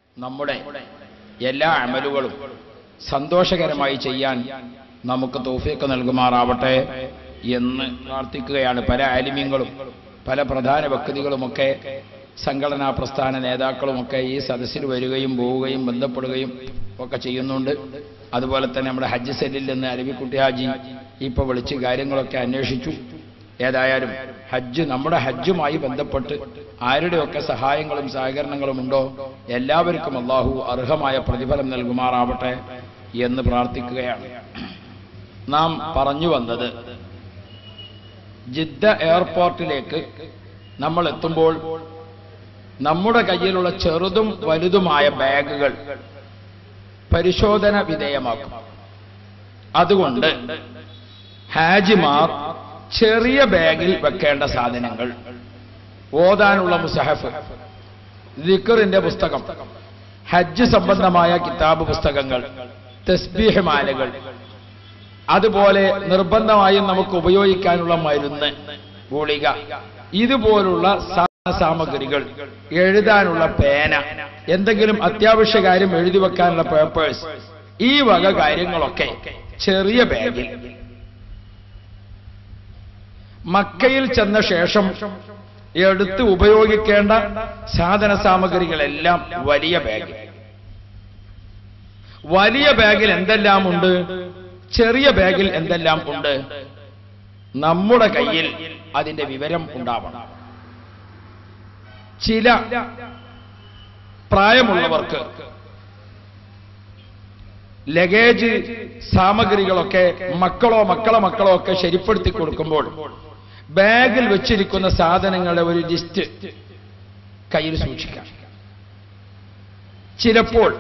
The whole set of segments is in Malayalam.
നമ്മുടെ എല്ലാ അമലുകളും സന്തോഷകരമായി ചെയ്യാൻ നമുക്ക് തൗഫീഖ് നൽകുമാറാവട്ടെ എന്ന് പ്രാർത്ഥിക്കുകയാണ് പല ആലിമ്യങ്ങളും പല പ്രധാന വ്യക്തികളുമൊക്കെ സംഘടനാ പ്രസ്ഥാന നേതാക്കളുമൊക്കെ ഈ സദസ്സിൽ വരികയും പോവുകയും ബന്ധപ്പെടുകയും ഒക്കെ ചെയ്യുന്നുണ്ട് അതുപോലെ തന്നെ നമ്മുടെ ഹജ്ജ് സെല്ലിൽ നിന്ന് അരുവിക്കുട്ടി ഹാജി ഇപ്പോൾ വിളിച്ച് കാര്യങ്ങളൊക്കെ അന്വേഷിച്ചു ഏതായാലും ഹജ്ജ് നമ്മുടെ ഹജ്ജുമായി ബന്ധപ്പെട്ട് ആരുടെയൊക്കെ സഹായങ്ങളും സഹകരണങ്ങളും ഉണ്ടോ എല്ലാവർക്കും അള്ളാഹു അർഹമായ പ്രതിഫലം നൽകുമാറാവട്ടെ എന്ന് പ്രാർത്ഥിക്കുകയാണ് നാം പറഞ്ഞു വന്നത് ജിദ്ദ എയർപോർട്ടിലേക്ക് നമ്മൾ എത്തുമ്പോൾ നമ്മുടെ കയ്യിലുള്ള ചെറുതും വലുതുമായ ബാഗുകൾ പരിശോധന വിധേയമാക്കും അതുകൊണ്ട് ഹാജിമാർ ചെറിയ ബാഗിൽ വെക്കേണ്ട സാധനങ്ങൾ ഓതാനുള്ള മുസഹഫ് ദിക്കറിന്റെ പുസ്തകം ഹജ്ജ് സംബന്ധമായ കിതാബ് പുസ്തകങ്ങൾ തസ്ബീഹ് മാലകൾ അതുപോലെ നിർബന്ധമായും നമുക്ക് ഉപയോഗിക്കാനുള്ള മരുന്ന് ഗുളിക ഇതുപോലുള്ള സാധന സാമഗ്രികൾ എഴുതാനുള്ള പേന എന്തെങ്കിലും അത്യാവശ്യ കാര്യം എഴുതി വെക്കാനുള്ള പേപ്പേഴ്സ് ഈ വക കാര്യങ്ങളൊക്കെ ചെറിയ ബാഗിൽ മക്കയിൽ ചെന്ന ശേഷം എടുത്ത് ഉപയോഗിക്കേണ്ട സാധന സാമഗ്രികളെല്ലാം വലിയ ബാഗിൽ വലിയ ബാഗിൽ എന്തെല്ലാം ഉണ്ട് ചെറിയ ബാഗിൽ എന്തെല്ലാം ഉണ്ട് നമ്മുടെ കയ്യിൽ അതിന്റെ വിവരം ഉണ്ടാവണം ചില പ്രായമുള്ളവർക്ക് ലഗേജ് സാമഗ്രികളൊക്കെ മക്കളോ മക്കളെ മക്കളോ ഒക്കെ ശരിപ്പെടുത്തി കൊടുക്കുമ്പോൾ ബാഗിൽ വെച്ചിരിക്കുന്ന സാധനങ്ങളുടെ ഒരു ലിസ്റ്റ് കയ്യിൽ സൂക്ഷിക്കാം ചിലപ്പോൾ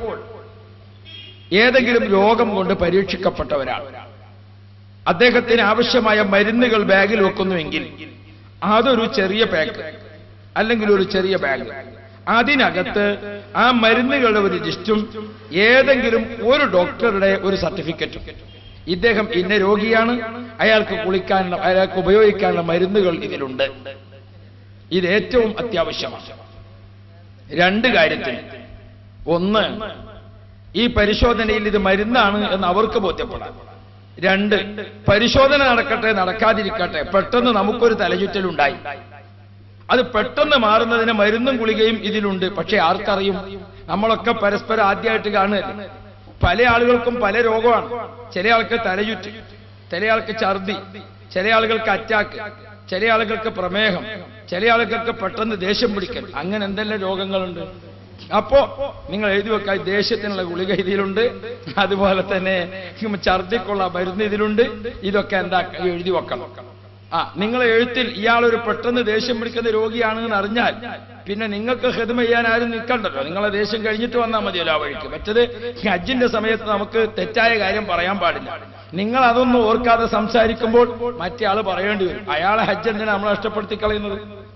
ഏതെങ്കിലും രോഗം കൊണ്ട് പരീക്ഷിക്കപ്പെട്ട ഒരാൾ അദ്ദേഹത്തിന് ആവശ്യമായ മരുന്നുകൾ ബാഗിൽ വെക്കുന്നുവെങ്കിൽ അതൊരു ചെറിയ പാക്ക് അല്ലെങ്കിൽ ഒരു ചെറിയ ബാഗ് അതിനകത്ത് ആ മരുന്നുകളുടെ ഒരു ലിസ്റ്റും ഏതെങ്കിലും ഒരു ഡോക്ടറുടെ ഒരു സർട്ടിഫിക്കറ്റും ഇദ്ദേഹം ഇന്ന രോഗിയാണ് അയാൾക്ക് കുളിക്കാനുള്ള അയാൾക്ക് ഉപയോഗിക്കാനുള്ള മരുന്നുകൾ ഇതിലുണ്ട് ഇത് ഏറ്റവും അത്യാവശ്യമാണ് രണ്ട് കാര്യത്തിന് ഒന്ന് ഈ പരിശോധനയിൽ ഇത് മരുന്നാണ് എന്ന് അവർക്ക് ബോധ്യപ്പെടാം രണ്ട് പരിശോധന നടക്കട്ടെ നടക്കാതിരിക്കട്ടെ പെട്ടെന്ന് നമുക്കൊരു തലചുറ്റലുണ്ടായി അത് പെട്ടെന്ന് മാറുന്നതിന് മരുന്നും ഗുളികയും ഇതിലുണ്ട് പക്ഷെ ആർക്കറിയും നമ്മളൊക്കെ പരസ്പരം ആദ്യമായിട്ട് കാണുകയല്ലേ പല ആളുകൾക്കും പല രോഗമാണ് ചില ആൾക്ക് തലചുറ്റ് ചില ആൾക്ക് ഛർദി ചില ആളുകൾക്ക് അറ്റാക്ക് ചില ആളുകൾക്ക് പ്രമേഹം ചില ആളുകൾക്ക് പെട്ടെന്ന് ദേഷ്യം പിടിക്കൽ അങ്ങനെ എന്തെല്ലാം രോഗങ്ങളുണ്ട് അപ്പോ നിങ്ങൾ എഴുതി വെക്കാൻ ദേഷ്യത്തിനുള്ള ഗുളിക ഇതിലുണ്ട് അതുപോലെ തന്നെ ഛർദിക്കുള്ള മരുന്ന് ഇതിലുണ്ട് ഇതൊക്കെ എന്താ എഴുതി വെക്കണം ആ നിങ്ങൾ എഴുത്തിൽ ഇയാളൊരു പെട്ടെന്ന് ദേഷ്യം പിടിക്കുന്ന രോഗിയാണ് എന്ന് അറിഞ്ഞാൽ പിന്നെ നിങ്ങൾക്ക് ഹെതുമ ചെയ്യാൻ ആരും നിൽക്കണ്ടല്ലോ നിങ്ങളെ ദേഷ്യം കഴിഞ്ഞിട്ട് വന്നാൽ മതിയല്ലോ ആ വഴിക്ക് മറ്റത് ഹജ്ജിന്റെ സമയത്ത് നമുക്ക് തെറ്റായ കാര്യം പറയാൻ പാടില്ല നിങ്ങൾ അതൊന്നും ഓർക്കാതെ സംസാരിക്കുമ്പോൾ മറ്റേ ആള് പറയേണ്ടി വരും അയാളെ ഹജ്ജ് എന്തിനാ നമ്മളെ നഷ്ടപ്പെടുത്തി കളയുന്നത്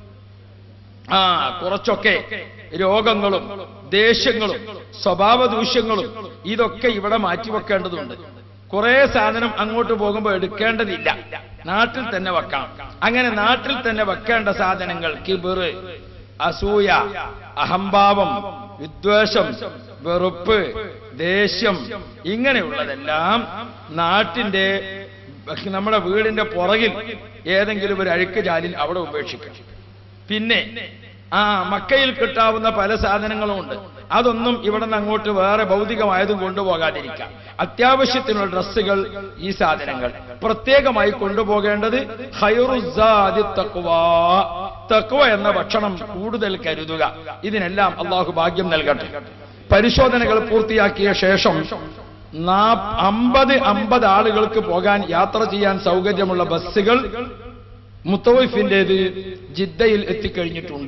ആ കുറച്ചൊക്കെ രോഗങ്ങളും ദേഷ്യങ്ങളും സ്വഭാവ ദൂഷ്യങ്ങളും ഇതൊക്കെ ഇവിടെ മാറ്റിവെക്കേണ്ടതുണ്ട് കുറെ സാധനം അങ്ങോട്ട് പോകുമ്പോൾ എടുക്കേണ്ടതില്ല നാട്ടിൽ തന്നെ വെക്കണം അങ്ങനെ നാട്ടിൽ തന്നെ വെക്കേണ്ട സാധനങ്ങൾ കിബിറ് അസൂയ അഹംഭാവം വിദ്വേഷം വെറുപ്പ് ദേഷ്യം ഇങ്ങനെയുള്ളതെല്ലാം നാട്ടിന്റെ നമ്മുടെ വീടിന്റെ പുറകിൽ ഏതെങ്കിലും ഒരു അഴുക്ക് ജാലിൽ അവിടെ ഉപേക്ഷിക്കണം പിന്നെ ആ മക്കയിൽ കിട്ടാവുന്ന പല സാധനങ്ങളും ഉണ്ട് അതൊന്നും ഇവിടെ നിന്ന് അങ്ങോട്ട് വേറെ ഭൗതികമായതും കൊണ്ടുപോകാതിരിക്കാം അത്യാവശ്യത്തിനുള്ള ഡ്രസ്സുകൾ ഈ സാധനങ്ങൾ പ്രത്യേകമായി കൊണ്ടുപോകേണ്ടത് ഹൈറുസാദി തക്വ തക്വ എന്ന ഭക്ഷണം കൂടുതൽ കരുതുക ഇതിനെല്ലാം അള്ളാഹു ഭാഗ്യം നൽകട്ടെ പരിശോധനകൾ പൂർത്തിയാക്കിയ ശേഷം അമ്പത് അമ്പത് ആളുകൾക്ക് പോകാൻ യാത്ര ചെയ്യാൻ സൗകര്യമുള്ള ബസ്സുകൾ മുത്തവൈഫിന്റേത് ജിദ്ദയിൽ എത്തിക്കഴിഞ്ഞിട്ടുണ്ട്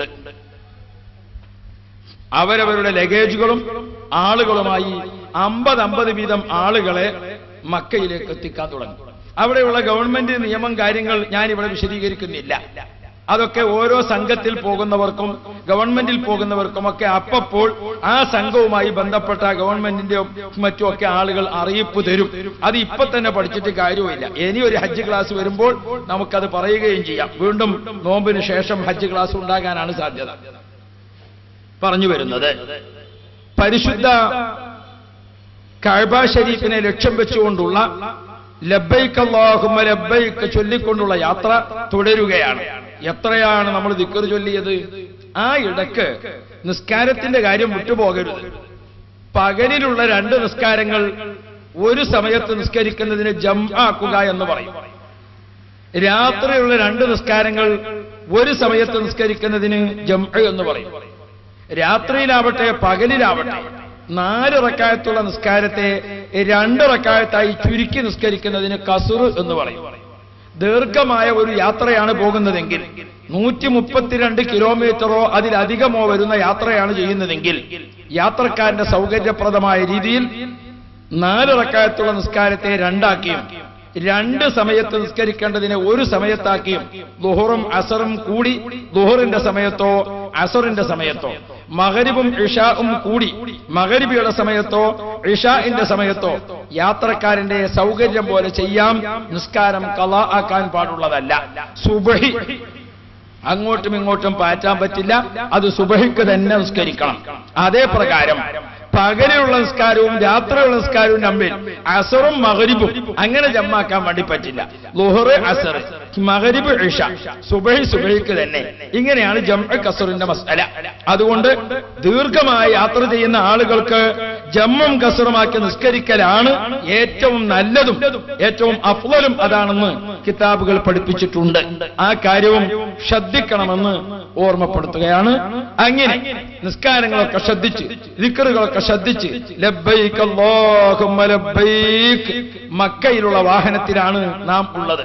അവരവരുടെ ലഗേജുകളും ആളുകളുമായി അമ്പത് അമ്പത് വീതം ആളുകളെ മക്കയിലേക്ക് എത്തിക്കാൻ തുടങ്ങി അവിടെയുള്ള ഗവൺമെന്റ് നിയമം കാര്യങ്ങൾ ഞാൻ ഇവിടെ വിശദീകരിക്കുന്നില്ല അതൊക്കെ ഓരോ സംഘത്തിൽ പോകുന്നവർക്കും ഗവൺമെന്റിൽ പോകുന്നവർക്കുമൊക്കെ അപ്പപ്പോൾ ആ സംഘവുമായി ബന്ധപ്പെട്ട ഗവൺമെന്റിന്റെ മറ്റുമൊക്കെ ആളുകൾ അറിയിപ്പ് തരും അത് ഇപ്പൊ തന്നെ പഠിച്ചിട്ട് കാര്യവുമില്ല ഇനി ഒരു ഹജ്ജ് ക്ലാസ് വരുമ്പോൾ നമുക്കത് പറയുകയും ചെയ്യാം വീണ്ടും നോമ്പിന് ശേഷം ഹജ്ജ് ക്ലാസ് ഉണ്ടാകാനാണ് സാധ്യത പറഞ്ഞു വരുന്നത് പരിശുദ്ധ കഅബ ഷരീഫിനെ ലക്ഷ്യം വെച്ചുകൊണ്ടുള്ള ലബ്ബൈക്ക് അല്ലാഹുമ്മ ലബ്ബൈക്ക് ചൊല്ലിക്കൊണ്ടുള്ള യാത്ര തുടരുകയാണ് എത്രയാണ് നമ്മൾ ദിക്കർ ചൊല്ലിയത് ആ ഇടക്ക് നിസ്കാരത്തിന്റെ കാര്യം വിട്ടുപോകരുത് പകലിലുള്ള രണ്ട് നിസ്കാരങ്ങൾ ഒരു സമയത്ത് നിസ്കരിക്കുന്നതിന് ജം ആക്കുക എന്ന് പറയും രാത്രിയുള്ള രണ്ട് നിസ്കാരങ്ങൾ ഒരു സമയത്ത് നിസ്കരിക്കുന്നതിന് ജം എന്ന് പറയും രാത്രിയിലാവട്ടെ പകലിലാവട്ടെ നാല് റക്കായത്തുള്ള നിസ്കാരത്തെ രണ്ട് റക്കായത്തായി ചുരുക്കി നിസ്കരിക്കുന്നതിന് കസുർ എന്ന് പറയും ദീർഘമായ ഒരു യാത്രയാണ് പോകുന്നതെങ്കിൽ നൂറ്റി മുപ്പത്തിരണ്ട് കിലോമീറ്ററോ അതിലധികമോ വരുന്ന യാത്രയാണ് ചെയ്യുന്നതെങ്കിൽ യാത്രക്കാരന്റെ സൗകര്യപ്രദമായ രീതിയിൽ നാല് റക്കായത്തുള്ള നിസ്കാരത്തെ രണ്ടാക്കിയും രണ്ട് സമയത്ത് നിസ്കരിക്കേണ്ടതിനെ ഒരു സമയത്താക്കിയും ദുഹറും അസറും കൂടി ദുഹറിന്റെ സമയത്തോ അസറിന്റെ സമയത്തോ മകരിബും ഇഷാവും കൂടി മകരിബിയുടെ സമയത്തോ ഇഷാഇന്റെ സമയത്തോ യാത്രക്കാരന്റെ സൗകര്യം പോലെ ചെയ്യാം നിസ്കാരം കല ആക്കാൻ പാടുള്ളതല്ല സുബഹി അങ്ങോട്ടും ഇങ്ങോട്ടും പാറ്റാൻ പറ്റില്ല അത് സുബഹിക്ക് തന്നെ നിസ്കരിക്കണം അതേ പ്രകാരം പകലുള്ള നിസ്കാരവും രാത്രിയുള്ള നിസ്കാരവും തമ്മിൽ അസറും മകരിബും അങ്ങനെ ജമ്മാക്കാൻ വേണ്ടി പറ്റില്ല ലുഹറ് അസർ മകരിബ് ഇഷ സുബഹി സുബഹിക്ക് തന്നെ ഇങ്ങനെയാണ് ജംഅ കസറിന്റെ മസല അതുകൊണ്ട് ദീർഘമായ യാത്ര ചെയ്യുന്ന ആളുകൾക്ക് ജമ്മും കസറുമാക്കി നിസ്കരിക്കലാണ് ഏറ്റവും നല്ലതും ഏറ്റവും അഫ്ലലും അതാണെന്ന് കിതാബുകൾ പഠിപ്പിച്ചിട്ടുണ്ട് ആ കാര്യവും ശ്രദ്ധിക്കണമെന്ന് ഓർമ്മപ്പെടുത്തുകയാണ് അങ്ങനെ നിസ്കാരങ്ങളൊക്കെ ശ്രദ്ധിച്ച് ദിക്കറുകളൊക്കെ ശ്രദ്ധിച്ച് ലബ്ബൈക്ക് അല്ലാഹുമ്മ ലബ്ബൈക്ക് മക്കയിലുള്ള വാഹനത്തിലാണ് നാം ഉള്ളത്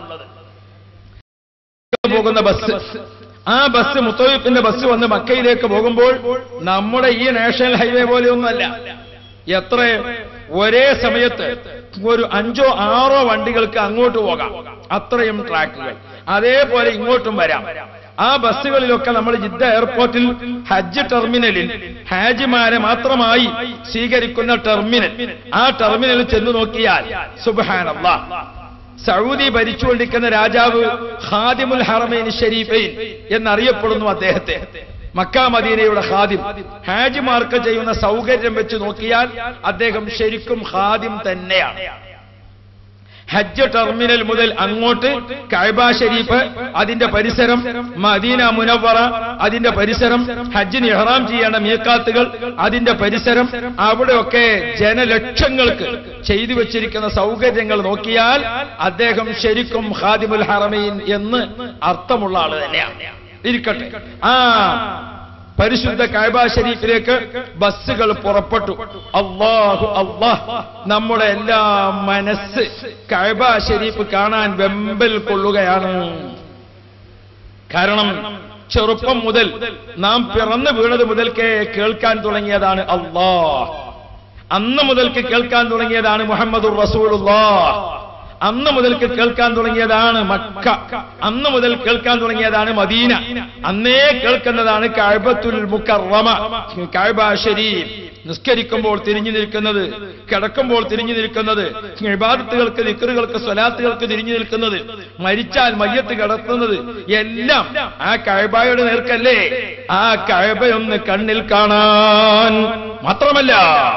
പോകുന്ന ബസ് ആ ബസ് മുത്തവീപ്പിന്റെ ബസ് വന്ന് മക്കയിലേക്ക് പോകുമ്പോൾ നമ്മുടെ ഈ നാഷണൽ ഹൈവേ പോലെയൊന്നുമല്ല എത്ര ഒരേ സമയത്ത് ഒരു അഞ്ചോ ആറോ വണ്ടികൾക്ക് അങ്ങോട്ട് പോകാം അത്രയും ട്രാക്കുകൾ അതേപോലെ ഇങ്ങോട്ടും വരാം ആ ബസ്സുകളിലൊക്കെ നമ്മൾ ജിദ്ദ എയർപോർട്ടിൽ ഹജ്ജ് ടെർമിനലിൽ ഹാജിമാരെ മാത്രമായി സ്വീകരിക്കുന്ന ടെർമിനൽ ആ ടെർമിനലിൽ ചെന്ന് നോക്കിയാൽ സുബാനല്ലാ സൗദി ഭരിച്ചുകൊണ്ടിരിക്കുന്ന രാജാവ് ഖാദിമുൽ ഹറമൈൻ ഷരീഫൈൻ എന്നറിയപ്പെടുന്നു അദ്ദേഹത്തെ മക്ക മദീനയുടെ ഖാദിം ഹാജിമാർക്ക് ചെയ്യുന്ന സൗകര്യം വെച്ച് നോക്കിയാൽ അദ്ദേഹം ശരിക്കും ഖാദിം തന്നെയാണ് ഹജ്ജ് ടെർമിനൽ മുതൽ അങ്ങോട്ട് കഅബ ഷരീഫ് അതിന്റെ പരിസരം മദീന മുനവറ അതിന്റെ പരിസരം ഹജ്ജിന് ഇഹ്റാം ചെയ്യേണ്ട മീക്കാത്തുകൾ അതിന്റെ പരിസരം അവിടെയൊക്കെ ജനലക്ഷങ്ങൾക്ക് ചെയ്തു വെച്ചിരിക്കുന്ന സൗകര്യങ്ങൾ നോക്കിയാൽ അദ്ദേഹം ശരിക്കും ഖാദിമുൽ ഹറമീൻ എന്ന് അർത്ഥമുള്ള ആള് തന്നെയാണ് ഇരിക്കട്ടെ ആ പരിശുദ്ധ കഅബ ഷരീഫിലേക്ക് ബസ്സുകൾ പുറപ്പെട്ടു അള്ളാഹു അള്ളാഹ് നമ്മുടെ എല്ലാ മനസ്സ് കഅബ ഷരീഫ് കാണാൻ വെമ്പൽ കൊള്ളുകയാണ് കാരണം ചെറുപ്പം മുതൽ നാം പിറന്നു വീണത് മുതൽക്കേ കേൾക്കാൻ തുടങ്ങിയതാണ് അള്ളാഹ് അന്ന് മുതൽക്ക് കേൾക്കാൻ തുടങ്ങിയതാണ് മുഹമ്മദുർ റസൂലുള്ളാഹ് അന്ന് മുതൽക്ക് കേൾക്കാൻ തുടങ്ങിയതാണ് മക്ക അന്ന് മുതൽ കേൾക്കാൻ തുടങ്ങിയതാണ് മദീന അന്നേ കേൾക്കുന്നതാണ് കഅബത്തുൽ മുക്കറമ കഅബ ഷരീഫ് നിസ്കരിക്കുമ്പോൾ തിരിഞ്ഞു നിൽക്കുന്നത് കിടക്കുമ്പോൾ തിരിഞ്ഞു നിൽക്കുന്നത് ഇബാദത്തുകൾക്ക് നിക്കറുകൾക്ക് സ്വലാത്തുകൾക്ക് തിരിഞ്ഞു നിൽക്കുന്നത് മരിച്ചാൽ മയ്യത്ത് കിടത്തുന്നത് എല്ലാം ആ കഴബായുടെ നേർക്കല്ലേ ആ കഴബയൊന്ന് കണ്ണിൽ കാണാൻ മാത്രമല്ല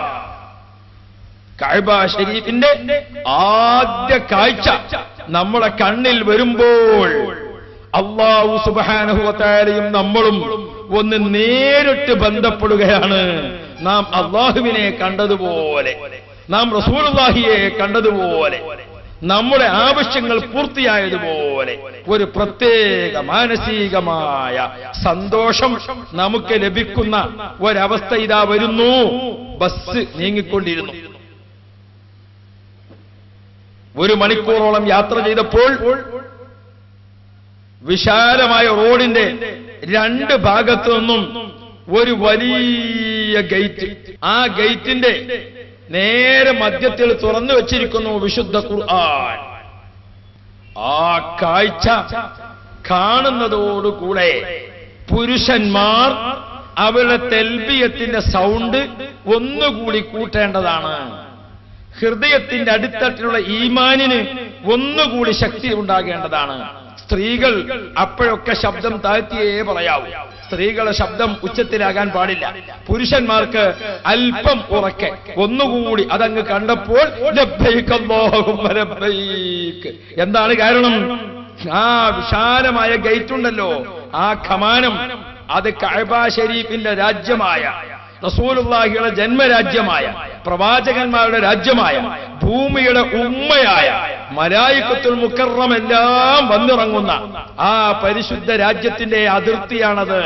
കഅബ ഷരീഫിന്റെ ആദ്യ കാഴ്ച നമ്മുടെ കണ്ണിൽ വരുമ്പോൾ അള്ളാഹു സുബാനഹുവത്തായാലും നമ്മളും ഒന്ന് നേരിട്ട് ബന്ധപ്പെടുകയാണ് നാം അള്ളാഹുവിനെ കണ്ടതുപോലെ നാം റസൂലുള്ളാഹിയെ കണ്ടതുപോലെ നമ്മുടെ ആവശ്യങ്ങൾ പൂർത്തിയായതുപോലെ ഒരു പ്രത്യേക മാനസികമായ സന്തോഷം നമുക്ക് ലഭിക്കുന്ന ഒരവസ്ഥ ഇതാ വരുന്നു ബസ് നീങ്ങിക്കൊണ്ടിരുന്നു ഒരു മണിക്കൂറോളം യാത്ര ചെയ്തപ്പോൾ വിശാലമായ റോഡിന്റെ രണ്ട് ഭാഗത്തു നിന്നും ഒരു വലിയ ഗേറ്റ് ആ ഗേറ്റിന്റെ നേരെ മധ്യത്തിൽ തുറന്നു വെച്ചിരിക്കുന്നു വിശുദ്ധ ഖുർആൻ ആ കാഴ്ച കാണുന്നതോടുകൂടെ പുരുഷന്മാർ അവരുടെ തെൽബിയത്തിന്റെ സൗണ്ട് ഒന്നുകൂടി കൂട്ടേണ്ടതാണ് ഹൃദയത്തിന്റെ അടിത്തട്ടിലുള്ള ഈമാനിന് ഒന്നുകൂടി ശക്തി ഉണ്ടാകേണ്ടതാണ് സ്ത്രീകൾ അപ്പോഴൊക്കെ ശബ്ദം താഴ്ത്തിയേ പറയാവൂ സ്ത്രീകളെ ശബ്ദം ഉച്ചത്തിലാകാൻ പാടില്ല പുരുഷന്മാർക്ക് അല്പം ഉറക്കെ ഒന്നുകൂടി അതങ്ങ് കണ്ടപ്പോൾ ലബ്ബൈക്ക് അല്ലാഹുമ്മ ലബ്ബൈക്ക്. എന്താണ് കാരണം ആ വിശാലമായ ഗേറ്റ് ഉണ്ടല്ലോ ആ ഖമാനം അത് കഅബ ഷരീഫിന്റെ രാജ്യമായ റസൂലുള്ളാഹിയുടെ ജന്മരാജ്യമായ പ്രവാചകന്മാരുടെ രാജ്യമായ ഭൂമിയുടെ ഉമ്മയായ മലായിക്കത്തുൽ മുക്കറമെല്ലാം വന്നിറങ്ങുന്ന ആ പരിശുദ്ധ രാജ്യത്തിന്റെ അതിർത്തിയാണത്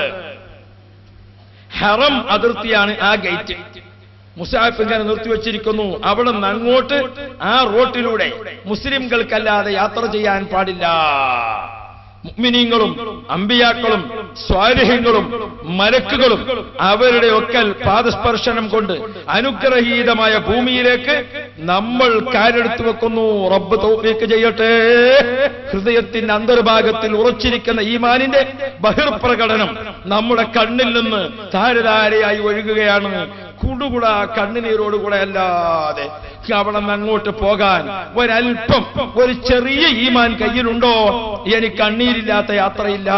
ഹറം അതിർത്തിയാണ് ആ ഗേറ്റ് മുസാഫ് ഇങ്ങനെ നിർത്തിവെച്ചിരിക്കുന്നു അവിടെ നിന്ന് അങ്ങോട്ട് ആ റോട്ടിലൂടെ മുസ്ലിംകൾക്കല്ലാതെ യാത്ര ചെയ്യാൻ പാടില്ല മുഅ്മിനീങ്ങളും അമ്പിയാക്കളും സ്വാരഹ്യങ്ങളും മലക്കുകളും അവരുടെ ഒക്കൽ പാദസ്പർശനം കൊണ്ട് അനുഗ്രഹീതമായ ഭൂമിയിലേക്ക് നമ്മൾ കാലെടുത്തു വെക്കുന്നു റബ്ബ് തൗഫീക്ക് ചെയ്യട്ടെ ഹൃദയത്തിന്റെ അന്തർഭാഗത്തിൽ ഉറച്ചിരിക്കുന്ന ഈമാനിന്റെ ബഹിർപ്രകടനം നമ്മുടെ കണ്ണിൽ നിന്ന് താരതാരയായി ഒഴുകുകയാണ് കുടുകുട കണ്ണുനീരോടുകൂടെ അല്ലാതെ അവിടെ നിന്ന് അങ്ങോട്ട് പോകാൻ ഒരൽപ്പം ഒരു ചെറിയ ഈമാൻ കയ്യിലുണ്ടോ എനിക്ക് കണ്ണീരില്ലാത്ത യാത്രയില്ല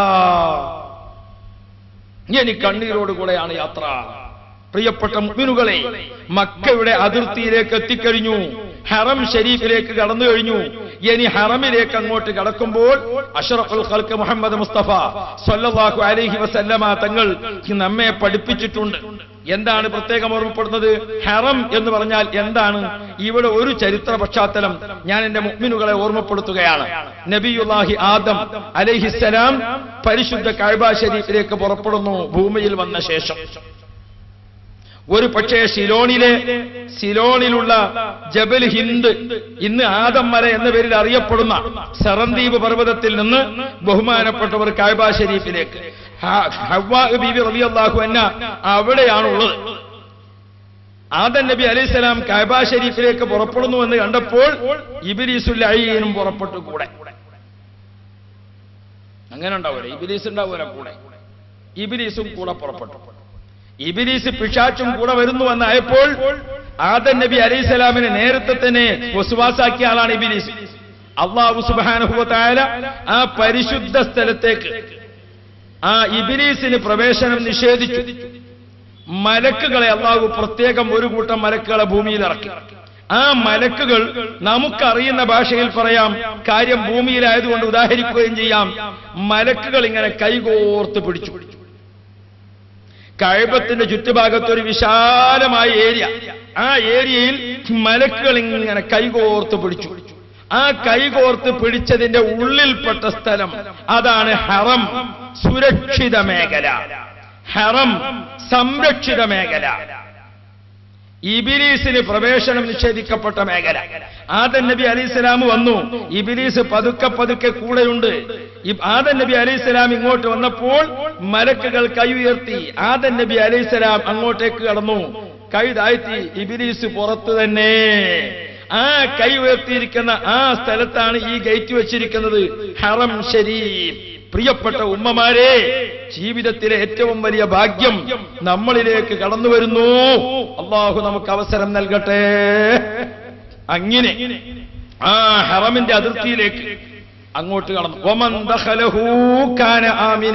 എനിക്ക് കണ്ണീരോടുകൂടെയാണ് യാത്ര പ്രിയപ്പെട്ട മുഅ്മിനുകളെ മക്കയുടെ അതിർത്തിയിലേക്ക് എത്തിക്കഴിഞ്ഞു ഹറം ഷരീഫിലേക്ക് കടന്നു കഴിഞ്ഞു ഇനി ഹറമിലേക്ക് അങ്ങോട്ട് കടക്കുമ്പോൾ അഷറഫുൽ ഖൽക്ക് മുഹമ്മദ് മുസ്തഫ സല്ലല്ലാഹു അലൈഹി വസല്ലമ തങ്ങൾ നമ്മെ പഠിപ്പിച്ചിട്ടുണ്ട് എന്താണ് പ്രത്യേകം ഓർമ്മപ്പെടുന്നത് ഹറം എന്ന് പറഞ്ഞാൽ എന്താണ് ഇവിടെ ഒരു ചരിത്ര പശ്ചാത്തലം ഞാൻ എന്റെ മുഅ്മിനുകളെ ഓർമ്മപ്പെടുത്തുകയാണ് നബിയുല്ലാഹി ആദം അലൈഹിസ്സലാം പരിശുദ്ധ കഅബ ഷരീഫിലേക്ക് പുറപ്പെടുന്നു ഭൂമിയിൽ വന്ന ശേഷം ഒരു പക്ഷേ സിലോണിലെ സിലോണിലുള്ള ജബൽ ഹിന്ദ് ഇന്ന് ആദം മല എന്ന പേരിൽ അറിയപ്പെടുന്ന സറന്ദീപ് പർവ്വതത്തിൽ നിന്ന് ബഹുമാനപ്പെട്ടവർ കായബ ഷരീഫിലേക്ക് ഹ- ഹവ്വാ ബീബി റളിയല്ലാഹു അൻഹ അവിടെയാണുള്ളത് ആദം നബി അലൈഹിസ്സലാം കായബ ഷരീഫിലേക്ക് പുറപ്പെടുന്നു എന്ന് കണ്ടപ്പോൾ ഇബിലീസുൽ അയ്യനും പുറപ്പെട്ടു കൂടെ അങ്ങനെ ഉണ്ടാവൂല ഇബിലീസ് ഉണ്ടാവൂല കൂടെ ഇബിലീസും കൂടെ പുറപ്പെട്ടു ഇബിലീസ് പിശാച്ചും കൂടെ വരുന്നു എന്നായപ്പോൾ ആദൻ നബി അലൈഹിസ്സലാമിനെ നേരത്തെ തന്നെ വസുവാസാക്കിയ ആളാണ് ഇബിലീസ് അള്ളാഹു സുബാനുഭവത്തായ ആ പരിശുദ്ധ സ്ഥലത്തേക്ക് ആ ഇബിലീസിന് പ്രവേശനം നിഷേധിച്ചു മലക്കുകളെ അള്ളാഹു പ്രത്യേകം ഒരു കൂട്ടം മലക്കുകളെ ഭൂമിയിൽ ഇറക്കി ആ മലക്കുകൾ നമുക്കറിയുന്ന ഭാഷയിൽ പറയാം കാര്യം ഭൂമിയിലായതുകൊണ്ട് ഉദാഹരിക്കുകയും ചെയ്യാം മലക്കുകൾ ഇങ്ങനെ കൈകോർത്ത് പിടിച്ചു കഴബത്തിന്റെ ചുറ്റുഭാഗത്ത് ഒരു വിശാലമായ ഏരിയ ആ ഏരിയയിൽ മലക്കുകൾ ഇങ്ങനെ കൈകോർത്ത് പിടിച്ചു ആ കൈകോർത്ത് പിടിച്ചതിന്റെ ഉള്ളിൽപ്പെട്ട സ്ഥലം അതാണ് ഹറം സുരക്ഷിത മേഖല ഹറം സംരക്ഷിത മേഖല ഇബിലീസിന് പ്രവേശനം നിഷേധിക്കപ്പെട്ട മേഖല ആദൻ നബി അലൈഹിസ്സലാം വന്നു ഇബിലീസ് പതുക്കെ പതുക്കെ കൂടെയുണ്ട് ഈ ആദൻ നബി അലൈഹിസ്സലാം ഇങ്ങോട്ട് വന്നപ്പോൾ മലക്കുകൾ കൈ ഉയർത്തി ആദൻ നബി അലൈഹിസ്സലാം അങ്ങോട്ടേക്ക് കടന്നു കൈ താഴ്ത്തി ഇബിലീസ് പുറത്തു തന്നെ ആ കൈ ഉയർത്തിയിരിക്കുന്ന ആ സ്ഥലത്താണ് ഈ ഗേറ്റ് വെച്ചിരിക്കുന്നത് ഹറം ഷരീഫ് പ്രിയപ്പെട്ട ഉമ്മമാരെ ജീവിതത്തിലെ ഏറ്റവും വലിയ ഭാഗ്യം നമ്മളിലേക്ക് കടന്നു വരുന്നു അള്ളാഹു നമുക്ക് അവസരം നൽകട്ടെ അങ്ങനെ ആ ഹറമിന്റെ അതിർത്തിയിലേക്ക് അങ്ങോട്ട് കടന്നു ഒമൻ ദഖലഹു കാന ആമിന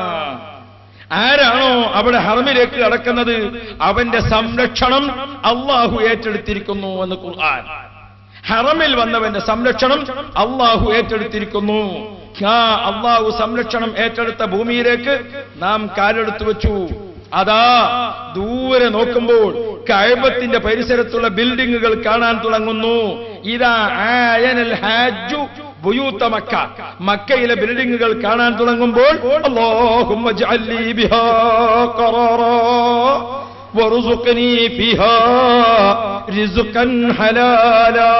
ആരാണോ അവിടെ ഹറമിലേക്ക് കടക്കുന്നത് അവന്റെ സംരക്ഷണം അള്ളാഹു ഏറ്റെടുത്തിരിക്കുന്നു എന്ന് ഖുർആൻ ഹറമിൽ വന്നവന്റെ സംരക്ഷണം അള്ളാഹു ഏറ്റെടുത്തിരിക്കുന്നു ആ അള്ളാഹു സംരക്ഷണം ഏറ്റെടുത്ത ഭൂമിയിലേക്ക് നാം കാലെടുത്തു വെച്ചു അതാ ദൂരെ നോക്കുമ്പോൾ കഴബത്തിന്റെ പരിസരത്തുള്ള ബിൽഡിങ്ങുകൾ കാണാൻ തുടങ്ങുന്നു ഇതാ ആയനൽ ഹാജു ബുയൂത്ത മക്ക മക്കയിലെ ബിൽഡിങ്ങുകൾ കാണാൻ തുടങ്ങുമ്പോൾ അല്ലാഹുമ്മ ജഅല്ലി ബിഹാ ഖറാറാ وارزقني فيها رزقا حلالا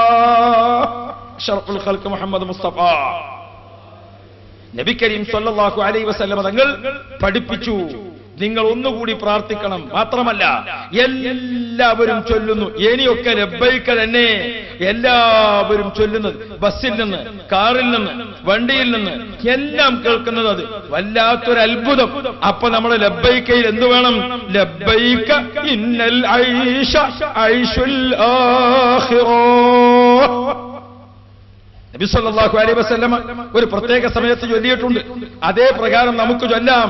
شرف الخلق محمد مصطفى നബി കരീം സല്ലല്ലാഹു അലൈഹി വസല്ലം തങ്ങൾ പഠിപ്പിച്ചു നിങ്ങൾ ഒന്നുകൂടി പ്രാർത്ഥിക്കണം മാത്രമല്ല എല്ലാവരും ചൊല്ലുന്നു ഇനിയൊക്കെ ലബ്ബൈക്ക തന്നെ എല്ലാവരും ചൊല്ലുന്നത് ബസ്സിൽ നിന്ന് കാറിൽ നിന്ന് വണ്ടിയിൽ നിന്ന് എല്ലാം കേൾക്കുന്നത് അത് വല്ലാത്തൊരു അത്ഭുതം അപ്പൊ നമ്മുടെ ലബ്ബൈക്കയിൽ എന്ത് വേണം ലബ്ബൈക്ക ഇന്നൽ ഐഷ ഐഷുൽ ആഖിറോ നബി സല്ലല്ലാഹു അലൈഹി വസല്ലമ ഒരു പ്രത്യേക സമയത്ത് ചൊല്ലിയിട്ടുണ്ട് അതേ പ്രകാരം നമുക്ക് ചൊല്ലാം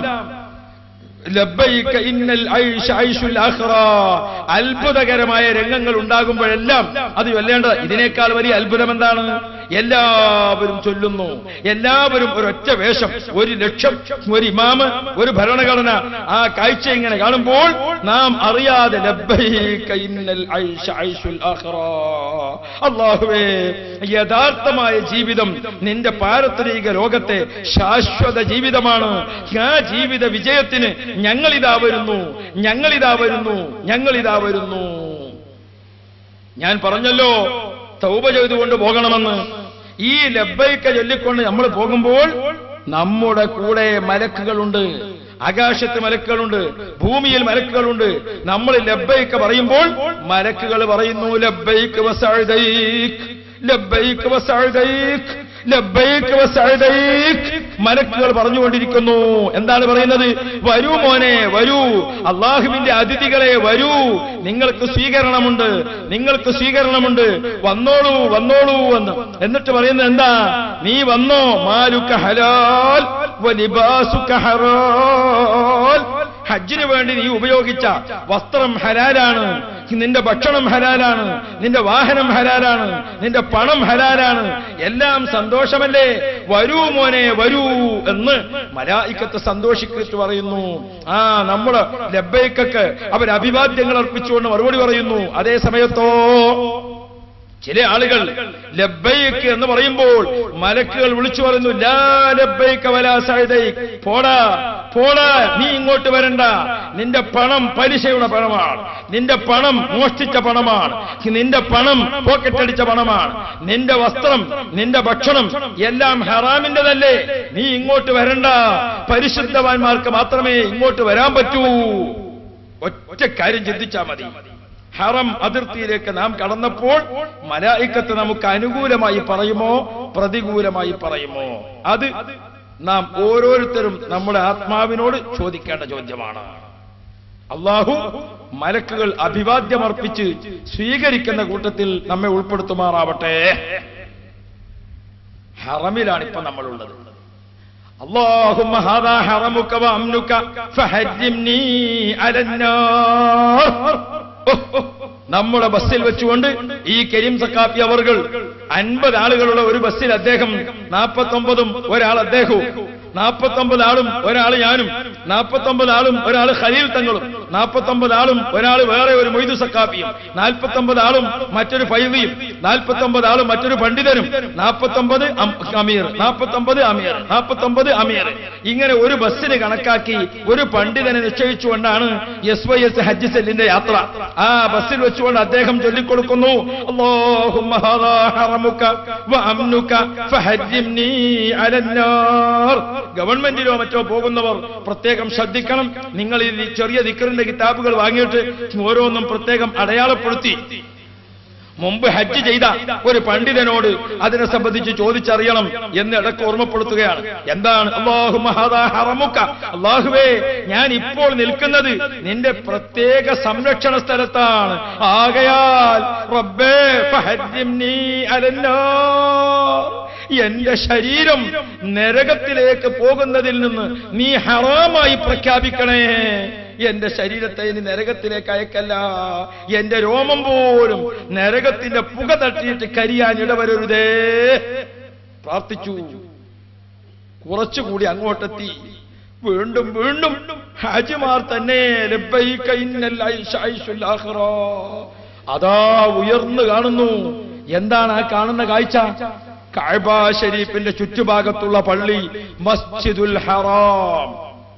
ലബ്ബൈക ഇന്നൽ ഐഷ ഐഷുൽ ആഖിറ അത്ഭുതകരമായ രംഗങ്ങൾ ഉണ്ടാകുമ്പോഴെല്ലാം അത് ചൊല്ലേണ്ടത് ഇതിനേക്കാൾ വലിയ അത്ഭുതം എന്താണ് എല്ലാവരും ചൊല്ലുന്നു എല്ലാവരും ഒരൊറ്റ വേഷം ഒരു ലക്ഷം ഒരു ഇമാമ് ഒരു ഭരണഘടന ആ കാഴ്ച ഇങ്ങനെ കാണുമ്പോൾ നാം അറിയാതെ ലബ്ബൈക ഇന്നൽ ഐഷ ഐഷുൽ ആഖിറ അല്ലാഹുവേ യഥാർത്ഥമായ ജീവിതം നിന്റെ പാരത്രിക ലോകത്തെ ശാശ്വത ജീവിതമാണ് ആ ജീവിത വിജയത്തിന് ഞങ്ങളിതാ വരുന്നു ഞങ്ങളിതാ വരുന്നു ഞങ്ങളിതാ വരുന്നു ഞാൻ പറഞ്ഞല്ലോ തൗബ ചെയ്തുകൊണ്ട് പോകണമെന്ന് ഈ ലബ്ബൈക്ക ചൊല്ലിക്കൊണ്ട് നമ്മൾ പോകുമ്പോൾ നമ്മുടെ കൂടെ മലക്കുകളുണ്ട് ആകാശത്ത് മലക്കുകളുണ്ട് ഭൂമിയിൽ മലക്കുകളുണ്ട് നമ്മൾ ലബ്ബൈക്ക പറയുമ്പോൾ മലക്കുകൾ പറയുന്നു ലബ്ബൈക്ക് വസഅദൈക് ലബ്ബൈക്ക് വസഅദൈക് ലബ്ബൈക്ക് വസഅദൈക് മലക്കുകൾ പറഞ്ഞുകൊണ്ടിരിക്കുന്നു എന്താണ് പറയുന്നത് വരൂ മോനെ വരൂ അള്ളാഹുവിന്റെ അതിഥികളെ വരൂ നിങ്ങൾക്ക് സ്വീകരണമുണ്ട് നിങ്ങൾക്ക് സ്വീകരണമുണ്ട് വന്നോളൂ വന്നോളൂ എന്ന് എന്നിട്ട് പറയുന്നത് എന്താ നീ വന്നോ മാലുക്ക ഹലാൽ വലിബാസുക്ക ഹറാൽ ഹജ്ജിന് വേണ്ടി നീ ഉപയോഗിച്ച വസ്ത്രം ഹലാലാണ് നിന്റെ ഭക്ഷണം ഹലാലാണ് നിന്റെ വാഹനം ഹലാലാണ് നിന്റെ പണം ഹലാലാണ് എല്ലാം സന്തോഷമല്ലേ വരൂ മോനെ വരൂ എന്ന് മലായിക്കത്ത് സന്തോഷിക്കിട്ട് പറയുന്നു ആ നമ്മള് ലബ്ബൈക്കൊക്കെ അവർ അഭിവാദ്യങ്ങൾ അർപ്പിച്ചുകൊണ്ട് മറുപടി പറയുന്നു അതേ സമയത്തോ ചില ആളുകൾ ലബ്ബൈക്ക് എന്ന് പറയുമ്പോൾ മലക്കുകൾ വിളിച്ചു പറയുന്നു ലാ ലബ്ബൈക വലാ സഅദൈക് പോടാ പോടാ നീ ഇങ്ങോട്ട് വരണ്ട നിന്റെ പണം പലിശയുടെ പണമാണ് നിന്റെ പണം മോഷ്ടിച്ച പണമാണ് നിന്റെ പണം പോക്കറ്റടിച്ച പണമാണ് നിന്റെ വസ്ത്രം നിന്റെ ഭക്ഷണം എല്ലാം ഹറാമിന്റെതല്ലേ നീ ഇങ്ങോട്ട് വരണ്ട പരിശുദ്ധവാന്മാർക്ക് മാത്രമേ ഇങ്ങോട്ട് വരാൻ പറ്റൂ ഒറ്റ കാര്യം ചിന്തിച്ചാ മതി ഹറം അതിർത്തിയിലേക്ക് നാം കടന്നപ്പോൾ മലായിക്കത്ത് നമുക്ക് അനുകൂലമായി പറയുമോ പ്രതികൂലമായി പറയുമോ അത് നാം ഓരോരുത്തരും നമ്മുടെ ആത്മാവിനോട് ചോദിക്കേണ്ട ചോദ്യമാണ് അള്ളാഹു മലക്കുകൾ അഭിവാദ്യമർപ്പിച്ച് സ്വീകരിക്കുന്ന കൂട്ടത്തിൽ നമ്മെ ഉൾപ്പെടുത്തുമാറാവട്ടെ ഹറമിലാണ് ഇപ്പൊ നമ്മളുള്ളത് اللهم هذا حرمك وأمنك فحرمني على النار നമ്മുടെ ബസ്സിൽ വെച്ചുകൊണ്ട് ഈ കരീം സക്കാപ്പി അവർകൾ അൻപത് ആളുകളുള്ള ഒരു ബസ്സിൽ അദ്ദേഹം നാൽപ്പത്തൊമ്പതും ഒരാൾ അദ്ദേഹവും നാൽപ്പത്തൊമ്പത് ആളും ഒരാൾ ഞാനും നാൽപ്പത്തൊമ്പത് ആളും ഒരാൾ ഖലീൽ തങ്ങളും നാൽപ്പത്തൊമ്പത് ആളും ഒരാൾ വേറെ ഒരു മൊയ്തു സക്കാപ്പിയും നാൽപ്പത്തൊമ്പത് ആളും മറ്റൊരു ഫൈവിയും നാൽപ്പത്തൊമ്പത് ആളും മറ്റൊരു പണ്ഡിതനും നാൽപ്പത്തൊമ്പത് അമീർ നാൽപ്പത്തൊമ്പത് അമീർ നാൽപ്പത്തൊമ്പത് അമീർ ഇങ്ങനെ ഒരു ബസ്സിന് കണക്കാക്കി ഒരു പണ്ഡിതനെ നിശ്ചയിച്ചുകൊണ്ടാണ് എസ് വൈ എസ് ഹജ്ജ് സെല്ലിന്റെ യാത്ര ആ ബസ്സിൽ വെച്ചുകൊണ്ട് അദ്ദേഹം ചൊല്ലിക്കൊടുക്കുന്നു അല്ലാഹുമ്മ ഹാദാ ഹറമുക വഅംനുക ഫഹജ്ജിംനി അലന്നാർ ഗവൺമെന്റിലോ മറ്റോ പോകുന്നവർ പ്രത്യേകം ശ്രദ്ധിക്കണം നിങ്ങൾ ഈ ചെറിയ ദിക്കറിന്റെ കിതാബുകൾ വാങ്ങിയിട്ട് ഓരോന്നും പ്രത്യേകം അടയാളപ്പെടുത്തി മുമ്പ് ഹജ്ജ് ചെയ്ത ഒരു പണ്ഡിതനോട് അതിനെ സംബന്ധിച്ച് ചോദിച്ചറിയണം എന്ന് ഇടയ്ക്ക് ഓർമ്മപ്പെടുത്തുകയാണ് എന്താണ് അള്ളാഹു ഹറമുക്ക അള്ളാഹുവേ ഞാൻ ഇപ്പോൾ നിൽക്കുന്നത് നിന്റെ പ്രത്യേക സംരക്ഷണ സ്ഥലത്താണ് ആകയാൽ റബ്ബേ ഫഹജ്ജിംനി അലന്നാർ എന്റെ ശരീരം നരകത്തിലേക്ക് പോകുന്നതിൽ നിന്ന് നീ ഹറാമായി പ്രഖ്യാപിക്കണേ എന്റെ ശരീരത്തെ ഇനി നരകത്തിലേക്ക് അയക്കല്ല എന്റെ രോമം പോലും നരകത്തിന്റെ പുക തട്ടിയിട്ട് കരിയാൻ ഇടവരരുതേ പ്രാർത്ഥിച്ചു കുറച്ചുകൂടി അങ്ങോട്ടെത്തി വീണ്ടും വീണ്ടും ഹാജിമാർ തന്നെ ലബ്ബൈക ഇന്നൽ ഐഷ ഐഷുൽ ആഖിറ. അതാ ഉയർന്നു കാണുന്നു എന്താണ് ആ കാണുന്ന കാഴ്ച കഅബ ഷരീഫിന്റെ ചുറ്റുഭാഗത്തുള്ള പള്ളി മസ്ജിദുൽ ഹറാം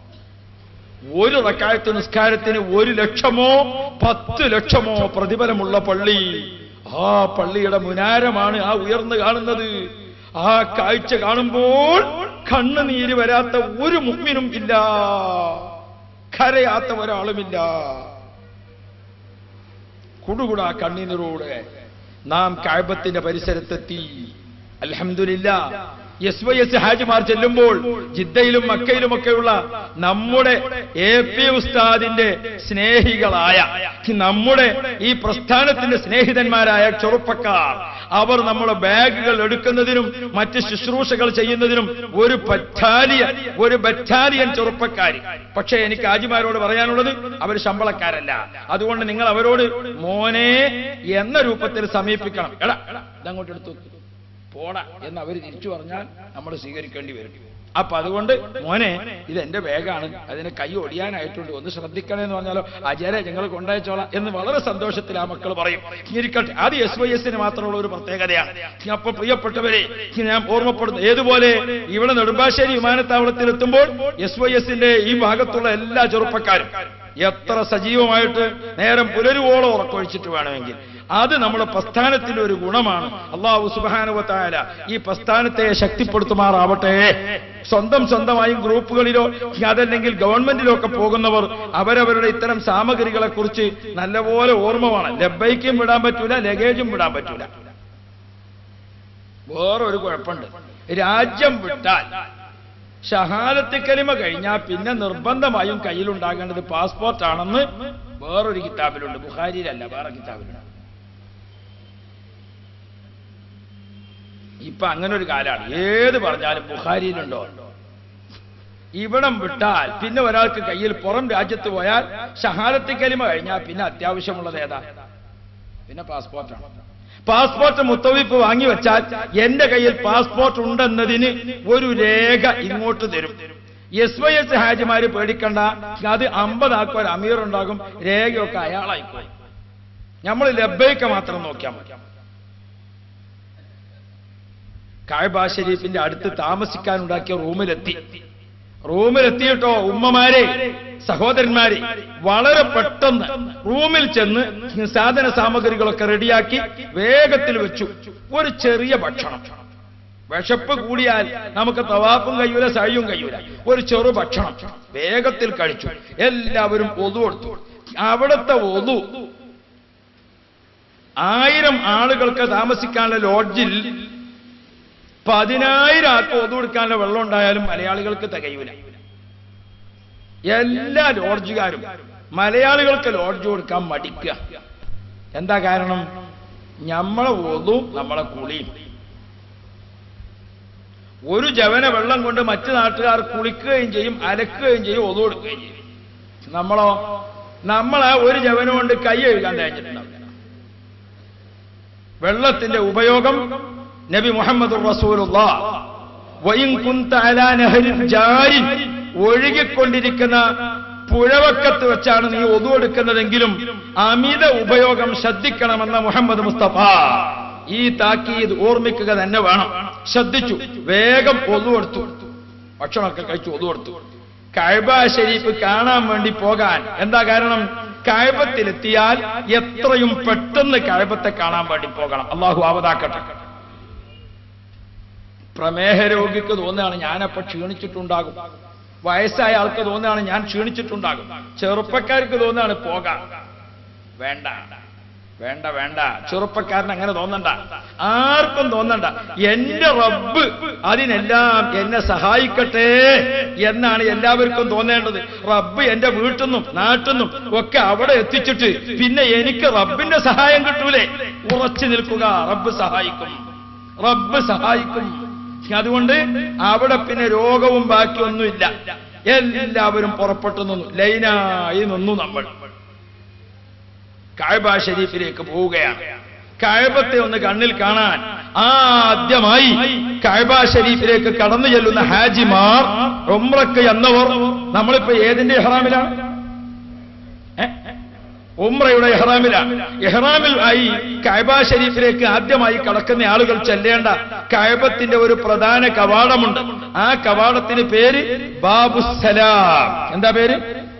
ഒരു റക്കായത്ത് നിസ്കാരത്തിന് ഒരു ലക്ഷമോ പത്ത് ലക്ഷമോ പ്രതിഫലമുള്ള പള്ളി ആ പള്ളിയുടെ മുനാരമാണ് ആ ഉയർന്നു കാണുന്നത് ആ കാഴ്ച കാണുമ്പോൾ കണ്ണുനീര് വരാത്ത ഒരു മുമ്മിനും ഇല്ല കരയാത്ത ഒരാളുമില്ല കുടുകുട കണ്ണീരോടെ നാം കാഴ്ബത്തിന്റെ പരിസരത്തെത്തി അൽഹംദുലില്ല എസ് വൈ എസ് ഹാജിമാർ ചെല്ലുമ്പോൾ ജിദ്ദയിലും മക്കയിലുമൊക്കെയുള്ള നമ്മുടെ എ പി ഉസ്താദിന്റെ സ്നേഹികളായ നമ്മുടെ ഈ പ്രസ്ഥാനത്തിന്റെ സ്നേഹിതന്മാരായ ചെറുപ്പക്കാർ അവർ നമ്മുടെ ബാഗുകൾ എടുക്കുന്നതിനും മറ്റ് ശുശ്രൂഷകൾ ചെയ്യുന്നതിനും ഒരു ബറ്റാലിയൻ ഒരു ബറ്റാലിയൻ ചെറുപ്പക്കാര് പക്ഷേ എനിക്ക് ആജിമാരോട് പറയാനുള്ളത് അവർ ശമ്പളക്കാരല്ല അതുകൊണ്ട് നിങ്ങൾ അവരോട് മോനെ എന്ന രൂപത്തിൽ സമീപിക്കണം എടാ ഇതങ്ങോട്ട് എടുത്തു വെക്ക്. പോടാ എന്ന് അവർ തിരിച്ചു പറഞ്ഞാൽ നമ്മൾ സ്വീകരിക്കേണ്ടി വരും അപ്പൊ അതുകൊണ്ട് മോനെ ഇത് എന്റെ ബാഗാണ് അതിന് കൈ ഒടിയാനായിട്ടുണ്ട് ഒന്ന് ശ്രദ്ധിക്കണേ എന്ന് പറഞ്ഞാലോ അജയരെ ഞങ്ങൾ കൊണ്ടയച്ചോളാം എന്ന് വളരെ സന്തോഷത്തിൽ ആ മക്കൾ പറയും ഇരിക്കട്ടെ അത് എസ് വൈ എസിന് മാത്രമുള്ള ഒരു പ്രത്യേകതയാണ് അപ്പൊ പ്രിയപ്പെട്ടവരെ ഞാൻ ഓർമ്മപ്പെടുന്നു ഏതുപോലെ ഇവിടെ നെടുമ്പാശ്ശേരി വിമാനത്താവളത്തിൽ എത്തുമ്പോൾ എസ് വൈ എസിന്റെ ഈ ഭാഗത്തുള്ള എല്ലാ ചെറുപ്പക്കാരും എത്ര സജീവമായിട്ട് നേരം പുലരുവോളം ഉറക്കൊഴിച്ചിട്ട് വേണമെങ്കിൽ അത് നമ്മുടെ പ്രസ്ഥാനത്തിന്റെ ഒരു ഗുണമാണ് അള്ളാഹു സുബാനുവത്തായ ഈ പ്രസ്ഥാനത്തെ ശക്തിപ്പെടുത്തുമാറാവട്ടെ സ്വന്തം സ്വന്തമായും ഗ്രൂപ്പുകളിലോ അതല്ലെങ്കിൽ ഗവൺമെന്റിലോ ഒക്കെ പോകുന്നവർ അവരവരുടെ ഇത്തരം സാമഗ്രികളെ കുറിച്ച് നല്ലപോലെ ഓർമ്മ വേണം ലബൈക്കും വിടാൻ പറ്റൂല ലഗേജും വിടാൻ പറ്റൂല വേറൊരു കുഴപ്പമുണ്ട് രാജ്യം വിട്ടാൽ ഷഹാദത്ത് കലിമ കഴിഞ്ഞാൽ പിന്നെ നിർബന്ധമായും കയ്യിലുണ്ടാകേണ്ടത് പാസ്പോർട്ട് ആണെന്ന് വേറൊരു കിതാബിലുണ്ട് ബുഖാരിയിലല്ല വേറെ കിതാബിലുണ്ട് ഇപ്പൊ അങ്ങനെ ഒരു കാലാണ് ഏത് പറഞ്ഞാലും ബുഖാരിയിലുണ്ടോ ഇവിടം വിട്ടാൽ പിന്നെ ഒരാൾക്ക് കയ്യിൽ പുറം രാജ്യത്ത് പോയാൽ ഷഹാദത്ത് കലിമ കഴിഞ്ഞാൽ പിന്നെ അത്യാവശ്യമുള്ളത് ഏതാ പിന്നെ പാസ്പോർട്ടാണ് പാസ്പോർട്ട് മുത്തവിപ്പ് വാങ്ങി വെച്ചാൽ എന്റെ കയ്യിൽ പാസ്പോർട്ട് ഉണ്ടെന്നതിന് ഒരു രേഖ ഇങ്ങോട്ട് തരും എസ് വൈ എസ് ഹാജിമാര് പേടിക്കണ്ട അത് അമ്പതാക്കും ഒരു അമീർ ഉണ്ടാകും രേഖയൊക്കെ അയാളായിപ്പോയി നമ്മൾ ലബൈക്ക മാത്രം നോക്കിയാൽ മതി കായബ ഷരീഫിന്റെ അടുത്ത് താമസിക്കാനുണ്ടാക്കിയ റൂമിലെത്തി റൂമിലെത്തിയിട്ടോ ഉമ്മമാരെ സഹോദരന്മാരെ വളരെ പെട്ടെന്ന് റൂമിൽ ചെന്ന് സാധന സാമഗ്രികളൊക്കെ റെഡിയാക്കി വേഗത്തിൽ വെച്ചു ഒരു ചെറിയ ഭക്ഷണം വിശപ്പ് കൂടിയാൽ നമുക്ക് തവാഫും കഴിയൂല സഴിയും കഴിയൂല ഒരു ചെറു ഭക്ഷണം വേഗത്തിൽ കഴിച്ചു എല്ലാവരും ഒതു കൊടുത്തു അവിടുത്തെ ഒതു ആയിരം ആളുകൾക്ക് താമസിക്കാനുള്ള ലോഡ്ജിൽ പതിനായിരം ആൾക്ക് ഒതു കൊടുക്കാനുള്ള വെള്ളം ഉണ്ടായാലും മലയാളികൾക്ക് തികയൂല എല്ലാ ലോഡ്ജുകാരും മലയാളികൾക്ക് ലോഡ്ജ് കൊടുക്കാൻ മടിക്കുക എന്താ കാരണം നമ്മളെ ഒതും നമ്മളെ കുളിയും ഒരു ജവന വെള്ളം കൊണ്ട് മറ്റു നാട്ടുകാർ കുളിക്കുകയും ചെയ്യും അലക്കുകയും ചെയ്യും ഒതു കൊടുക്കുകയും ചെയ്യും നമ്മളോ നമ്മളെ ഒരു ജവന കൊണ്ട് കൈ കഴുകാൻ കഴിഞ്ഞിട്ടുണ്ടാവില്ല വെള്ളത്തിന്റെ ഉപയോഗം നബി മുഹമ്മദ് റസൂലുള്ള വയിൻ കുന്ത അലാ നഹരിൻ ജാരിൻ ഒഴുകിക്കൊണ്ടിരിക്കുന്ന പുഴവക്കത്ത് വെച്ചാണ് നീ ഒതുവെടുക്കുന്നതെങ്കിലും അമിത ഉപയോഗം ശ്രദ്ധിക്കണമെന്ന മുഹമ്മദ് മുസ്തഫ ഈ താക്കീത് ഓർമ്മിക്കുക തന്നെ വേണം ശ്രദ്ധിച്ചു വേഗം ഒതുവെടുത്തു ഭക്ഷണമൊക്കെ കഴിച്ചു ഒതുവെടുത്തു കഴബ ഷരീഫ് കാണാൻ വേണ്ടി പോകാൻ എന്താ കാരണം കഴബത്തിലെത്തിയാൽ എത്രയും പെട്ടെന്ന് കഴബത്തെ കാണാൻ വേണ്ടി പോകണം അള്ളാഹു അവതാക്കട്ടെ പ്രമേഹ രോഗിക്ക് തോന്നുകയാണ് ഞാനപ്പോ ക്ഷീണിച്ചിട്ടുണ്ടാകും വയസ്സായ ആൾക്ക് തോന്നുകയാണ് ഞാൻ ക്ഷീണിച്ചിട്ടുണ്ടാകും ചെറുപ്പക്കാർക്ക് തോന്നുകയാണ് പോകാം വേണ്ട വേണ്ട വേണ്ട ചെറുപ്പക്കാരൻ അങ്ങനെ തോന്നണ്ട ആർക്കും തോന്നണ്ട എന്റെ റബ്ബ് അതിനെല്ലാം എന്നെ സഹായിക്കട്ടെ എന്നാണ് എല്ലാവർക്കും തോന്നേണ്ടത് റബ്ബ് എന്റെ വീട്ടിൽ നിന്നും നാട്ടിൽ നിന്നും ഒക്കെ അവിടെ എത്തിച്ചിട്ട് പിന്നെ എനിക്ക് റബ്ബിന്റെ സഹായം കിട്ടൂലേ ഉറച്ചു നിൽക്കുക റബ്ബ് സഹായിക്കും റബ്ബ് സഹായിക്കും അതുകൊണ്ട് അവിടെ പിന്നെ രോഗവും ബാക്കിയൊന്നുമില്ല എല്ലാവരും പുറപ്പെട്ടു നിന്നു ലൈനായി നിന്നു നമ്മൾ കായബ ഷരീഫിലേക്ക് പോവുകയാണ് കായബത്തെ ഒന്ന് കണ്ണിൽ കാണാൻ ആദ്യമായി കായബ ഷരീഫിലേക്ക് കടന്നു ചെല്ലുന്ന ഹാജിമാർ ഉമ്രക്ക് എന്നവർ നമ്മളിപ്പോ ഏതിന്റെ ഇഹ്റാമിലാണ് ഏ? ഉമ്രയുടെ ഇഹ്റാമിലാണ് ഇഹ്റാമിൽ ആയി കഅബ ഷരീഫിലേക്ക് ആദ്യമായി കടക്കുന്ന ആളുകൾ ചെല്ലേണ്ട കഅബത്തിന്റെ ഒരു പ്രധാന കവാടമുണ്ട് ആ കവാടത്തിന് പേര് ബാബുസലാം എന്താ പേര്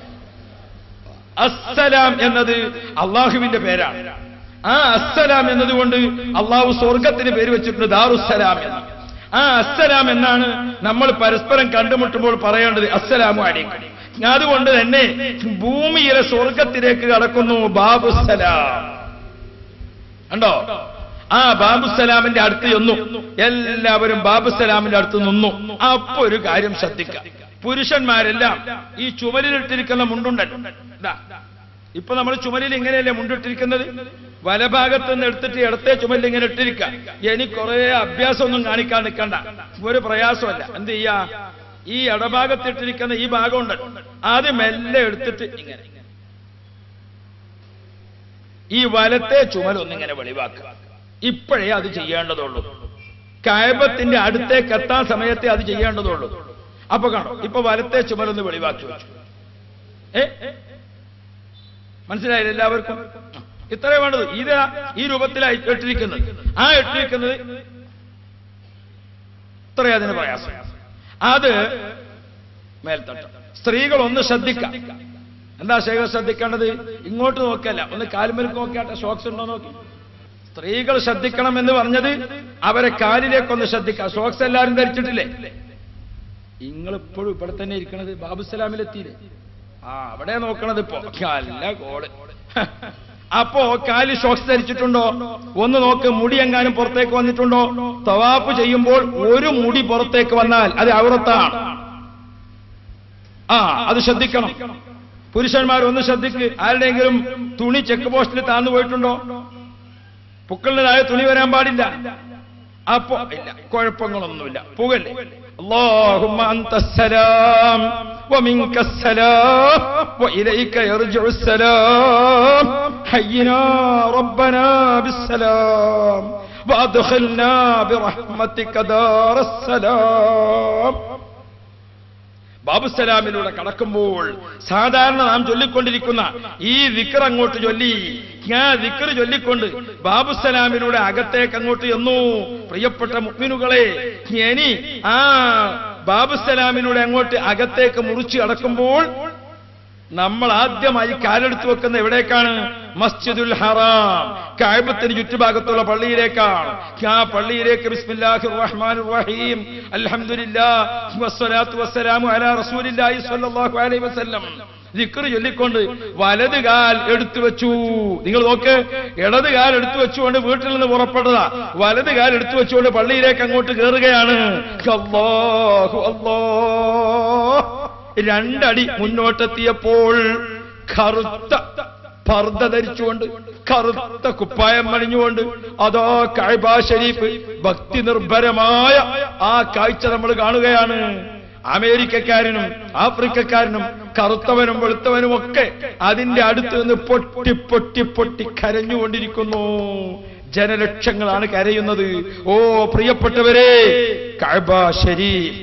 അസ്സലാം എന്നത് അള്ളാഹുവിന്റെ പേരാണ് ആ അസ്സലാം എന്നതുകൊണ്ട് അള്ളാഹു സ്വർഗത്തിന് പേര് വെച്ചിട്ടുണ്ട് ദാറുസലാം എന്ന് ആ അസ്സലാം എന്നാണ് നമ്മൾ പരസ്പരം കണ്ടുമുട്ടുമ്പോൾ പറയേണ്ടത് അസ്സലാമു അലൈക്കും അതുകൊണ്ട് തന്നെ ഭൂമിയിലെ സ്വർഗത്തിലേക്ക് കടക്കുന്നു ബാബുസലാം കണ്ടോ ആ ബാബുസലാമിന്റെ അടുത്ത് ചെന്നു എല്ലാവരും ബാബുസലാമിന്റെ അടുത്ത് നിന്നു അപ്പൊ ഒരു കാര്യം ശ്രദ്ധിക്കാം പുരുഷന്മാരെല്ലാം ഈ ചുമലിലിട്ടിരിക്കുന്ന മുണ്ടുണ്ടല്ലോ ദാ, ഇപ്പൊ നമ്മൾ ചുമലിൽ ഇങ്ങനെയല്ലേ മുണ്ടിട്ടിരിക്കുന്നത് വലഭാഗത്ത് നിന്ന് എടുത്തിട്ട് ഇടത്തെ ചുമലിൽ ഇങ്ങനെ ഇട്ടിരിക്കുക ഇനി കുറെ അഭ്യാസമൊന്നും കാണിക്കാൻ നിൽക്കണ്ട ഒരു പ്രയാസമല്ല എന്ത് ചെയ്യാ ഈ ഇടഭാഗത്ത് ഇട്ടിരിക്കുന്ന ഈ ഭാഗമുണ്ട് അത് മെല്ലെ എടുത്തിട്ട് ഇങ്ങനെ ഈ വലത്തെ ചുമലൊന്നിങ്ങനെ വെളിവാക്കുക ഇപ്പോഴേ അത് ചെയ്യേണ്ടതുള്ളൂ കയബത്തിന്റെ അടുത്തേക്ക് എത്താൻ സമയത്തെ അത് ചെയ്യേണ്ടതുള്ളൂ അപ്പൊ കാണോ ഇപ്പൊ വലത്തെ ചുമലൊന്ന് വെളിവാക്കി വെച്ചു ഏ മനസ്സിലായില്ല എല്ലാവർക്കും ഇത്രേ വേണ്ടത് ഇത് ഈ രൂപത്തിലായി ഇട്ടിരിക്കുന്നത് ആ ഇട്ടിരിക്കുന്നത് ഇത്രേ അതിന് പ്രയാസം അത് മേൽത്തട്ട സ്ത്രീകൾ ഒന്ന് ശ്രദ്ധിക്കാം എന്താ ശേഖർ ശ്രദ്ധിക്കേണ്ടത് ഇങ്ങോട്ട് നോക്കല്ല ഒന്ന് കാൽമേൽക്ക് നോക്കിയാട്ടെ ഷോക്സ് ഉണ്ടോ നോക്കി സ്ത്രീകൾ ശ്രദ്ധിക്കണം എന്ന് പറഞ്ഞത് അവരെ കാലിലേക്കൊന്ന് ശ്രദ്ധിക്കാം ഷോക്സ് എല്ലാവരും ധരിച്ചിട്ടില്ലേ നിങ്ങൾ ഇപ്പോഴും ഇവിടെ തന്നെ ഇരിക്കണത് ബാബുസലാമിലെത്തിയില്ലേ ആ അവിടെ നോക്കണത് ഇപ്പോ നല്ല ഗോള് അപ്പോ കാല് ഷോക്സ് ധരിച്ചിട്ടുണ്ടോ ഒന്ന് നോക്ക് മുടി എങ്ങാനും പുറത്തേക്ക് വന്നിട്ടുണ്ടോ തവാപ്പ് ചെയ്യുമ്പോൾ ഒരു മുടി പുറത്തേക്ക് വന്നാൽ അത് ഔറത്താണ് ആ അത് ശ്രദ്ധിക്കണം പുരുഷന്മാർ ഒന്ന് ശ്രദ്ധിക്ക് ആരുടെയെങ്കിലും തുണി ചെക്ക് പോസ്റ്റിൽ താന്നു പോയിട്ടുണ്ടോ പുക്കളിൻ്റെതായ തുണി വരാൻ പാടില്ല അപ്പോ ഇല്ല കുഴപ്പങ്ങളൊന്നുമില്ല പുകല്ലേ اللهم أنت السلام ومنك السلام وإليك يرجع السلام حينا ربنا بالسلام وأدخلنا برحمتك دار السلام ബാബുസലാമിലൂടെ കടക്കുമ്പോൾ സാധാരണ നാം ചൊല്ലിക്കൊണ്ടിരിക്കുന്ന ഈ വിക്കർ അങ്ങോട്ട് ചൊല്ലി ഞാൻ വിക്കർ ചൊല്ലിക്കൊണ്ട് ബാബുസലാമിലൂടെ അകത്തേക്ക് അങ്ങോട്ട് ചെന്നു പ്രിയപ്പെട്ട മുഗ്മിനുകളെ ഇനി ആ ബാബുസലാമിലൂടെ അങ്ങോട്ട് അകത്തേക്ക് മുറിച്ച് കടക്കുമ്പോൾ നമ്മൾ ആദ്യമായി കാലെടുത്ത് വെക്കുന്ന എവിടേക്കാണ് മസ്ജിദുൽ ഹറാം കായബത്തിന് ചുറ്റുഭാഗത്തുള്ള പള്ളിയിലേക്കാണ് ആ പള്ളിയിലേക്ക് ബിസ്മില്ലാഹിർ റഹ്മാനിർ റഹീം അൽഹംദുലില്ലാഹി വസ്സലാത്തു വസ്സലാമു അലാ റസൂലില്ലാഹി സ്വല്ലല്ലാഹു അലൈഹി വസല്ലം ദിക്ർ ചൊല്ലിക്കൊണ്ട് വലത് കാൽ എടുത്തു വെച്ചു നിങ്ങൾ നോക്ക് ഇടത് കാൽ എടുത്തു വെച്ചുകൊണ്ട് വീട്ടിൽ നിന്ന് പുറപ്പെട്ടതാ വലത് കാൽ എടുത്തു വെച്ചുകൊണ്ട് പള്ളിയിലേക്ക് അങ്ങോട്ട് കയറുകയാണ് അല്ലാഹു അല്ലാഹ് രണ്ടടി മുന്നോട്ടെത്തിയപ്പോൾ കറുത്ത പർദ്ദ ധരിച്ചുകൊണ്ട് കറുത്ത കുപ്പായം മണിഞ്ഞുകൊണ്ട് അതോ കൈബാ ഷരീഫ് ഭക്തി നിർഭരമായ ആ കാഴ്ച നമ്മൾ കാണുകയാണ് അമേരിക്കക്കാരനും ആഫ്രിക്കക്കാരനും കറുത്തവനും വെളുത്തവനും ഒക്കെ അതിന്റെ അടുത്ത് നിന്ന് പൊട്ടി പൊട്ടി പൊട്ടി കരഞ്ഞുകൊണ്ടിരിക്കുന്നു ജനലക്ഷങ്ങളാണ് കരയുന്നത് ഓ പ്രിയപ്പെട്ടവരെ കഅബ ഷരീഫ്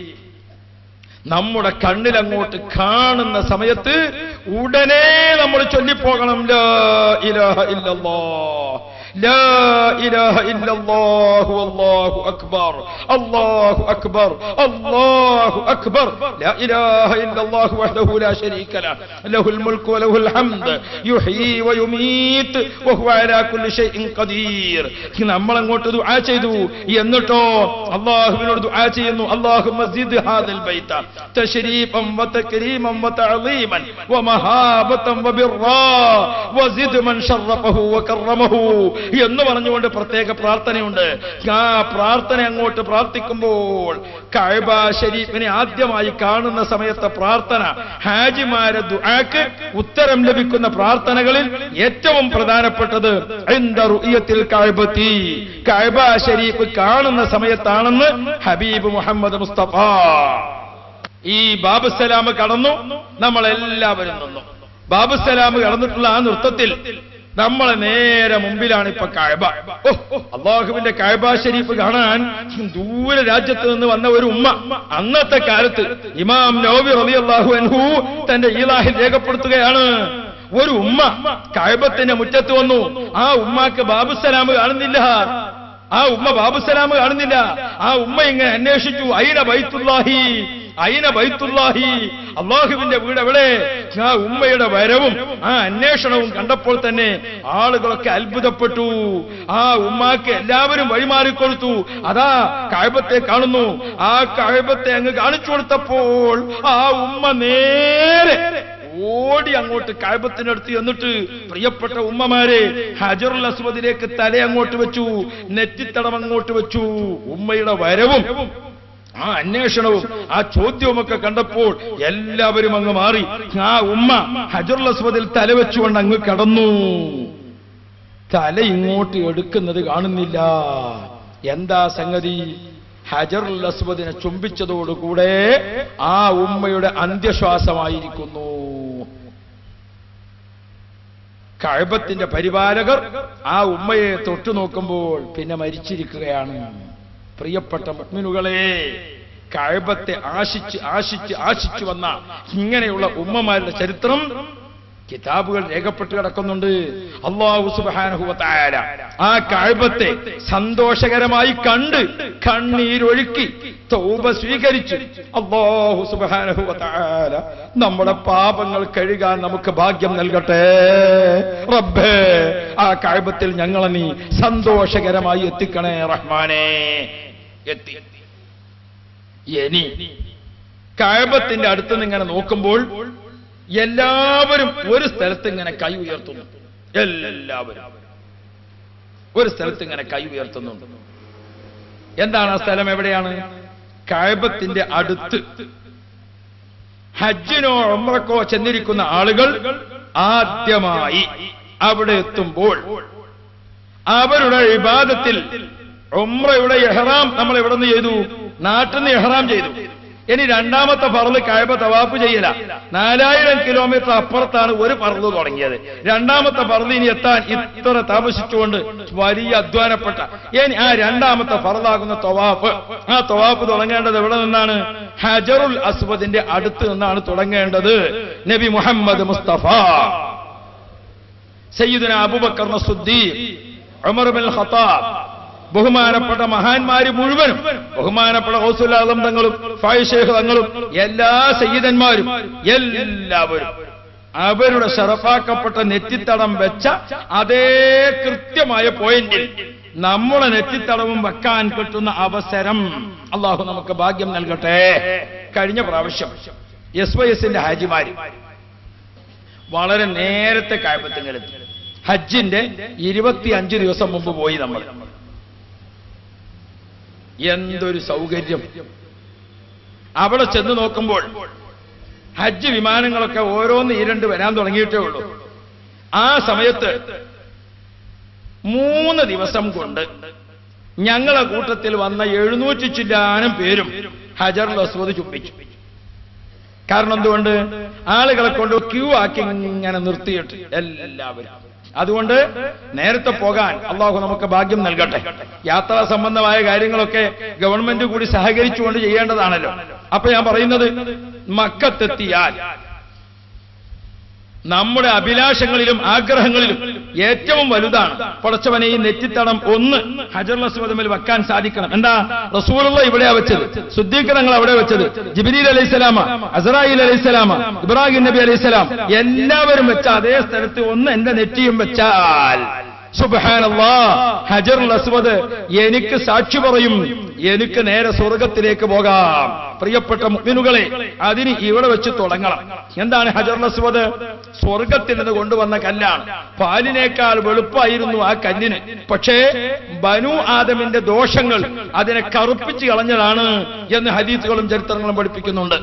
നമ്മുടെ കണ്ണിലങ്ങോട്ട് കാണുന്ന സമയത്ത് ഉടനെ നമ്മൾ ചൊല്ലിപ്പോകണം ലാ ഇലാഹ ഇല്ലല്ലാഹ് ലാ ഇലാഹ ഇല്ലല്ലാഹു അല്ലാഹു അക്ബർ അല്ലാഹു അക്ബർ അല്ലാഹു അക്ബർ ലാ ഇലാഹ ഇല്ലല്ലാഹു വഹ്ദഹു ലാ ശരീക ലഹു ലഹുൽ മുൽക്കു വലഹുൽ ഹംദ് യുഹ്യി വയുമീത് വഹുവ അലാ കുല്ലി ഷൈഇൻ ഖദീർ നമ്മൾ അങ്ങോട്ട് ദുആ ചെയ്തു എന്നിട്ടോ അല്ലാഹുവിനോട് ദുആ ചെയ്യുന്നു അല്ലാഹുമ്മ സിദ് ഹാദൽ ബൈത تشريفا وتكريما وتعظيما ومهابة وبرا وزد من شرفه وكرمه എന്ന് പറഞ്ഞുകൊണ്ട് പ്രത്യേക പ്രാർത്ഥനയുണ്ട് ആ പ്രാർത്ഥന അങ്ങോട്ട് പ്രാർത്ഥിക്കുമ്പോൾ കഅബ ഷരീഫിനെ ആദ്യമായി കാണുന്ന സമയത്തെ പ്രാർത്ഥന ഹാജിമാരെ ദുആക്ക് ഉത്തരം ലഭിക്കുന്ന പ്രാർത്ഥനകളിൽ ഏറ്റവും പ്രധാനപ്പെട്ടത് ഇന്ദ റുഇയത്തിൽ കഅബത്തി കഅബ ഷരീഫ് കാണുന്ന സമയത്താണെന്ന് ഹബീബ് മുഹമ്മദ് മുസ്തഫ ഈ ബാബുസലാം കടന്നു നമ്മളെല്ലാവരും നിന്നു ബാബുസലാം കടന്നിട്ടുള്ള ആ നൃത്തത്തിൽ നമ്മളെ നേരെ മുമ്പിലാണ് ഇപ്പൊ കായബ ഓ അള്ളാഹുവിന്റെ കായബ ഷരീഫ് കാണാൻ ദൂരെ രാജ്യത്ത് നിന്ന് വന്ന ഒരു ഉമ്മ അന്നത്തെ കാലത്ത് ഇമാം നോബി റബി അള്ളാഹു അൻഹു തന്റെ ഈലാഹിൽ രേഖപ്പെടുത്തുകയാണ് ഒരു ഉമ്മ കായബത്തിന്റെ മുറ്റത്ത് വന്നു ആ ഉമ്മാക്ക് ബാബുസലാം കാണുന്നില്ല ആ ഉമ്മ ബാബുസലാം കാണുന്നില്ല ആ ഉമ്മ ഇങ്ങനെ അന്വേഷിച്ചു അയിന ബൈത്തുല്ലാഹി അയിന ബൈത്തുല്ലാഹി അള്ളാഹുവിന്റെ വീട് എവിടെ ആ ഉമ്മയുടെ വരവും ആ അന്വേഷണവും കണ്ടപ്പോൾ തന്നെ ആളുകളൊക്കെ അത്ഭുതപ്പെട്ടു ആ ഉമ്മാക്ക് എല്ലാവരും വഴിമാറിക്കൊടുത്തു അതാ കായബത്തെ കാണുന്നു ആ കായബത്തെ അങ്ങ് കാണിച്ചു കൊടുത്തപ്പോൾ ആ ഉമ്മ നേരെ ഓടി അങ്ങോട്ട് കായബത്തിനടുത്ത് എന്നിട്ട് പ്രിയപ്പെട്ട ഉമ്മമാരെ ഹജറുൽ അസ്വദിലേക്ക് തല അങ്ങോട്ട് വെച്ചു നെറ്റിത്തടം അങ്ങോട്ട് വെച്ചു ഉമ്മയുടെ വരവും ആ അന്വേഷണവും ആ ചോദ്യവുമൊക്കെ കണ്ടപ്പോൾ എല്ലാവരും അങ്ങ് മാറി ആ ഉമ്മ ഹജറുൽ അസ്വദിൽ തലവെച്ചുകൊണ്ട് അങ്ങ് കടന്നു തല ഇങ്ങോട്ട് എടുക്കുന്നത് കാണുന്നില്ല എന്താ സംഗതി ഹജറുൽ അസ്വദിനെ ചുംബിച്ചതോടുകൂടെ ആ ഉമ്മയുടെ അന്ത്യശ്വാസമായിരിക്കുന്നു കഴബത്തിന്റെ പരിപാലകർ ആ ഉമ്മയെ തൊട്ടു നോക്കുമ്പോൾ പിന്നെ മരിച്ചിരിക്കുകയാണ് പ്രിയപ്പെട്ട മുഗ്മിനുകളെ കഴബത്തെ ആശിച്ച് ആശിച്ച് ആശിച്ചു വന്ന ഇങ്ങനെയുള്ള ഉമ്മമാരുടെ ചരിത്രം കിതാബുകൾ രേഖപ്പെട്ട് കിടക്കുന്നുണ്ട് അള്ളാഹു സുബാനുഭവത്തായ ആ കഴബത്തെ സന്തോഷകരമായി കണ്ട് കണ്ണീരൊഴുക്കി തൗബ സ്വീകരിച്ച് അള്ളാഹു സുബാനുഭവത്തായ നമ്മുടെ പാപങ്ങൾ കഴുകാൻ നമുക്ക് ഭാഗ്യം നൽകട്ടെ റബ്ബേ ആ കഴബത്തിൽ ഞങ്ങളെ നീ സന്തോഷകരമായി എത്തിക്കണേ റഹ്മാനെ എത്തി ഇനി കഴബത്തിന്റെ അടുത്ത് നിന്ന് ഇങ്ങനെ നോക്കുമ്പോൾ എല്ലാവരും ഒരു സ്ഥലത്ത് ഇങ്ങനെ കൈ ഉയർത്തുന്നു എല്ലാവരും ഒരു സ്ഥലത്ത് ഇങ്ങനെ കൈ ഉയർത്തുന്നുണ്ട് എന്താണ് ആ സ്ഥലം എവിടെയാണ് കഴബത്തിന്റെ അടുത്ത് ഹജ്ജിനോ ഒമ്രക്കോ ചെന്നിരിക്കുന്ന ആളുകൾ ആദ്യമായി അവിടെ എത്തുമ്പോൾ അവരുടെ വിവാദത്തിൽ ഒമ്രയുടെ എഹ്റാം നമ്മൾ എവിടെ നിന്ന് ചെയ്തു നാട്ടിൽ നിന്ന് എഹ്റാം ചെയ്തു ഇനി രണ്ടാമത്തെ പറന്ന് കഴബ തവാഫ് ചെയ്യല നാലായിരം കിലോമീറ്റർ അപ്പുറത്താണ് ഒരു പറന്ന് തുടങ്ങിയത് രണ്ടാമത്തെ പറന്ന് ഇനി എത്താൻ ഇത്ര താമസിച്ചുകൊണ്ട് വലിയ അധ്വാനപ്പെട്ട ഇനി ആ രണ്ടാമത്തെ പറന്നാകുന്ന തവാഫ് ആ തവാഫ് തുടങ്ങേണ്ടത് എവിടെ നിന്നാണ് ഹജറുൽ അസ്വദിന്റെ അടുത്ത് നിന്നാണ് തുടങ്ങേണ്ടത് നബി മുഹമ്മദ് മുസ്തഫ സയ്യിദുന അബൂബക്കർ നസുദ്ദീൻ ഉമർ ബിൻ ഖത്താബ് ബഹുമാനപ്പെട്ട മഹാന്മാര് മുഴുവനും ബഹുമാനപ്പെട്ട ഹൗസുല്ലാദം തങ്ങളും ഫായിഷേഖ് തങ്ങളും എല്ലാ സയ്യിദന്മാരും എല്ലാവരും അവരുടെ ഷറഫാക്കപ്പെട്ട നെറ്റിത്തടം വെച്ച അതേ കൃത്യമായ പോയിന്റിൽ നമ്മുടെ നെറ്റിത്തടവും വെക്കാൻ കിട്ടുന്ന അവസരം അള്ളാഹു നമുക്ക് ഭാഗ്യം നൽകട്ടെ കഴിഞ്ഞ പ്രാവശ്യം എസ് വൈ എസിന്റെ ഹാജിമാര് വളരെ നേരത്തെ കായപ്പത്തിങ്ങലെത്തി ഹജ്ജിന്റെ ഇരുപത്തിയഞ്ച് ദിവസം മുമ്പ് പോയി നമ്മൾ എന്തൊരു സൗകര്യം അവിടെ ചെന്ന് നോക്കുമ്പോൾ ഹജ്ജ് വിമാനങ്ങളൊക്കെ ഓരോന്ന് ഇരണ്ട് വരാൻ തുടങ്ങിയിട്ടേ ഉള്ളൂ ആ സമയത്ത് മൂന്ന് ദിവസം കൊണ്ട് ഞങ്ങളെ കൂട്ടത്തിൽ വന്ന എഴുന്നൂറ്റി ചില്ലാനും പേരും ഹജറുൽ അസ്വദ് ചുംബിച്ചു കാരണം എന്തുകൊണ്ട് ആളുകളെ കൊണ്ട് ക്യൂ ആക്കി ഇങ്ങനെ നിർത്തിയിട്ട് എല്ലാവരും അതുകൊണ്ട് നേരത്തെ പോകാൻ അള്ളാഹു നമുക്ക് ഭാഗ്യം നൽകട്ടെ യാത്രാ സംബന്ധമായ കാര്യങ്ങളൊക്കെ ഗവൺമെന്റ് കൂടി സഹകരിച്ചുകൊണ്ട് ചെയ്യേണ്ടതാണല്ലോ അപ്പൊ ഞാൻ പറയുന്നത് മക്കത്തെത്തിയാൽ നമ്മുടെ അഭിലാഷങ്ങളിലും ആഗ്രഹങ്ങളിലും ഏറ്റവും വലുതാണ് പടച്ചവനെ ഈ നെറ്റിത്തടം ഒന്ന് ഹജർ അസ്വദമിൽ വെക്കാൻ സാധിക്കണം എന്താ റസൂലുള്ള ഇവിടെയാ വെച്ചത് സുദ്ദീഖനങ്ങൾ അവിടെ വെച്ചത് ജിബിലീൽ അലൈഹിസ്സലാമ അസറായിൽ അലൈഹിസ്സലാമ ഇബ്രാഹിം നബി അലൈഹിസ്സലാം എല്ലാവരും വെച്ച അതേ സ്ഥലത്ത് ഒന്ന് എന്റെ നെറ്റിയും വെച്ചാൽ സുബാനല്ലാ ഹജറുൽ അസ്വദ് എനിക്ക് സാക്ഷി പറയും എനിക്ക് നേരെ സ്വർഗത്തിലേക്ക് പോകാം പ്രിയപ്പെട്ട മുഗ്മിനുകളെ അതിന് ഇവിടെ വെച്ച് തുടങ്ങണം എന്താണ് ഹജറുൽ അസ്വദ് സ്വർഗത്തിൽ നിന്ന് കൊണ്ടുവന്ന കല്ലാണ് പാലിനേക്കാൾ വെളുപ്പായിരുന്നു ആ കല്ലിന് പക്ഷേ ബനു ആദമിന്റെ ദോഷങ്ങൾ അതിനെ കറുപ്പിച്ച് കളഞ്ഞതാണ് എന്ന് ഹദീസുകളും ചരിത്രങ്ങളും പഠിപ്പിക്കുന്നുണ്ട്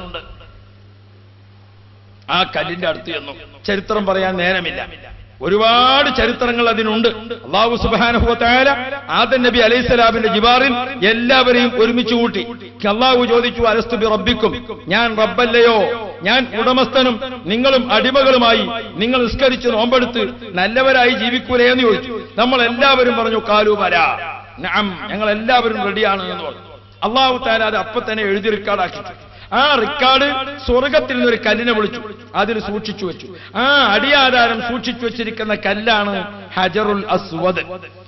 ആ കല്ലിന്റെ അടുത്ത് ചെന്നു ചരിത്രം പറയാൻ നേരമില്ല ഒരുപാട് ചരിത്രങ്ങൾ അതിനുണ്ട് അള്ളാഹു സുബാനുഭവത്തായ ആദൻ നബി അലൈഹി സ്വലാമിന്റെ ജിബാറിൽ എല്ലാവരെയും ഒരുമിച്ച് കൂട്ടി അള്ളാഹു ചോദിച്ചു അലസ്തുബി റബ്ബിക്കും ഞാൻ റബ്ബല്ലയോ ഞാൻ ഉടമസ്ഥനും നിങ്ങളും അടിമകളുമായി നിങ്ങൾ നിസ്കരിച്ച് നോമ്പെടുത്ത് നല്ലവരായി ജീവിക്കൂലേ എന്ന് ചോദിച്ചു നമ്മൾ എല്ലാവരും പറഞ്ഞു കാലു വര ഞങ്ങൾ എല്ലാവരും റെഡിയാണ് എന്ന് പറഞ്ഞു അള്ളാഹു താല അത് അപ്പൊ തന്നെ എഴുതി റെക്കോർഡാക്കി ആ റെക്കോർഡ് സ്വർഗത്തിൽ നിന്നൊരു കല്ലിനെ വിളിച്ചു അതിൽ സൂക്ഷിച്ചു വെച്ചു ആ അടിയാധാരം സൂക്ഷിച്ചു വെച്ചിരിക്കുന്ന കല്ലാണ് ഹജറുൽ അസ്വദ്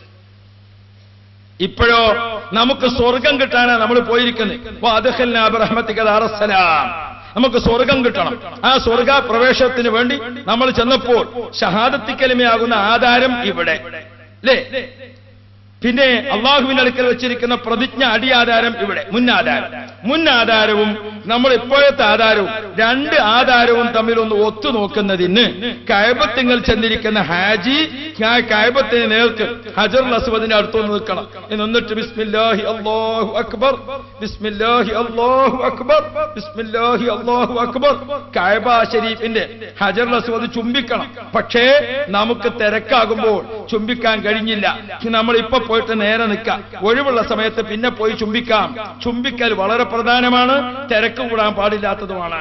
ഇപ്പോഴോ നമുക്ക് സ്വർഗം കിട്ടാനാണ് നമ്മൾ പോയിരിക്കുന്നത് റഹ്മത്തിക്കലാം നമുക്ക് സ്വർഗം കിട്ടണം ആ സ്വർഗ പ്രവേശനത്തിന് വേണ്ടി നമ്മൾ ചെന്നപ്പോൾ ഷഹാദത്തിക്കലിമയാകുന്ന ആധാരം ഇവിടെ അല്ലേ പിന്നെ അള്ളാഹുവിന്റെ അടുക്കൽ വെച്ചിരിക്കുന്ന പ്രതിജ്ഞ അടിയാധാരം ഇവിടെ മുന്നാധാരം മുന്നാധാരവും നമ്മൾ ഇപ്പോഴത്തെ ആധാരവും രണ്ട് ആധാരവും തമ്മിൽ ഒന്ന് ഒത്തു നോക്കുന്നതിന് കയബത്തിങ്ങൾ ചെന്നിരിക്കുന്ന ഹാജി ആ കയബത്തിന് നേർക്ക് ഹജർ അസ്വദിന്റെ അടുത്തൊന്ന് നിൽക്കണം എന്നിട്ട് ബിസ്മില്ലാഹി അല്ലാഹു അക്ബർ ബിസ്മില്ലാഹി അല്ലാഹു അക്ബർ ബിസ്മില്ലാഹി അല്ലാഹു അക്ബർ കഅബ ഷരീഫിന്റെ ഹജർ അസ്വദ് ചുംബിക്കണം പക്ഷേ നമുക്ക് തിരക്കാകുമ്പോൾ ചുംബിക്കാൻ കഴിഞ്ഞില്ല നമ്മൾ ഇപ്പൊ പോയിട്ട് നേരെ നിൽക്കാം ഒഴിവുള്ള സമയത്ത് പിന്നെ പോയി ചുംബിക്കാം ചുംബിക്കൽ വളരെ പ്രധാനമാണ് തിരക്ക് കൂടാൻ പാടില്ലാത്തതുമാണ്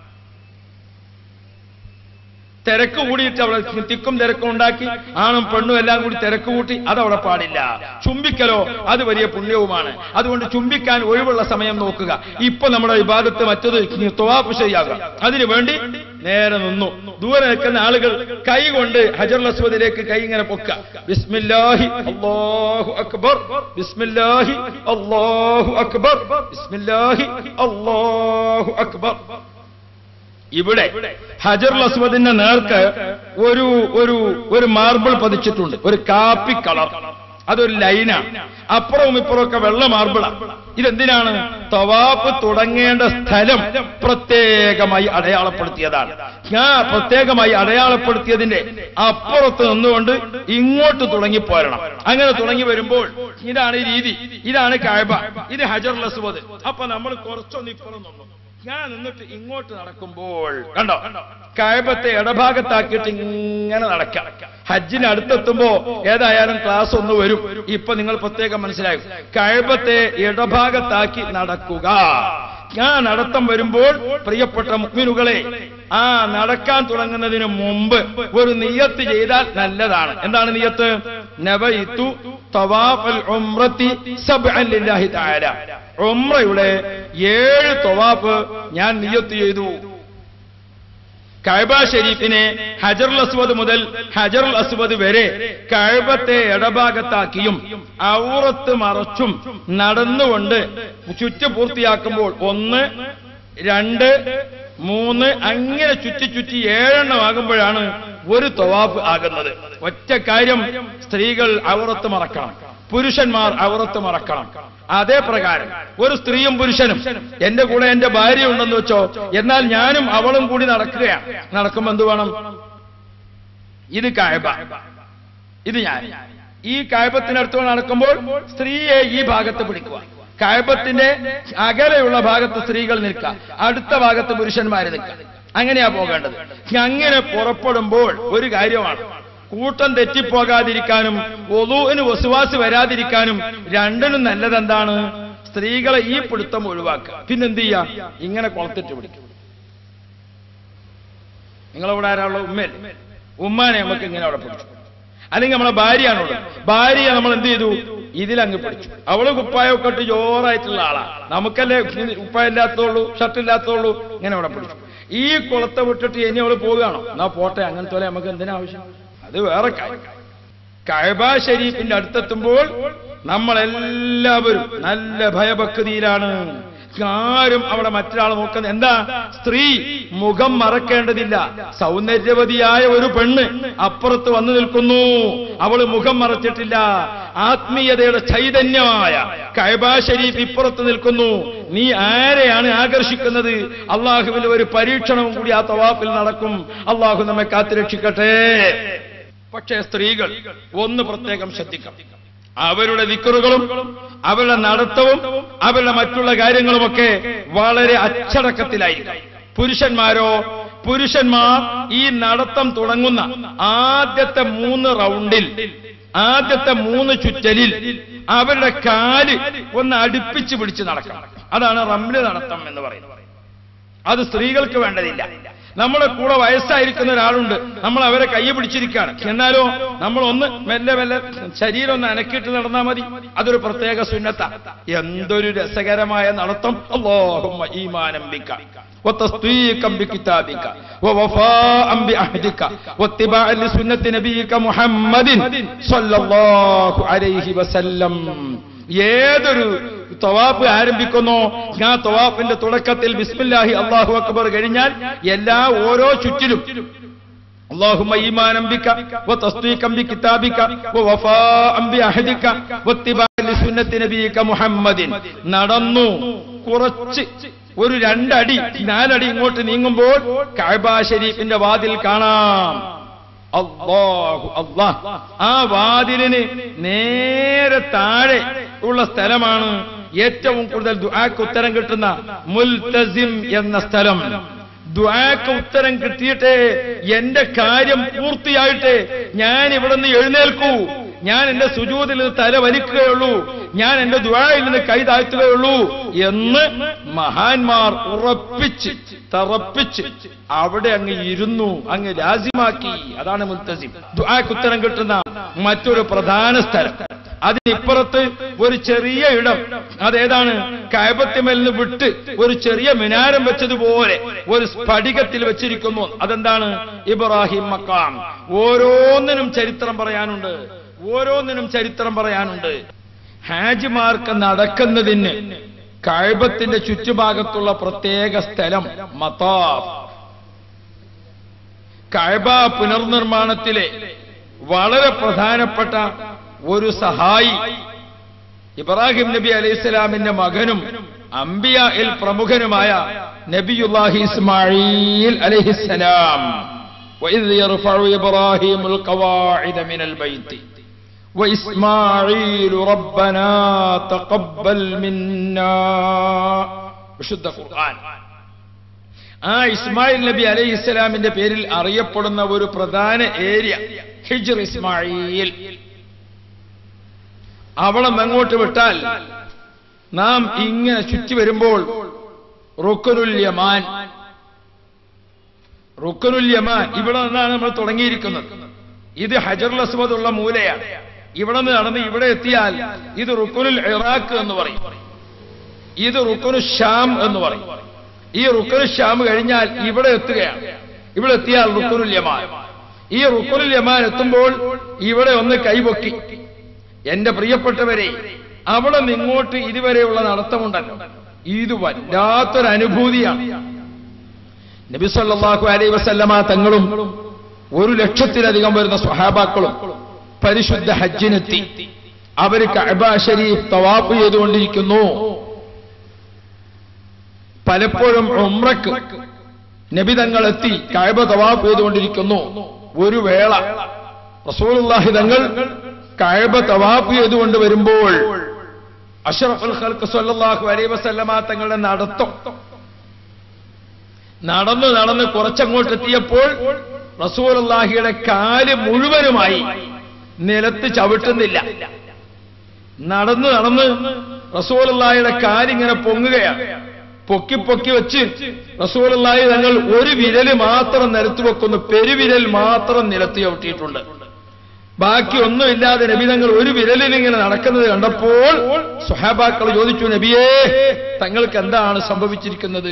തിരക്ക് കൂടിയിട്ട് അവിടെ തിക്കും തിരക്കും ഉണ്ടാക്കി ആണും പെണ്ണും എല്ലാം കൂടി തിരക്ക് കൂട്ടി അതവിടെ പാടില്ല ചുംബിക്കലോ അത് വലിയ പുണ്യവുമാണ് അതുകൊണ്ട് ചുംബിക്കാൻ ഒഴിവുള്ള സമയം നോക്കുക ഇപ്പൊ നമ്മുടെ വിവാദത്ത് മറ്റത് തൊവാപ്പ് ചെയ്യാകുക അതിനു വേണ്ടി നേരെ നിന്നു ദൂരെ നിൽക്കുന്ന ആളുകൾ കൈ കൊണ്ട് ഹജർ അസ്വദിലേക്ക് കൈ ഇങ്ങനെ പൊക്ക ബിസ്മില്ലാഹി അല്ലാഹു അക്ബർ ബിസ്മില്ലാഹി അല്ലാഹു അക്ബർ ബിസ്മില്ലാഹി അല്ലാഹു അക്ബർ ഇവിടെ ഹജർ അസ്വദിന്റെ നേർക്ക് ഒരു ഒരു ഒരു മാർബിൾ പതിച്ചിട്ടുണ്ട് ഒരു കാപ്പി കളർ അതൊരു ലൈനാണ് അപ്പുറവും ഇപ്പുറവും ഒക്കെ വെള്ള മാർബിളാണ് ഇതെന്തിനാണ് തവാപ്പ് തുടങ്ങേണ്ട സ്ഥലം പ്രത്യേകമായി അടയാളപ്പെടുത്തിയതാണ് ഞാൻ പ്രത്യേകമായി അടയാളപ്പെടുത്തിയതിന്റെ അപ്പുറത്ത് നിന്നുകൊണ്ട് ഇങ്ങോട്ട് തുടങ്ങി പോരണം അങ്ങനെ തുടങ്ങി വരുമ്പോൾ ഇതാണ് ഈ രീതി ഇതാണ് കായബ ഇത് ഹജർ അസ്വദ് അപ്പൊ നമ്മൾ കുറച്ചൊന്ന് ഇപ്പുറം നിന്നു ഞാൻ നിന്നിട്ട് ഇങ്ങോട്ട് നടക്കുമ്പോൾ കണ്ടോ കഴബത്തെ ഇടഭാഗത്താക്കിയിട്ട് ഇങ്ങനെ നടക്കാം ഹജ്ജിന് അടുത്തെത്തുമ്പോ ഏതായാലും ക്ലാസ് ഒന്ന് വരും ഇപ്പൊ നിങ്ങൾ പ്രത്യേകം മനസ്സിലാക്കും കഴബത്തെ ഇടഭാഗത്താക്കി നടക്കുക ഞാൻ നടത്തം വരുമ്പോൾ പ്രിയപ്പെട്ട മുഗ്മിനുകളെ ആ നടക്കാൻ തുടങ്ങുന്നതിന് മുമ്പ് ഒരു നിയത്ത് ചെയ്താൽ നല്ലതാണ് എന്താണ് നിയത്ത് നബയിത്തു തവാഫൽ ഉംറത്തി സബ്അൻ ലില്ലാഹി തആല ഉംറയുടെ ഏഴ് തവാഫ് ഞാൻ നിയത്ത് ചെയ്തു കഅബ ഷരീഫിനെ ഹജറുൽ അസ്വദ് മുതൽ ഹജറുൽ അസ്വദ് വരെ കഅബത്തെ ഇടഭാഗത്താക്കിയും ഔറത്ത് മറച്ചും നടന്നുകൊണ്ട് ചുറ്റ് പൂർത്തിയാക്കുമ്പോൾ ഒന്ന് രണ്ട് മൂന്ന് അങ്ങനെ ചുറ്റി ചുറ്റി ഏഴെണ്ണം ആകുമ്പോഴാണ് ഒരു തൊവാഫ് ആകുന്നത് ഒറ്റ കാര്യം സ്ത്രീകൾ ഔറത്ത് മറക്കണം പുരുഷന്മാർ ഔറത്ത് മറക്കണം അതേ പ്രകാരം ഒരു സ്ത്രീയും പുരുഷനും എന്റെ കൂടെ എന്റെ ഭാര്യ ഉണ്ടെന്ന് വെച്ചോ എന്നാൽ ഞാനും അവളും കൂടി നടക്കുകയാണ് നടക്കുമ്പോ എന്ത് വേണം ഇത് കായബ ഇത് ഞാൻ ഈ കായബത്തിനടുത്ത് നടക്കുമ്പോൾ സ്ത്രീയെ ഈ ഭാഗത്ത് പിടിക്കുക കായബത്തിന്റെ അകലെയുള്ള ഭാഗത്ത് സ്ത്രീകൾ നിൽക്കുക അടുത്ത ഭാഗത്ത് പുരുഷന്മാര് നിൽക്കുക അങ്ങനെയാ പോകേണ്ടത് അങ്ങനെ പുറപ്പെടുമ്പോൾ ഒരു കാര്യമാണ് കൂട്ടം തെറ്റിപ്പോകാതിരിക്കാനും ഒതുവിന് വസുവാസ് വരാതിരിക്കാനും രണ്ടിനും നല്ലതെന്താണ് സ്ത്രീകളെ ഈ പിടുത്തം ഒഴിവാക്കുക പിന്നെന്ത് ചെയ്യാ ഇങ്ങനെ കൊളത്തിട്ട് പിടിക്കും നിങ്ങളിവിടെ ആരാളുള്ള ഉമ്മയല്ലേ ഉമ്മാനെ നമുക്ക് ഇങ്ങനെ അവിടെ പിടിച്ചു അല്ലെങ്കിൽ നമ്മളെ ഭാര്യയാണുള്ളത് ഭാര്യയെ നമ്മൾ എന്ത് ചെയ്തു ഇതിലങ്ങ് പിടിച്ചു അവള് കുപ്പായൊക്കെ ഇട്ട് ജോറായിട്ടുള്ള ആളാ നമുക്കല്ലേ കുപ്പായം ഇല്ലാത്തതുള്ളൂ ഷർട്ട് ഇല്ലാത്തതുള്ളൂ ഇങ്ങനെ അവിടെ പിടിച്ചു ഈ കുളത്തെ വിട്ടിട്ട് ഇനി അവള് പോവുകയാണോ എന്നാ പോട്ടെ അങ്ങനത്തെ പോലെ നമുക്ക് എന്തിനാ ആവശ്യം അത് വേറെ കാര്യം കഅബ ഷരീഫിന്റെ അടുത്തെത്തുമ്പോൾ നമ്മളെല്ലാവരും നല്ല ഭയഭക്തിയിലാണ് ആരും അവിടെ മറ്റൊരാൾ നോക്കുന്നത് എന്താ സ്ത്രീ മുഖം മറക്കേണ്ടതില്ല സൗന്ദര്യവതിയായ ഒരു പെണ്ണ് അപ്പുറത്ത് വന്നു നിൽക്കുന്നു അവള് മുഖം മറച്ചിട്ടില്ല ആത്മീയതയുടെ ചൈതന്യമായ കൈബ ഷരീഫ് ഇപ്പുറത്ത് നിൽക്കുന്നു നീ ആരെയാണ് ആകർഷിക്കുന്നത് അള്ളാഹുവിന്റെ ഒരു പരീക്ഷണവും കൂടി ആ തവാഫിൽ നടക്കും അള്ളാഹു നമ്മെ കാത്തുരക്ഷിക്കട്ടെ പക്ഷേ സ്ത്രീകൾ ഒന്ന് പ്രത്യേകം ശ്രദ്ധിക്കണം അവരുടെ ദിക്കറുകളും അവരുടെ നടത്തവും അവരുടെ മറ്റുള്ള കാര്യങ്ങളുമൊക്കെ വളരെ അച്ചടക്കത്തിലായിരിക്കും പുരുഷന്മാരോ പുരുഷന്മാർ ഈ നടത്തം തുടങ്ങുന്ന ആദ്യത്തെ മൂന്ന് റൗണ്ടിൽ ആദ്യത്തെ മൂന്ന് ചുറ്റലിൽ അവരുടെ കാല് ഒന്ന് അടുപ്പിച്ച് പിടിച്ച് നടക്കണം അതാണ് റംല് നടത്തം എന്ന് പറയുന്നത് അത് സ്ത്രീകൾക്ക് വേണ്ടതില്ല നമ്മുടെ കൂടെ വയസ്സായിരിക്കുന്ന ഒരാളുണ്ട് നമ്മൾ അവരെ കൈ പിടിച്ചിരിക്കുകയാണ് എന്നാലോ നമ്മൾ ഒന്ന് മെല്ലെ മെല്ലെ ശരീരം ഒന്ന് അനക്കിയിട്ട് നടന്നാൽ മതി അതൊരു പ്രത്യേക സുന്നത്ത എന്തൊരു രസകരമായ നടത്തം അല്ലാഹുമ്മ ഈമാനം ബിക وتصديقا بكتابك ووفاء بعهدك واتباعا لسنة نبيك محمد صلى الله عليه وسلم ഏതൊരു തവാഫ് ആരംഭിക്കുന്നോ ആ തവാഫിന്റെ തുടക്കത്തിൽ ബിസ്മില്ലാഹി അള്ളാഹു അക്ബർ കഴിഞ്ഞാൽ എല്ലാ ഓരോ ചുറ്റിലും اللهم ايمانا بك وتصديقا بكتابك ووفاء بعهدك واتباعا لسنة نبيك محمد നടന്നു കുറച്ച് ഒരു രണ്ടടി നാലടി ഇങ്ങോട്ട് നീങ്ങുമ്പോൾ കഅബ ഷരീഫിന്റെ വാതിൽ കാണാം അല്ലാഹു അല്ലാ ആ വാതിലിന് നേരെ താഴെ ഉള്ള സ്ഥലമാണ് ഏറ്റവും കൂടുതൽ ദുആക്ക് ഉത്തരം കിട്ടുന്ന മുൽത്തസിം എന്ന സ്ഥലം ദുആക്ക് ഉത്തരം കിട്ടിയിട്ട് എന്റെ കാര്യം പൂർത്തിയായിട്ട് ഞാൻ ഇവിടെ നിന്ന് എഴുന്നേൽക്കൂ ഞാൻ എന്റെ സുജൂതിൽ നിന്ന് തല വലിക്കുകയുള്ളൂ ഞാൻ എന്റെ ദുആയിൽ നിന്ന് കൈ താഴ്ത്തുകയുള്ളൂ എന്ന് മഹാന്മാർ ഉറപ്പിച്ച് തറപ്പിച്ച് അവിടെ അങ്ങ് ഇരുന്നു അങ്ങ് രാജ്യമാക്കി അതാണ് മുൽത്തസിം ദുആക്ക് ഉത്തരം കിട്ടുന്ന മറ്റൊരു പ്രധാന സ്ഥലം അതിനിപ്പുറത്ത് ഒരു ചെറിയ ഇടം അതേതാണ് കയപത്തിമേൽ നിന്ന് വിട്ട് ഒരു ചെറിയ മിനാരം വെച്ചതുപോലെ ഒരു സ്ഫടികത്തിൽ വെച്ചിരിക്കുന്നു അതെന്താണ് ഇബ്രാഹിം മക്കാം ഓരോന്നിനും ചരിത്രം പറയാനുണ്ട് ഓരോന്നിനും ചരിത്രം പറയാനുണ്ട് ഹാജിമാർക്ക് നടക്കുന്നതിന് കഴബത്തിന്റെ ചുറ്റുഭാഗത്തുള്ള പ്രത്യേക സ്ഥലം മതാഫ് കഴബ പുനർനിർമ്മാണത്തിലെ വളരെ പ്രധാനപ്പെട്ട ഒരു സഹായി ഇബ്രാഹിം നബി അലൈഹിസ്സലാമിന്റെ മകനും അംബിയയിൽ പ്രമുഖനുമായ നബിയുല്ലാഹി ഇസ്മായിൽ അലൈഹിസ്സലാം وإذ يرفع إبراهيم القواعد من البيت وإسماعيل ربنا تقبل منا വിശുദ്ധ ഖുർആൻ ആ ഇസ്മായിൽ നബി അലൈഹി ഇസ്ലാമിന്റെ പേരിൽ അറിയപ്പെടുന്ന ഒരു പ്രധാന ഏരിയ ഹിജ്ർ ഇസ്മായിൽ അവിടെ നിന്ന് അങ്ങോട്ട് വിട്ടാൽ നാം ഇങ്ങനെ ചുറ്റി വരുമ്പോൾ റുക്കനുൽ യമാൻ റുക്കനുൽ യമാൻ ഇവിടെ നിന്നാണ് നമ്മൾ തുടങ്ങിയിരിക്കുന്നത് ഇത് ഹജറുൽ അസ്വദ് ഉള്ള മൂലയാണ് ഇവിടെ നിന്ന് നടന്ന് ഇവിടെ എത്തിയാൽ ഇത് റുക്കുനുൽ ഇറാഖ് എന്ന് പറയും ഇത് റുക്കുനു ഷാം എന്ന് പറയും ഈ റുക്കുനു ഷാം കഴിഞ്ഞാൽ ഇവിടെ എത്തുകയാണ് ഇവിടെ എത്തിയാൽ റുക്കുനുൽ യമാൻ ഈ റുക്കുനുൽ യമാൻ എത്തുമ്പോൾ ഇവിടെ ഒന്ന് കൈപൊക്കി എന്റെ പ്രിയപ്പെട്ടവരെ അവിടെ നിങ്ങോട്ട് ഇതുവരെയുള്ള നടത്തമുണ്ടല്ലോ ഇത് വല്ലാത്തൊരു അനുഭൂതിയാണ് നബി സല്ലല്ലാഹു അലൈഹി വസല്ലമ തങ്ങളും ഒരു ലക്ഷത്തിലധികം വരുന്ന സ്വഹാബാക്കളും പരിശുദ്ധ ഹജ്ജിനെത്തി അവർ കഅബ ഷരീഫ് തവാഫ് ചെയ്തുകൊണ്ടിരിക്കുന്നു പലപ്പോഴും ഉംറക്ക് നബി തങ്ങൾ എത്തി കഅബ തവാഫ് ചെയ്തുകൊണ്ടിരിക്കുന്നു ഒരു വേള റസൂലുള്ളാഹി തങ്ങൾ കഅബ തവാഫ് ചെയ്തുകൊണ്ട് വരുമ്പോൾ അഷ്റഫുൽ ഖൽഖ് സല്ലല്ലാഹു അലൈഹി വസല്ലമ തങ്ങളുടെ നടത്തം നടന്നു നടന്ന് കുറച്ചങ്ങോട്ട് എത്തിയപ്പോൾ റസൂലുള്ളാഹിയുടെ കാല് മുഴുവനുമായി നിലത്ത് ചവിട്ടുന്നില്ല നടന്ന് നടന്ന് റസൂലുള്ളാഹിയുടെ കാലിങ്ങനെ പൊങ്ങുകയാണ് പൊക്കി പൊക്കി വെച്ച് റസൂലുള്ളാഹി തങ്ങൾ ഒരു വിരല് മാത്രം നിലത്ത് വെക്കുന്നു പെരുവിരൽ മാത്രം നിലത്ത് ചവിട്ടിയിട്ടുണ്ട് ബാക്കി ഒന്നുമില്ലാതെ നബി തങ്ങൾ ഒരു വിരലിൽ ഇങ്ങനെ നടക്കുന്നത് കണ്ടപ്പോൾ സുഹാബാക്കൾ ചോദിച്ചു നബിയേ തങ്ങൾക്ക് എന്താണ് സംഭവിച്ചിരിക്കുന്നത്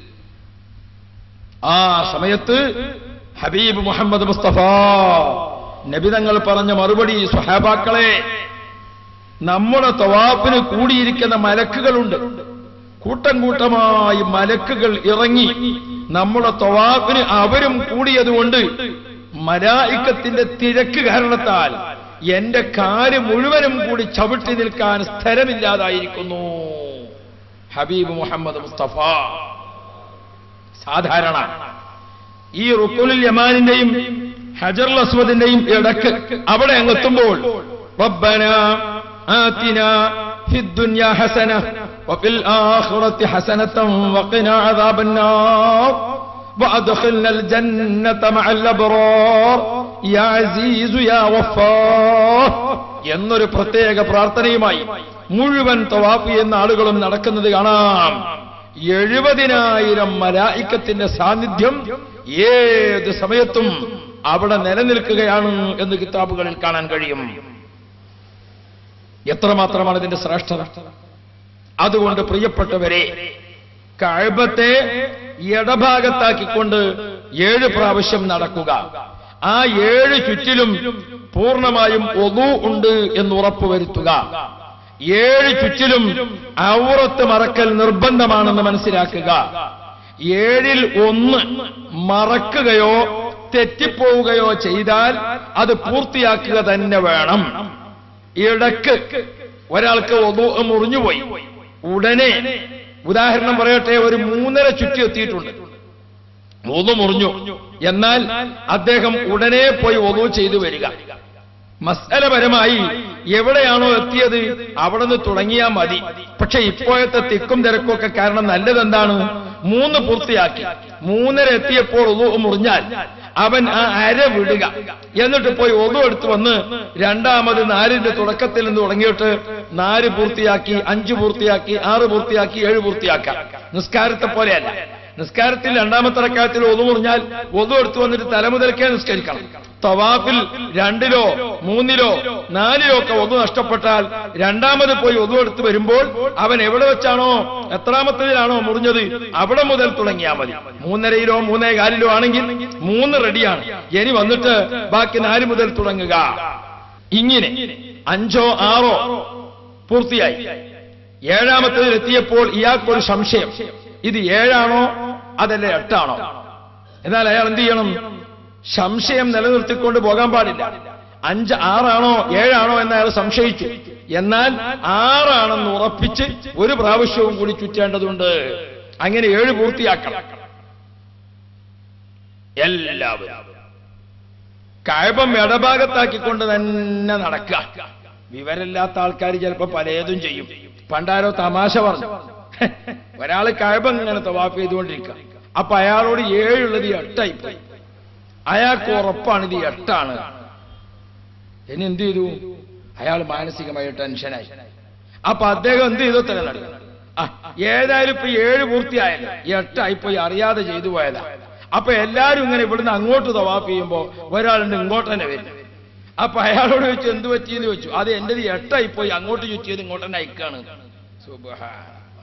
ആ സമയത്ത് ഹബീബ് മുഹമ്മദ് മുസ്തഫ നബി തങ്ങൾ പറഞ്ഞ മറുപടി സുഹാബാക്കളെ നമ്മുടെ തവാപ്പിന് കൂടിയിരിക്കുന്ന മലക്കുകളുണ്ട് കൂട്ടം കൂട്ടമായി മലക്കുകൾ ഇറങ്ങി നമ്മുടെ തവാപ്പിന് അവരും കൂടിയതുകൊണ്ട് മലായിക്കത്തിന്റെ തിരക്ക് കാരണത്താൽ എന്റെ കാല് മുഴുവനും കൂടി ചവിട്ടി നിൽക്കാൻ സ്ഥലമില്ലാതായിരിക്കുന്നു ഹബീബ് മുഹമ്മദ് മുസ്തഫ സാധാരണ ഈ റുക്കുലുൽ യമാനിന്റെയും ഹജറുൽ അസ്വദിന്റെയും ഇടക്ക് അവിടെ അങ്ങെത്തുമ്പോൾ റബ്ബന ആതിന في الدنيا حسنة وفي الآخرة حسنة وقنا عذاب النار وأدخلنا الجنة مع الأبرار يا عزيز يا غفار എന്നൊരു പ്രത്യേക പ്രാർത്ഥനയുമായി മുഴുവൻ തവാഫ് എന്ന ആളുകളും നടക്കുന്നത് കാണാം എഴുപതിനായിരം മലായിക്കത്തിന്റെ സാന്നിധ്യം ഏത് സമയത്തും അവിടെ നിലനിൽക്കുകയാണ് എന്ന് കിതാബുകളിൽ കാണാൻ കഴിയും എത്രമാത്രമാണ് ഇതിന്റെ ശ്രേഷ്ഠത അതുകൊണ്ട് പ്രിയപ്പെട്ടവരെ കഴബത്തെ ഇടഭാഗത്താക്കിക്കൊണ്ട് ഏഴ് പ്രാവശ്യം നടക്കുക ആ ഏഴ് ചുറ്റിലും പൂർണ്ണമായും ഒതു ഉണ്ട് എന്ന് ഉറപ്പുവരുത്തുക ഏഴ് ചുറ്റിലും ഔറത്ത് മറക്കൽ നിർബന്ധമാണെന്ന് മനസ്സിലാക്കുക ഏഴിൽ ഒന്ന് മറക്കുകയോ തെറ്റിപ്പോവുകയോ ചെയ്താൽ അത് പൂർത്തിയാക്കുക തന്നെ വേണം ഇടക്ക് ഒരാൾക്ക് ഒതു മുറിഞ്ഞുപോയി ഉടനെ ഉദാഹരണം പറയട്ടെ ഒരു മൂന്നര ചുറ്റി എത്തിയിട്ടുണ്ട് ഒതു മുറിഞ്ഞു എന്നാൽ അദ്ദേഹം ഉടനെ പോയി ഒതു ചെയ്തു വരിക മസ്അലപരമായി എവിടെയാണോ എത്തിയത് അവിടെ നിന്ന് തുടങ്ങിയാൽ മതി പക്ഷെ ഇപ്പോഴത്തെ തിക്കും തിരക്കും ഒക്കെ കാരണം നല്ലതെന്താണ് മൂന്ന് പൂർത്തിയാക്കി മൂന്നര എത്തിയപ്പോൾ ഒതു മുറിഞ്ഞാൽ അവൻ ആ അര വിടുക എന്നിട്ട് പോയി ഒതു എടുത്ത് വന്ന് രണ്ടാമത് നാലിന്റെ തുടക്കത്തിൽ നിന്ന് തുടങ്ങിയിട്ട് നാല് പൂർത്തിയാക്കി അഞ്ച് പൂർത്തിയാക്കി ആറ് പൂർത്തിയാക്കി ഏഴ് പൂർത്തിയാക്കാം നിസ്കാരത്തെ പോലെയല്ല നിസ്കാരത്തിൽ രണ്ടാമത്തെ റക്കാത്തിൽ ഒതു മുറിഞ്ഞാൽ ഒതു എടുത്തു വന്നിട്ട് തലമുതൽക്കേ നിസ്കരിക്കണം തവാഫിൽ രണ്ടിലോ മൂന്നിലോ നാലിലോ ഒക്കെ ഒതു നഷ്ടപ്പെട്ടാൽ രണ്ടാമത് പോയി ഒതു എടുത്ത് വരുമ്പോൾ അവൻ എവിടെ വെച്ചാണോ എത്രാമത്തതിലാണോ മുറിഞ്ഞത് അവിടെ മുതൽ തുടങ്ങിയാൽ മതി മൂന്നരയിലോ മൂന്നേ കാലിലോ ആണെങ്കിൽ മൂന്ന് റെഡിയാണ് ഇനി വന്നിട്ട് ബാക്കി നാല് മുതൽ തുടങ്ങുക ഇങ്ങനെ അഞ്ചോ ആറോ പൂർത്തിയായി ഏഴാമത്തതിൽ എത്തിയപ്പോൾ ഇയാൾക്കൊരു സംശയം ഇത് ഏഴാണോ അതല്ല എട്ടാണോ എന്നാൽ അയാൾ എന്ത് ചെയ്യണം സംശയം നിലനിർത്തിക്കൊണ്ട് പോകാൻ പാടില്ല അഞ്ച് ആറാണോ ഏഴാണോ എന്ന് അയാൾ സംശയിച്ചു എന്നാൽ ആറാണെന്ന് ഉറപ്പിച്ച് ഒരു പ്രാവശ്യവും കൂടി ചുറ്റേണ്ടതുണ്ട് അങ്ങനെ ഏഴ് പൂർത്തിയാക്കണം എല്ലാവരും കഴപം ഇടഭാഗത്താക്കിക്കൊണ്ട് തന്നെ നടക്കുക വിവരമില്ലാത്ത ആൾക്കാർ ചിലപ്പോ പലതും ചെയ്യും പണ്ടാരോ തമാശ പറഞ്ഞു ഒരാള് കഴപം ഇങ്ങനെ തവാഫ് ചെയ്തുകൊണ്ടിരിക്കുക അപ്പൊ അയാളോട് ഏഴുള്ളത് ഈ എട്ടായി പോയി അയാൾക്ക് ഉറപ്പാണ് ഇത് എട്ടാണ് ഇനി എന്ത് ചെയ്തു അയാൾ മാനസികമായി ടെൻഷനായി അപ്പൊ അദ്ദേഹം എന്ത് ചെയ്തു തന്നെ നടക്കും ആ ഏതായാലും ഇപ്പൊ ഏഴ് പൂർത്തിയായല്ലോ എട്ടായി പോയി അറിയാതെ ചെയ്തു പോയതാ അപ്പൊ എല്ലാരും ഇങ്ങനെ ഇവിടുന്ന് അങ്ങോട്ട് തവാഫ് ചെയ്യുമ്പോ ഒരാളുണ്ട് ഇങ്ങോട്ട് തന്നെ വരും അപ്പൊ അയാളോട് ചോദിച്ചു എന്ത് പറ്റിയെന്ന് ചോദിച്ചു അത് എന്റേത് എട്ടായി പോയി അങ്ങോട്ട് ചുറ്റിയത് ഇങ്ങോട്ട് തന്നെ അയക്കാണ് സുബ്ഹാനല്ലാഹ്.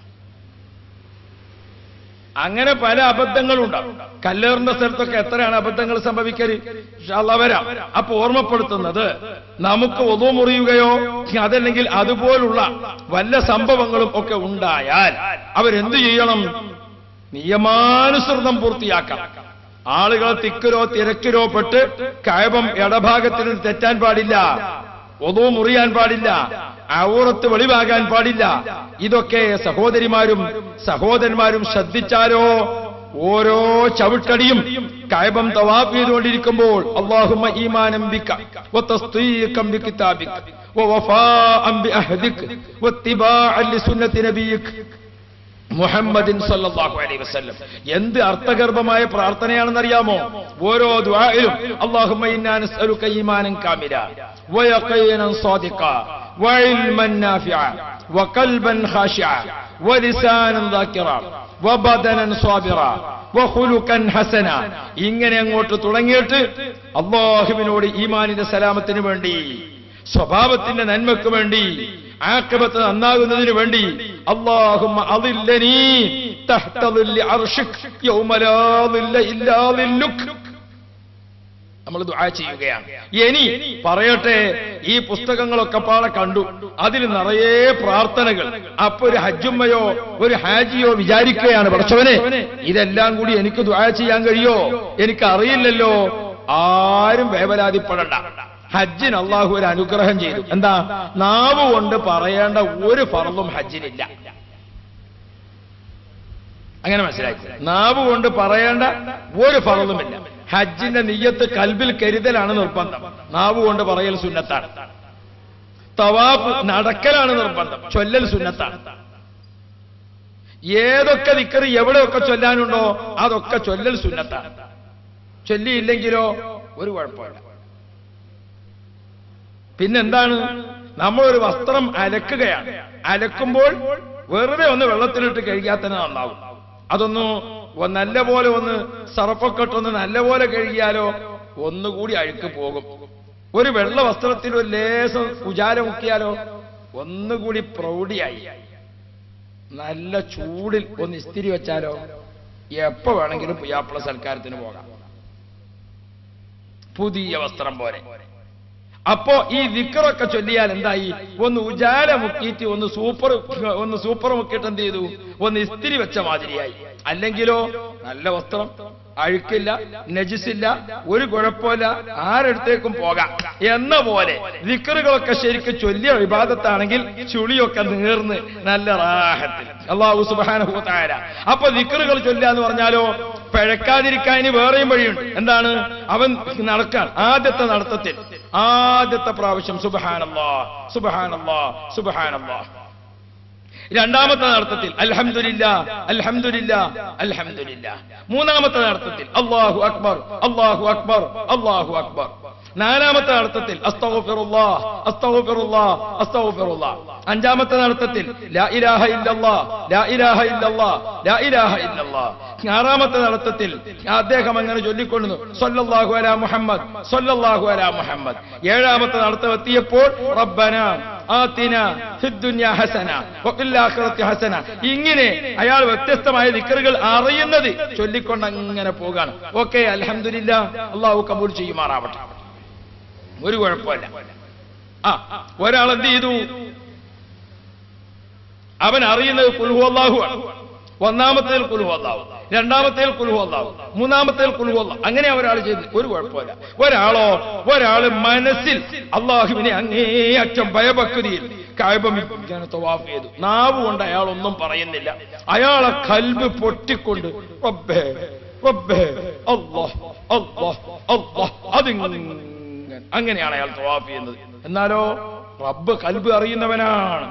അങ്ങനെ പല അബദ്ധങ്ങളും ഉണ്ടാവും കല്ലേറിന്റെ സ്ഥലത്തൊക്കെ എത്രയാണ് അബദ്ധങ്ങൾ സംഭവിക്കല് ഇൻഷാ അല്ലാ വരാം അപ്പൊ ഓർമ്മപ്പെടുത്തുന്നത് നമുക്ക് ഒതു മുറിയുകയോ അതല്ലെങ്കിൽ അതുപോലുള്ള വല്ല സംഭവങ്ങളും ഒക്കെ ഉണ്ടായാൽ അവരെന്ത് ചെയ്യണം നിയമാനുസൃതം പൂർത്തിയാക്കാം ആളുകൾ തിക്കിലോ തിരക്കിലോ പെട്ട് കയപം ഇടഭാഗത്തിൽ നിന്ന് തെറ്റാൻ പാടില്ല ഒതു മുറിയാൻ പാടില്ല ഔറത്ത് വെളിവാകാൻ പാടില്ല ഇതൊക്കെ സഹോദരിമാരും സഹോദരന്മാരും ശ്രദ്ധിച്ചാലോ ഓരോ ചവിട്ടടിയും കയബം തവാഫ് ചെയ്തുകൊണ്ടിരിക്കുമ്പോൾ അള്ളാഹുമ്മ ഈമാനം ബിക വതസ്ദീഖം ബികിതാബിക വവഫാഅൻ ബിഅഹദിക വത്തിബാഅൻ ലിസുന്നത്തി നബിയിക മുഹമ്മദിൻ സല്ലല്ലാഹു അലൈഹി വസല്ലം എന്ത് അർത്ഥഗർഭമായ പ്രാർത്ഥനയാണെന്നറിയാമോ ഓരോ ദുആയിലും അല്ലാഹുമ്മ ഇന്നാ നസ്അലുക ഈമാനൻ കാമില വയഖീനൻ സാദിഖ വഇൽമൻ നാഫിഅ വഖൽബൻ ഖാശിഅ വലിസാനൻ ദാക്കിറ വബദനൻ സ്വാബിറ വഖുലുകൻ ഹസന ഇങ്ങനെ അങ്ങോട്ട് തുടങ്ങിയിട്ട് അള്ളാഹുവിനോട് ഈമാനിന്റെ സലാമത്തിന് വേണ്ടി സ്വഭാവത്തിന്റെ നന്മയ്ക്ക് വേണ്ടി ആക്കബത്ത് നന്നാകുന്നതിന് വേണ്ടി അള്ളാഹുമ്മ അദില്ലനീ തഹ്ത ളില്ലി അർശിക് യൗമ ലാ ളില്ല ഇല്ലാ ളില്ലുക് നമ്മൾ ദുആ ചെയ്യുകയാണ് ഇനി പറയട്ടെ ഈ പുസ്തകങ്ങളൊക്കെ പാടെ കണ്ടു അതിൽ നിറയെ പ്രാർത്ഥനകൾ അപ്പൊ ഒരു ഹജ്ജുമ്മയോ ഒരു ഹാജിയോ വിചാരിക്കുകയാണ് പഠിച്ചവനെ ഇതെല്ലാം കൂടി എനിക്ക് ദുആ ചെയ്യാൻ കഴിയോ എനിക്ക് അറിയില്ലല്ലോ ആരും വേവലാതിപ്പെടണ്ട ഹജ്ജിന് അള്ളാഹു ഒരു അനുഗ്രഹം ചെയ്തു എന്താ നാവ് കൊണ്ട് പറയേണ്ട ഒരു ഫറലും ഹജ്ജിനില്ല അങ്ങനെ മനസ്സിലായി നാവ് കൊണ്ട് പറയേണ്ട ഒരു ഫറലുമില്ല ഹജ്ജിന്റെ നീയത്ത് കൽബിൽ കരുതലാണ് നിർബന്ധം നാവ് കൊണ്ട് പറയൽ സുന്നത്താണ് തവാഫ് നടക്കലാണ് നിർബന്ധം ചൊല്ലൽ സുന്നത്താണ് ഏതൊക്കെ നിക്കറി എവിടെയൊക്കെ ചൊല്ലാനുണ്ടോ അതൊക്കെ ചൊല്ലൽ സുന്നത്താണ് ചൊല്ലിയില്ലെങ്കിലോ ഒരു കുഴപ്പമില്ല പിന്നെന്താണ് നമ്മളൊരു വസ്ത്രം അലക്കുകയാണ് അലക്കുമ്പോൾ വെറുതെ ഒന്ന് വെള്ളത്തിലിട്ട് കഴുകിയാൽ തന്നെ നന്നാവും അതൊന്ന് ഒ- നല്ല പോലെ ഒന്ന് സർഫൊക്കെ ഇട്ടൊന്ന് നല്ല പോലെ കഴുകിയാലോ ഒന്നുകൂടി അഴുക്ക് പോകും ഒരു വെള്ള വസ്ത്രത്തിൽ ഒരു ലേസം കുജാല മുക്കിയാലോ ഒന്നുകൂടി പ്രൗഢിയായി നല്ല ചൂടിൽ ഒന്ന് ഇസ്തിരി വെച്ചാലോ എപ്പോ വേണമെങ്കിലും പുയ്യാപ്പിള സൽക്കാരത്തിന് പോകാം പുതിയ വസ്ത്രം പോലെ അപ്പോ ഈ വിക്രൊക്കെ ചൊല്ലിയാൽ എന്തായി ഒന്ന് ഉജാല മുക്കിയിട്ട് ഒന്ന് സൂപ്പർ ഒന്ന് സൂപ്പർ മുക്കിയിട്ട് എന്ത് ചെയ്തു ഒന്ന് ഇസ്തിരി വെച്ച മാതിരിയായി അല്ലെങ്കിലോ നല്ല വസ്ത്രം അഴുക്കില്ല നജിസില്ല ഒരു കുഴപ്പമില്ല ആരടുത്തേക്കും പോകാം എന്ന പോലെ ദിക്കറുകളൊക്കെ ശരിക്കും ചൊല്ലിയ വിവാദത്താണെങ്കിൽ ചുളിയൊക്കെ നീർന്ന് നല്ല റാഹത്തിൽ അള്ളാഹു സുബാനുഭൂത്തായ അപ്പൊ ദിക്കറുകൾ ചൊല്ലുക എന്ന് പറഞ്ഞാലോ പിഴക്കാതിരിക്കാൻ ഇനി വേറെയും വഴിയുണ്ട് എന്താണ് അവൻ നടക്കാൻ ആദ്യത്തെ നടത്തത്തിൽ ആദ്യത്തെ പ്രാവശ്യം സുബഹാനല്ലാ സുബഹാനല്ലാ സുബഹാനല്ലാ രണ്ടാമത്തെ നടത്തത്തിൽ അൽഹംദുലില്ല അൽഹംദുലില്ല അൽഹംദുലില്ല മൂന്നാമത്തെ നടത്തത്തിൽ അള്ളാഹു അക്ബർ അള്ളാഹു അക്ബർ അള്ളാഹു അക്ബർ നാലാമത്തെ നടത്തത്തിൽ അസ്തഗ്ഫിറുല്ലാ അസ്തഗ്ഫിറുല്ലാ അസ്തഗ്ഫിറുല്ലാ അഞ്ചാമത്തെ നടത്തത്തിൽ ലാ ഇലാഹ ഇല്ലല്ലാ ലാ ഇലാഹ ഇല്ലല്ലാ ലാ ഇലാഹ ഇല്ലല്ലാ ആറാമത്തെ നടത്തത്തിൽ അദ്ദേഹം അങ്ങനെ ചൊല്ലിക്കൊള്ളുന്നു സല്ലല്ലാഹു അലാ മുഹമ്മദ് സല്ലല്ലാഹു അലാ മുഹമ്മദ് ഏഴാമത്തെ നടത്തം എത്തിയപ്പോൾ റബ്ബന ആത്തിന ഫിദ്ദുന്യ ഹസന വഫിൽ ആഖിറത്തി ഹസന ഇങ്ങനെ അയാൾ വ്യത്യസ്തമായ ദിക്റുകൾ അറിയുന്നത് ചൊല്ലിക്കൊണ്ട് അങ്ങനെ പോകാണ് ഓക്കെ അൽഹംദുലില്ല അള്ളാഹു കബൂൽ ചെയ്യുമാറാവട്ടെ ഒരു കുഴപ്പമില്ല ആ ഒരാൾ എന്ത് ചെയ്തു അവൻ അറിയുന്നത് കുൽഹു അള്ളാഹു ആണ് ഒന്നാമത്തേൽ കുൽഹു അള്ളാഹു രണ്ടാമത്തേൽ കുൽഹു അള്ളാഹു മൂന്നാമത്തേൽ കുൽഹു അള്ളാഹു അങ്ങനെ ഒരാൾ ചെയ്തു ഒരു കുഴപ്പമില്ല ഒരാളോ ഒരാള് മനസ്സിൽ അള്ളാഹുവിനെ അങ്ങേയറ്റം ഭയഭക്തിയിൽ കായബം ഇങ്ങനെ തവാഫ് ചെയ്തു നാവ് കൊണ്ട് അയാൾ ഒന്നും പറയുന്നില്ല അയാളെ കൽബ് പൊട്ടിക്കൊണ്ട് റബ്ബേ റബ്ബേ അല്ലാഹ് അല്ലാഹ് അല്ലാഹ് അതിങ്ങനെ അങ്ങനെയാണ് അയാൾ തവാഫ് ചെയ്യുന്നത് എന്നാലോ റബ്ബ് കൽബ് അറിയുന്നവനാണ്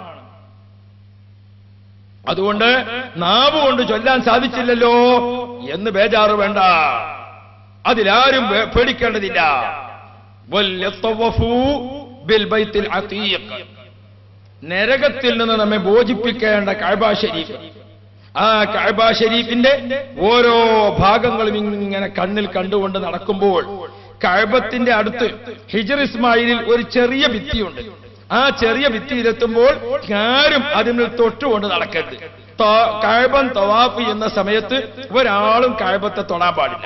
അതുകൊണ്ട് നാവ് കൊണ്ട് ചൊല്ലാൻ സാധിച്ചില്ലല്ലോ എന്ന് ബേജാറ് വേണ്ട അതിലാരും വേ- പേടിക്കേണ്ടതില്ല വല്യത്തവഫൂ ബിൽ ബൈത്തിൽ അതീഖ്. നരകത്തിൽ നിന്ന് നമ്മെ ബോധിപ്പിക്കേണ്ട കഅബ ഷരീഫ് ആ കഅബ ഷരീഫിന്റെ ഓരോ ഭാഗങ്ങളും ഇങ്ങനെ കണ്ണിൽ കണ്ടുകൊണ്ട് നടക്കുമ്പോൾ കഅബത്തിന്റെ അടുത്ത് ഹിജർ ഇസ്മായിലിൽ ഒരു ചെറിയ ഭിത്തിയുണ്ട് ആ ചെറിയ ഭിത്തിയിലെത്തുമ്പോൾ ആരും അതിന് തൊട്ടുകൊണ്ട് നടക്കരുത് ത- കഅബൻ തവാഫ് ചെയ്യുന്ന സമയത്ത് ഒരാളും കഅബത്തെ തൊടാൻ പാടില്ല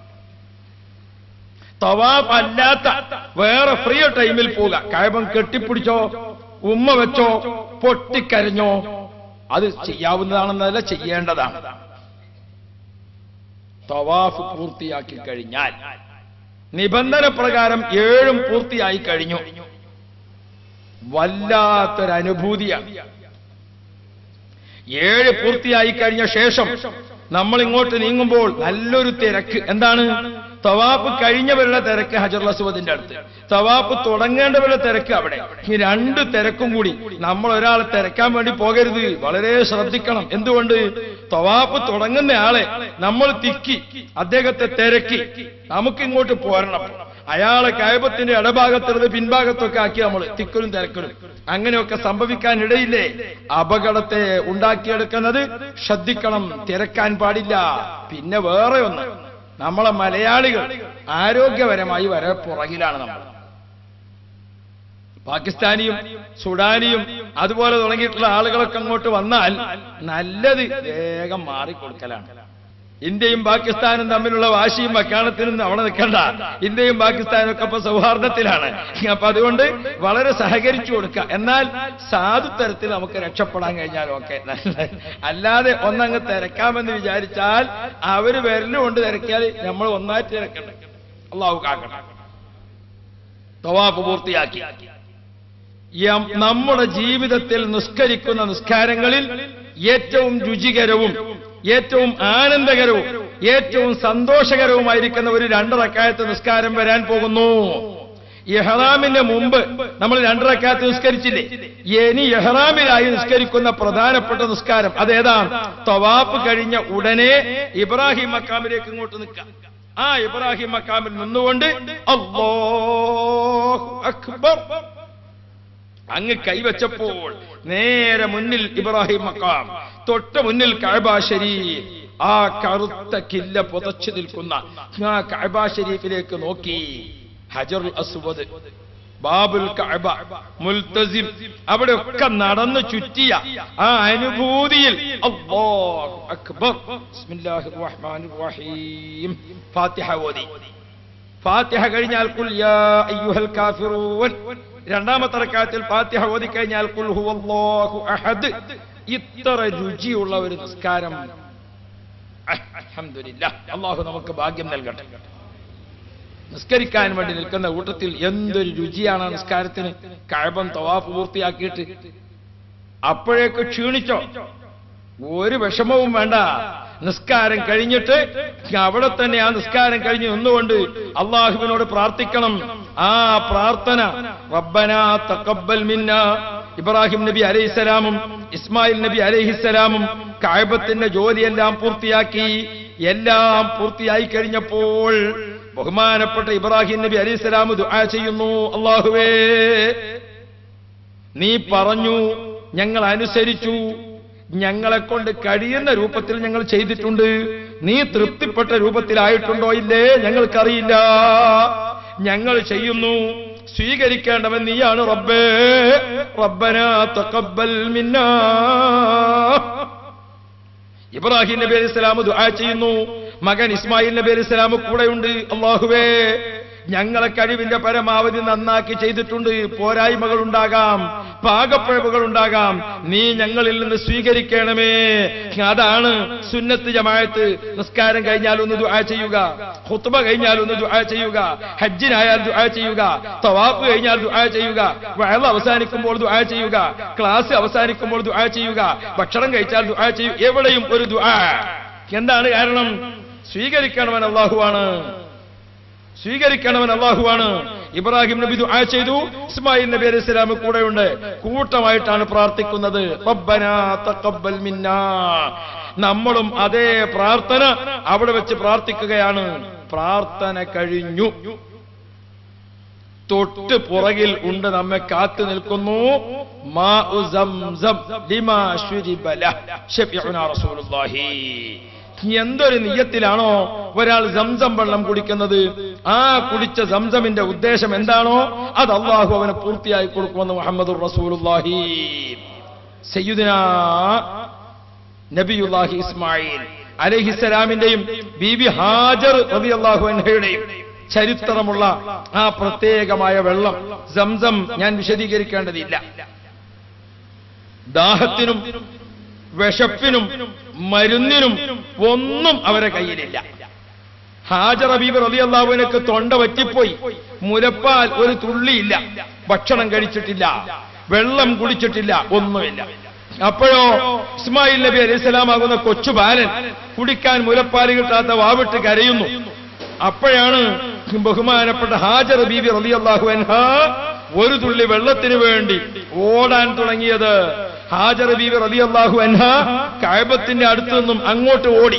തവാഫ് അല്ലാത്ത വേറെ ഫ്രീ ടൈമിൽ പോവുക കഴബം കെട്ടിപ്പിടിച്ചോ ഉമ്മ വെച്ചോ പൊട്ടിക്കരഞ്ഞോ അത് ചെയ്യാവുന്നതാണെന്നല്ല ചെയ്യേണ്ടതാണ് തവാഫ് പൂർത്തിയാക്കി കഴിഞ്ഞാൽ നിബന്ധന പ്രകാരം ഏഴും പൂർത്തിയായി കഴിഞ്ഞു വല്ലാത്തൊരനുഭൂതിയാണ് ഏഴ് പൂർത്തിയായി കഴിഞ്ഞ ശേഷം നമ്മൾ ഇങ്ങോട്ട് നീങ്ങുമ്പോൾ നല്ലൊരു തിരക്ക് എന്താണ് തവാപ്പ് കഴിഞ്ഞവരുടെ തിരക്ക് ഹജർ അസുവദിന്റെ അടുത്ത് തവാപ്പ് തുടങ്ങേണ്ടവരുടെ തിരക്ക് അവിടെ ഈ രണ്ട് തിരക്കും കൂടി നമ്മൾ ഒരാളെ തിരക്കാൻ വേണ്ടി പോകരുത് വളരെ ശ്രദ്ധിക്കണം എന്തുകൊണ്ട് തവാപ്പ് തുടങ്ങുന്ന ആളെ നമ്മൾ തിക്കി അദ്ദേഹത്തെ തിരക്കി നമുക്ക് ഇങ്ങോട്ട് പോരണം അയാളെ കയപത്തിന്റെ ഇടഭാഗത്തുള്ളത് പിൻഭാഗത്തൊക്കെ ആക്കി നമ്മൾ തിക്കലും തിരക്കലും അങ്ങനെയൊക്കെ സംഭവിക്കാൻ ഇടയില്ലേ അപകടത്തെ ഉണ്ടാക്കിയെടുക്കുന്നത് ശ്രദ്ധിക്കണം തിരക്കാൻ പാടില്ല പിന്നെ വേറെ ഒന്ന് നമ്മളെ മലയാളികൾ ആരോഗ്യപരമായി വരെ പുറകിലാണ് നമ്മൾ പാകിസ്ഥാനിയും സുഡാനിയും അതുപോലെ തുടങ്ങിയിട്ടുള്ള ആളുകളൊക്കെ അങ്ങോട്ട് വന്നാൽ നല്ലത് വേഗം മാറിക്കൊടുക്കലാണ് ഇന്ത്യയും പാകിസ്ഥാനും തമ്മിലുള്ള വാശിയും വക്കാണത്തിനും അവിടെ നിൽക്കണ്ട ഇന്ത്യയും പാകിസ്ഥാനും ഒക്കെ ഇപ്പൊ സൗഹാർദ്ദത്തിലാണ് അപ്പൊ അതുകൊണ്ട് വളരെ സഹകരിച്ചു കൊടുക്കുക എന്നാൽ സാധു തരത്തിൽ നമുക്ക് രക്ഷപ്പെടാൻ കഴിഞ്ഞാൽ ഓക്കെ അല്ലാതെ ഒന്നങ്ങ് തിരക്കാമെന്ന് വിചാരിച്ചാൽ അവര് വിരലുകൊണ്ട് തിരക്കിയാൽ നമ്മൾ ഒന്നായിട്ട് തിരക്കണ്ടേ അള്ളാഹു കാക്കണം തവാഫ് പൂർത്തിയാക്കി യം- നമ്മുടെ ജീവിതത്തിൽ നിസ്കരിക്കുന്ന നിസ്കാരങ്ങളിൽ ഏറ്റവും രുചികരവും ഏറ്റവും ആനന്ദകരവും ഏറ്റവും സന്തോഷകരവുമായിരിക്കുന്ന ഒരു രണ്ടറക്കായത്ത് നിസ്കാരം വരാൻ പോകുന്നു ഇഹ്റാമിന് മുമ്പ് നമ്മൾ രണ്ടറക്കായത്ത് നിസ്കരിച്ചില്ലേ ഇനി ഇഹ്റാമിലായി നിസ്കരിക്കുന്ന പ്രധാനപ്പെട്ട നിസ്കാരം അതേതാ തവാഫ് കഴിഞ്ഞ ഉടനെ ഇബ്രാഹിം മക്കാമിലേക്ക് ഇങ്ങോട്ട് നിൽക്കാം ആ ഇബ്രാഹിം മക്കാമിൽ നിന്നുകൊണ്ട് അല്ലാഹു അക്ബർ അങ്ങ് കൈവച്ചപ്പോൾ നേരെ മുന്നിൽ ഇബ്രാഹിം മക്കാം തൊട്ട് മുന്നിൽ കഅബ ഷരീഫ് ആ കറുത്ത കില്ല പുതച്ചു നിൽക്കുന്ന ആ കഅബ ഷരീഫിലേക്ക് നോക്കി ഹജർ അസ്വദ് ബാബുൽ കഅബ മുൽത്തസിം അവിടെ ഒക്കെ നടന്നു ചുറ്റിയ ആ അനുഭൂതിയിൽ അല്ലാഹു അക്ബർ ബിസ്മില്ലാഹിർ റഹ്മാനിർ റഹീം ഫാത്തിഹ ഓതി ഫാത്തിഹ കഴിഞ്ഞാൽ കുൽ യാ അയ്യുഹൽ കാഫിറൂൻ രണ്ടാമത്തെ റക്കാത്തിൽ ഫാത്തിഹ ഓതി കഴിഞ്ഞാൽ കുൽ ഹുവല്ലാഹു അഹദ് ഇത്ര രുചിയുള്ള ഒരു നിസ്കാരം അൽഹംദുലില്ലാ അള്ളാഹു നമുക്ക് ഭാഗ്യം നൽകട്ടെ നിസ്കരിക്കാൻ വേണ്ടി നിൽക്കുന്ന കൂട്ടത്തിൽ എന്തൊരു രുചിയാണ് ആ നിസ്കാരത്തിന് കഴബം തവാഫ് പൂർത്തിയാക്കിയിട്ട് അപ്പോഴേക്ക് ക്ഷീണിച്ചോ ഒരു വിഷമവും വേണ്ട നിസ്കാരം കഴിഞ്ഞിട്ട് അവിടെ തന്നെ ആ നിസ്കാരം കഴിഞ്ഞ് നിന്നുകൊണ്ട് അള്ളാഹുവിനോട് പ്രാർത്ഥിക്കണം ആ പ്രാർത്ഥന റബ്ബന തഖബ്ബൽ മിന്ന ഇബ്രാഹിം നബി അലൈഹിസ്സലാമും ഇസ്മായിൽ നബി അലൈഹിസ്സലാമും കായബത്തിന്റെ ജോലിയെല്ലാം പൂർത്തിയാക്കി എല്ലാം പൂർത്തിയായി കഴിഞ്ഞപ്പോൾ ബഹുമാനപ്പെട്ട ഇബ്രാഹിം നബി അലൈഹിസ്സലാം ദുആ ചെയ്യുന്നു അള്ളാഹുവേ നീ പറഞ്ഞു ഞങ്ങൾ അനുസരിച്ചു ഞങ്ങളെ കൊണ്ട് കഴിയുന്ന രൂപത്തിൽ ഞങ്ങൾ ചെയ്തിട്ടുണ്ട് നീ തൃപ്തിപ്പെട്ട രൂപത്തിലായിട്ടുണ്ടോ ഇല്ലേ ഞങ്ങൾക്കറിയില്ല ഞങ്ങൾ ചെയ്യുന്നു സ്വീകരിക്കേണ്ടവൻ നീയാണ് റബ്ബേ റബ്ബന തഖബ്ബൽ മിന്നാ ഇബ്രാഹിം നബി അലൈഹി സ്വലാം ദുആ ചെയ്യുന്നു മകൻ ഇസ്മായിൽ നബി അലൈഹി സ്വലാം കൂടെയുണ്ട് അള്ളാഹുവേ ഞങ്ങളെ കഴിവിന്റെ പരമാവധി നന്നാക്കി ചെയ്തിട്ടുണ്ട് പോരായ്മകൾ ഉണ്ടാകാം പാകപ്പിഴവുകൾ ഉണ്ടാകാം നീ ഞങ്ങളിൽ നിന്ന് സ്വീകരിക്കണമേ അതാണ് സുന്നത്ത് ജമാഅത്ത് നിസ്കാരം കഴിഞ്ഞാൽ ഒന്ന് ദുആ ചെയ്യുക ഖുത്ബ കഴിഞ്ഞാൽ ഒന്ന് ദുആ ചെയ്യുക ഹജ്ജിനായാൽ ദുആ ചെയ്യുക തവാഫ് കഴിഞ്ഞാൽ ദുആ ചെയ്യുക വയൽ അവസാനിക്കുമ്പോൾ ദുആ ചെയ്യുക ക്ലാസ് അവസാനിക്കുമ്പോൾ ദുആ ചെയ്യുക ഭക്ഷണം കഴിച്ചാൽ ദുആ ചെയ്യുക എവിടെയും ഒരു ദുആ എന്താണ് കാരണം സ്വീകരിക്കണവൻ അള്ളാഹുവാണ് സ്വീകരിക്കണവൻ അള്ളാഹുവാണ് ഇബ്രാഹിം നബി ദുആ ചെയ്തു ഇസ്മായിൽ നബി അലൈഹി സ്വലാം കൂടെയുണ്ട് കൂട്ടമായിട്ടാണ് പ്രാർത്ഥിക്കുന്നത് റബ്ബനാ തഖബ്ബൽ മിന്നാ നമ്മളും അതേ പ്രാർത്ഥന അവിടെ വെച്ച് പ്രാർത്ഥിക്കുകയാണ് പ്രാർത്ഥന കഴിഞ്ഞു തൊട്ട് പുറകിൽ ഉണ്ട് നമ്മെ കാത്തു നിൽക്കുന്നു മാഉ സംസം ലിമാ ശുരിബ ലഹ്. ശഫീഉനാ റസൂലുള്ളാഹി എന്തൊരു നിയത്തിലാണോ ഒരാൾ സംസം വെള്ളം കുടിക്കുന്നത് ആ കുടിച്ച സംസമിന്റെ ഉദ്ദേശം എന്താണോ അത് അള്ളാഹു അവന് പൂർത്തിയായി കൊടുക്കുമെന്ന് മുഹമ്മദ് റസൂലുള്ളാഹി സയ്യിദുനാ നബിയുല്ലാഹി ഇസ്മായിൽ അലഹിസലാമിന്റെയും ബീബി ഹാജർ റളിയല്ലാഹു അൻഹയുടെയും ചരിത്രമുള്ള ആ പ്രത്യേകമായ വെള്ളം സംസം ഞാൻ വിശദീകരിക്കേണ്ടതില്ല ദാഹത്തിനും വിശപ്പിനും മരുന്നിനും ഒന്നും അവരെ കയ്യിലില്ല ഹാജർ ഹബീബ് റളിയല്ലാഹുവിനക്ക് തൊണ്ട വറ്റിപ്പോയി മുലപ്പാൽ ഒരു തുള്ളിയില്ല ഭക്ഷണം കഴിച്ചിട്ടില്ല വെള്ളം കുടിച്ചിട്ടില്ല ഒന്നുമില്ല അപ്പോഴോ ഇസ്മായിൽ നബി അലൈഹിസ്സലാം ആകുന്ന കൊച്ചു ബാലൻ കുടിക്കാൻ മുലപ്പാല് കിട്ടാത്ത വാവിട്ട് കരയുന്നു അപ്പോഴാണ് ബഹുമാനപ്പെട്ട ഹാജർ ബീബി റളിയല്ലാഹു അൻഹ ഒരു തുള്ളി വെള്ളത്തിന് വേണ്ടി ഓടാൻ തുടങ്ങിയത് ഹാജർ ബീബി റളിയല്ലാഹു അൻഹ കഅബത്തിന്റെ അടുത്തു നിന്നും അങ്ങോട്ട് ഓടി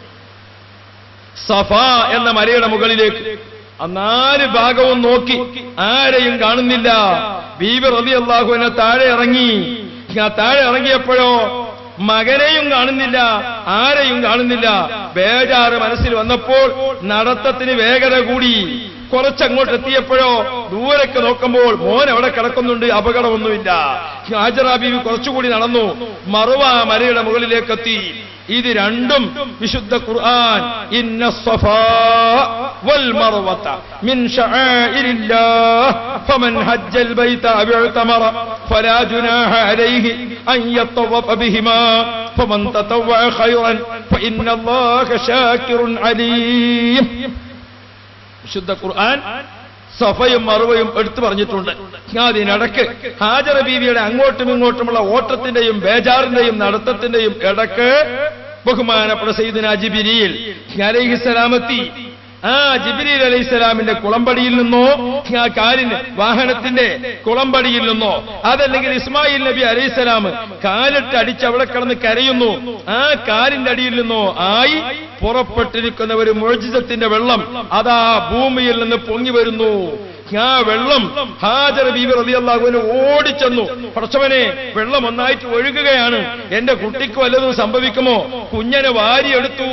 സഫ എന്ന മലയുടെ മുകളിലേക്ക് ആ നാല് ഭാഗവും നോക്കി ആരെയും കാണുന്നില്ല ബീബി റളിയല്ലാഹു അൻഹ താഴെ ഇറങ്ങി ആ താഴെ ഇറങ്ങിയപ്പോഴോ മകനെയും കാണുന്നില്ല ആരെയും കാണുന്നില്ല ബേജാറ് മനസ്സിൽ വന്നപ്പോൾ നടത്തത്തിന് വേഗത കൂടി കുറച്ചങ്ങോട്ട് എത്തിയപ്പോഴോ ദൂരക്ക് നോക്കുമ്പോൾ മോൻ അവിടെ കിടക്കുന്നുണ്ട് അപകടമൊന്നുമില്ല ഹാജറ ബീവി കുറച്ചുകൂടി നടന്നു മറുവ മലയുടെ മുകളിലേക്ക് എത്തി ഇത് രണ്ടും വിശുദ്ധ ഖുർആൻ ഇന്ന സഫാ വൽ മർവത മിൻ ശആഇരില്ലാഹ് ഫമൻ ഹജ്ജൽ ബൈത അവ് ഇഅ്തമറ ഫലാ ജുനാഹ അലൈഹി അൻ യത്തവഫ ബിഹിമാ ഫമൻ തതവ്വഅ ഖൈറൻ ഫഇന്നല്ലാഹ ശാകിറുൻ അലീം വിശുദ്ധ ഖുർആൻ സഫയും മറുവയും എടുത്തു പറഞ്ഞിട്ടുണ്ട് അതിനിടക്ക് ഹാജറ ബീവിയുടെ അങ്ങോട്ടും ഇങ്ങോട്ടുമുള്ള ഓട്ടത്തിന്റെയും ബേജാറിന്റെയും നടത്തത്തിന്റെയും ഇടക്ക് ബഹുമാനപ്പെട്ട സയ്യിദിന ജിബിരിയിൽ അലൈഹിസ്സലാമെത്തി ആ ജിബിരിൽ അലൈഹിസ്സലാമിന്റെ കുളമ്പടിയിൽ നിന്നോ ആ കാലിന് വാഹനത്തിന്റെ കുളമ്പടിയിൽ നിന്നോ അതല്ലെങ്കിൽ ഇസ്മായിൽ നബി അലൈഹിസ്സലാം കാലിട്ട് അടിച്ച് അവിടെ കിടന്ന് കരയുന്നു ആ കാലിന്റെ അടിയിൽ നിന്നോ ആയി പുറപ്പെട്ടിരിക്കുന്ന ഒരു മോചിതത്തിന്റെ വെള്ളം അതാ ഭൂമിയിൽ നിന്ന് പൊങ്ങി വരുന്നു ആ വെള്ളം ഹാജർ ബീബി റളിയല്ലാഹുവിന് ഓടിച്ചെന്നു പടച്ചവനെ വെള്ളം ഒന്നായിട്ട് ഒഴുകുകയാണ് എന്റെ കുട്ടിക്ക് വല്ലതും സംഭവിക്കുമോ കുഞ്ഞനെ വാരിയെടുത്തു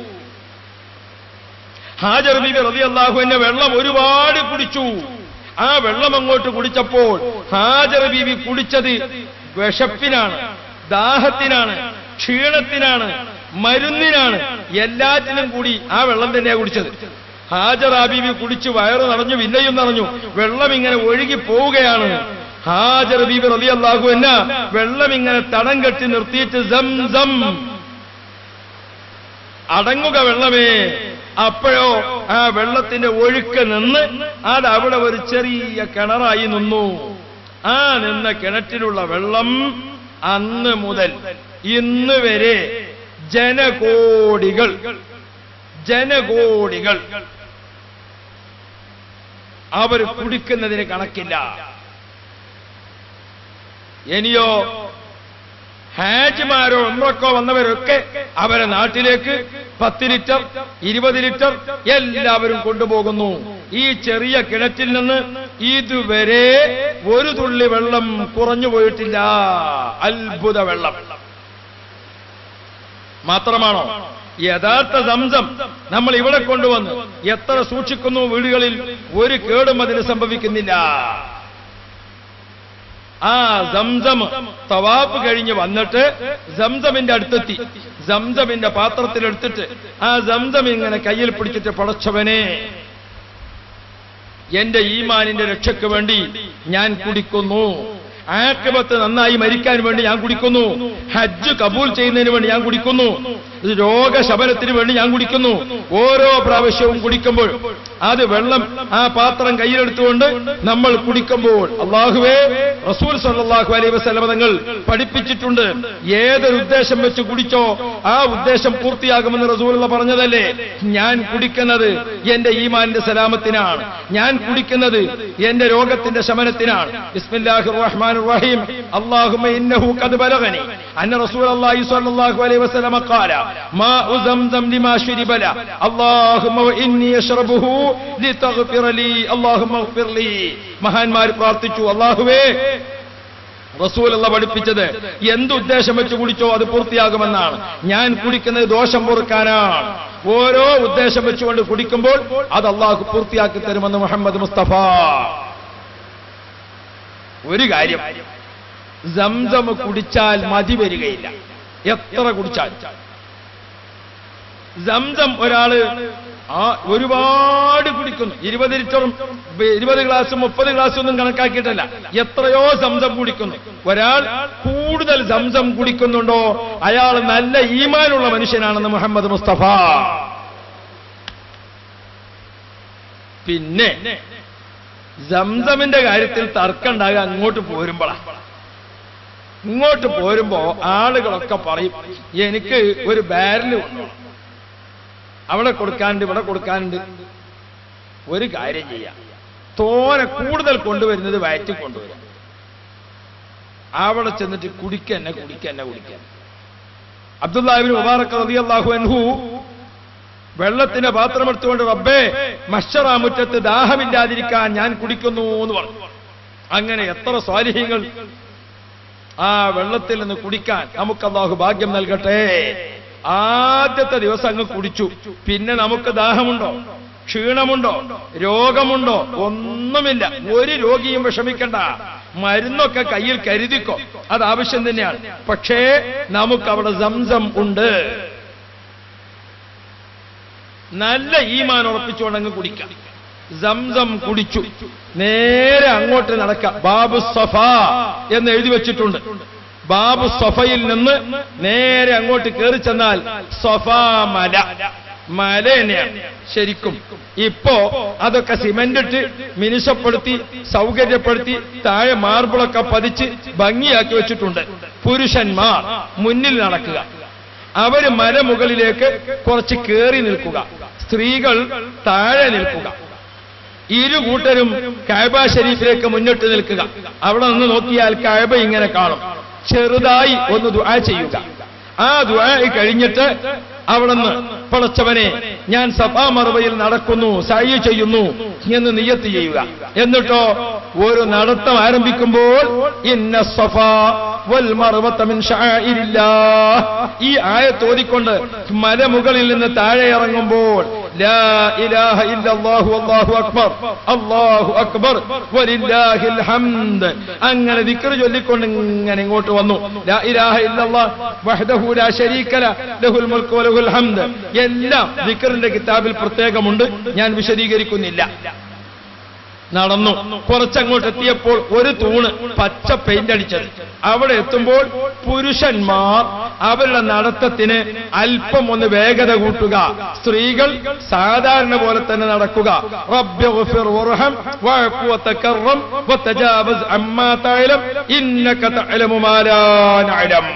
ഹാജർ ബീബി റളിയല്ലാഹു എന്നെ വെള്ളം ഒരുപാട് കുടിച്ചു ആ വെള്ളം അങ്ങോട്ട് കുടിച്ചപ്പോൾ ഹാജർ ബീബി കുടിച്ചത് വിശപ്പിനാണ് ദാഹത്തിനാണ് ക്ഷീണത്തിനാണ് മരുന്നിനാണ് എല്ലാറ്റിനും കൂടി ആ വെള്ളം തന്നെയാ കുടിച്ചത് ഹാജർ ബീബി കുടിച്ച് വയറ് നിറഞ്ഞു വില്ലയും നിറഞ്ഞു വെള്ളം ഇങ്ങനെ ഒഴുകി പോവുകയാണ് ഹാജർ ബീബി റളിയല്ലാഹു എന്ന വെള്ളം ഇങ്ങനെ തടം കെട്ടി നിർത്തിയിട്ട് സം സം അടങ്ങുക വെള്ളമേ അപ്പോഴോ ആ വെള്ളത്തിന്റെ ഒഴുക്ക് നിന്ന് അത് അവിടെ ഒരു ചെറിയ കിണറായി നിന്നു ആ നിന്ന കിണറ്റിലുള്ള വെള്ളം അന്ന് മുതൽ ഇന്ന് വരെ ജനകോടികൾ ജനകോടികൾ അവർ കുടിക്കുന്നതിന് കണക്കില്ല ഇനിയോ ഹാജിമാരോ ഒന്നൊക്കെ വന്നവരൊക്കെ അവരെ നാട്ടിലേക്ക് പത്ത് ലിറ്റർ ഇരുപത് ലിറ്റർ എല്ലാവരും കൊണ്ടുപോകുന്നു ഈ ചെറിയ കിണറ്റിൽ നിന്ന് ഇതുവരെ ഒരു തുള്ളി വെള്ളം കുറഞ്ഞു പോയിട്ടില്ല അത്ഭുത വെള്ളം മാത്രമാണോ യഥാർത്ഥ സംസം നമ്മൾ ഇവിടെ കൊണ്ടുവന്ന് എത്ര സൂക്ഷിക്കുന്നു വീടുകളിൽ ഒരു കേടും അതിന് സംഭവിക്കുന്നില്ല ആ സംസം തവാപ്പ് കഴിഞ്ഞ് വന്നിട്ട് സംസമിന്റെ അടുത്തെത്തി സംസമിന്റെ പാത്രത്തിലെടുത്തിട്ട് ആ സംസം ഇങ്ങനെ കയ്യിൽ പിടിച്ചിട്ട് പടച്ചവനെ എന്റെ ഈമാനിന്റെ രക്ഷയ്ക്ക് വേണ്ടി ഞാൻ കുടിക്കുന്നു ആക്കബത്ത് നന്നായി മരിക്കാൻ വേണ്ടി ഞാൻ കുടിക്കുന്നു ഹജ്ജ് കബൂൽ ചെയ്യുന്നതിന് വേണ്ടി ഞാൻ കുടിക്കുന്നു രോഗശമനത്തിന് വേണ്ടി ഞാൻ കുടിക്കുന്നു ഓരോ പ്രാവശ്യവും കുടിക്കുമ്പോൾ അത് വെള്ളം ആ പാത്രം കയ്യിലെടുത്തുകൊണ്ട് നമ്മൾ കുടിക്കുമ്പോൾ അള്ളാഹുവേ റസൂൽ സല്ലല്ലാഹു അലൈഹി വസല്ലമ തങ്ങൾ പഠിപ്പിച്ചിട്ടുണ്ട് ഏതൊരു ഉദ്ദേശം വെച്ച് കുടിച്ചോ ആ ഉദ്ദേശം പൂർത്തിയാകുമെന്ന് റസൂലുള്ള പറഞ്ഞതല്ലേ ഞാൻ കുടിക്കുന്നത് എന്റെ ഈമാനിന്റെ സലാമത്തിനാണ് ഞാൻ കുടിക്കുന്നത് എന്റെ രോഗത്തിന്റെ ശമനത്തിനാണ് ബിസ്മില്ലാഹിർ റഹ്മാനിർ റഹീം അല്ലാഹുമ്മ ഇന്നഹു ഖദ് ബലഗനി അന്ന റസൂലുള്ളാഹി സ്വല്ലല്ലാഹു അലൈഹി വസല്ലമ ഖാല മാഉ സംസം ലിമാ ശുരിബ ല അല്ലാഹുമ്മ വഇന്നി അശ്റബുഹു ലിതഗ്ഫിറ ലി അല്ലാഹുമ്മ ഇഗ്ഫിർ ലി മഹാന്മാർ പ്രാർത്ഥിച്ചു അല്ലാഹുവേ റസൂലുള്ള പഠിപ്പിച്ചത് എന്തുദ്ദേശം വെച്ച് കുടിച്ചോ അത് പൂർത്തിയാകുമെന്നാണ് ഞാൻ കുടിക്കുന്നത് ദോഷം പൊറുക്കാനാണ് ഓരോ ഉദ്ദേശം വെച്ചുകൊണ്ട് കുടിക്കുമ്പോൾ അത് അള്ളാഹു പൂർത്തിയാക്കി തരുമെന്ന് മുഹമ്മദ് മുസ്തഫ ഒരു കാര്യം സംസം കുടിച്ചാൽ മതി വരികയില്ല എത്ര കുടിച്ചാൽ സംസം ഒരാള് ആ ഒരുപാട് കുടിക്കുന്നു ഇരുപത് ലിറ്ററും ഇരുപത് ഗ്ലാസും മുപ്പത് ഗ്ലാസും ഒന്നും കണക്കാക്കിയിട്ടല്ല എത്രയോ സംസം കുടിക്കുന്നു ഒരാൾ കൂടുതൽ സംസം കുടിക്കുന്നുണ്ടോ അയാൾ നല്ല ഈമാനുള്ള മനുഷ്യനാണെന്ന് മുഹമ്മദ് മുസ്തഫ പിന്നെ സംസമിന്റെ കാര്യത്തിൽ തർക്കം ഉണ്ടാകുക അങ്ങോട്ട് പോരുമ്പോഴാ ഇങ്ങോട്ട് പോരുമ്പോ ആളുകളൊക്കെ പറയും എനിക്ക് ഒരു ബാരല് കൊണ്ടുപോകണം അവിടെ കൊടുക്കാനുണ്ട് ഇവിടെ കൊടുക്കാനുണ്ട് ഒരു കാര്യം ചെയ്യാം തോനെ കൂടുതൽ കൊണ്ടുവരുന്നത് വയറ്റിൽ കൊണ്ടുവരാം അവിടെ ചെന്നിട്ട് കുടിക്കന്നെ കുടിക്കന്നെ കുടിക്കാൻ അബ്ദുല്ലാഹിബിൻ മുബാറക് റളിയല്ലാഹു അൻഹു വെള്ളത്തിന്റെ പാത്രം എടുത്തുകൊണ്ട് റബ്ബേ മഷറാ മുറ്റത്ത് ദാഹമില്ലാതിരിക്കാൻ ഞാൻ കുടിക്കുന്നു എന്ന് പറഞ്ഞു അങ്ങനെ എത്ര സ്വാലിഹ്യങ്ങൾ ആ വെള്ളത്തിൽ നിന്ന് കുടിക്കാൻ നമുക്ക് അള്ളാഹു ഭാഗ്യം നൽകട്ടെ ആദ്യത്തെ ദിവസം അങ്ങ് കുടിച്ചു പിന്നെ നമുക്ക് ദാഹമുണ്ടോ ക്ഷീണമുണ്ടോ രോഗമുണ്ടോ ഒന്നുമില്ല ഒരു രോഗിയും വിഷമിക്കണ്ട മരുന്നൊക്കെ കയ്യിൽ കരുതിക്കോ അത് ആവശ്യം തന്നെയാണ് പക്ഷേ നമുക്ക് അവിടെ സംസം ഉണ്ട് നല്ല ഈമാൻ ഉറപ്പിച്ചുകൊണ്ട് അങ്ങ് കുടിക്കാം സംസം കുടിച്ചു നേരെ അങ്ങോട്ട് നടക്കാം ബാബു സഫ എന്ന് എഴുതി വെച്ചിട്ടുണ്ട് ബാബു സഫയിൽ നിന്ന് നേരെ അങ്ങോട്ട് കയറി ചെന്നാൽ സഫ മല മല തന്നെയാണ് ശരിക്കും ഇപ്പോ അതൊക്കെ സിമന്റ് ഇട്ട് മിനുസപ്പെടുത്തി സൗകര്യപ്പെടുത്തി താഴെ മാർബിളൊക്കെ പതിച്ച് ഭംഗിയാക്കി വെച്ചിട്ടുണ്ട് പുരുഷന്മാർ മുന്നിൽ നടക്കുക അവര് മലമുകളിലേക്ക് കുറച്ച് കയറി നിൽക്കുക സ്ത്രീകൾ താഴെ നിൽക്കുക ഇരു കൂട്ടരും കഅബ ഷരീഫിലേക്ക് മുന്നിട്ട് നിൽക്കുക അവിടെ നിന്ന് നോക്കിയാൽ കഅബ ഇങ്ങനെ കാണും ചെറുതായി ഒന്ന് ദുആ ചെയ്യുക ആ ദുആ കഴിഞ്ഞിട്ട് അവിടുന്ന് പടച്ചവനെ ഞാൻ സഭാ മറുവയിൽ നടക്കുന്നു സഹി ചെയ്യുന്നു എന്ന് നിയത്ത് ചെയ്യുക എന്നിട്ടോ ഒരു നടത്തം ആരംഭിക്കുമ്പോൾ ഇന്ന സഫ വൽ മർവത മിൻ ശആഇരില്ലാഹ് ഈ ആയത്ത് ഓതിക്കൊണ്ട് മലമുകളിൽ നിന്ന് താഴെ ഇറങ്ങുമ്പോൾ ലാ ഇലാഹ ഇല്ലല്ലാഹു അല്ലാഹു അക്ബർ അല്ലാഹു അക്ബർ വലില്ലാഹിൽ ഹംദ് അങ്ങനെ ദിക്ർ ചൊല്ലിക്കൊണ്ട് ഇങ്ങനെ ഇങ്ങോട്ട് വന്നു ലാ ഇലാഹ ഇല്ലല്ലാഹ് വഹ്ദഹു ലാ ശരീക ല ലഹുൽ മുൽക്കു വലഹുൽ ഹംദ് എല്ലാം ദിക്റിന്റെ കിതാബിൽ പ്രത്യേകമുണ്ട് ഞാൻ വിശദീകരിക്കുന്നില്ല നടന്നു കുറച്ചങ്ങോട്ട് എത്തിയപ്പോൾ ഒരു തൂണ് പച്ച പെയിന്റ് അടിച്ചത് അവിടെ എത്തുമ്പോൾ പുരുഷന്മാർ അവരുടെ നടത്തത്തിന് അല്പം ഒന്ന് വേഗത കൂട്ടുക സ്ത്രീകൾ സാധാരണ പോലെ തന്നെ നടക്കുക റബ്ബി ഗഫിർ വർഹം വഅഫു വതകറം വതജാവസ് അമ്മാ തഅലം ഇന്നക തഅലമു മാ ലാ നഅലം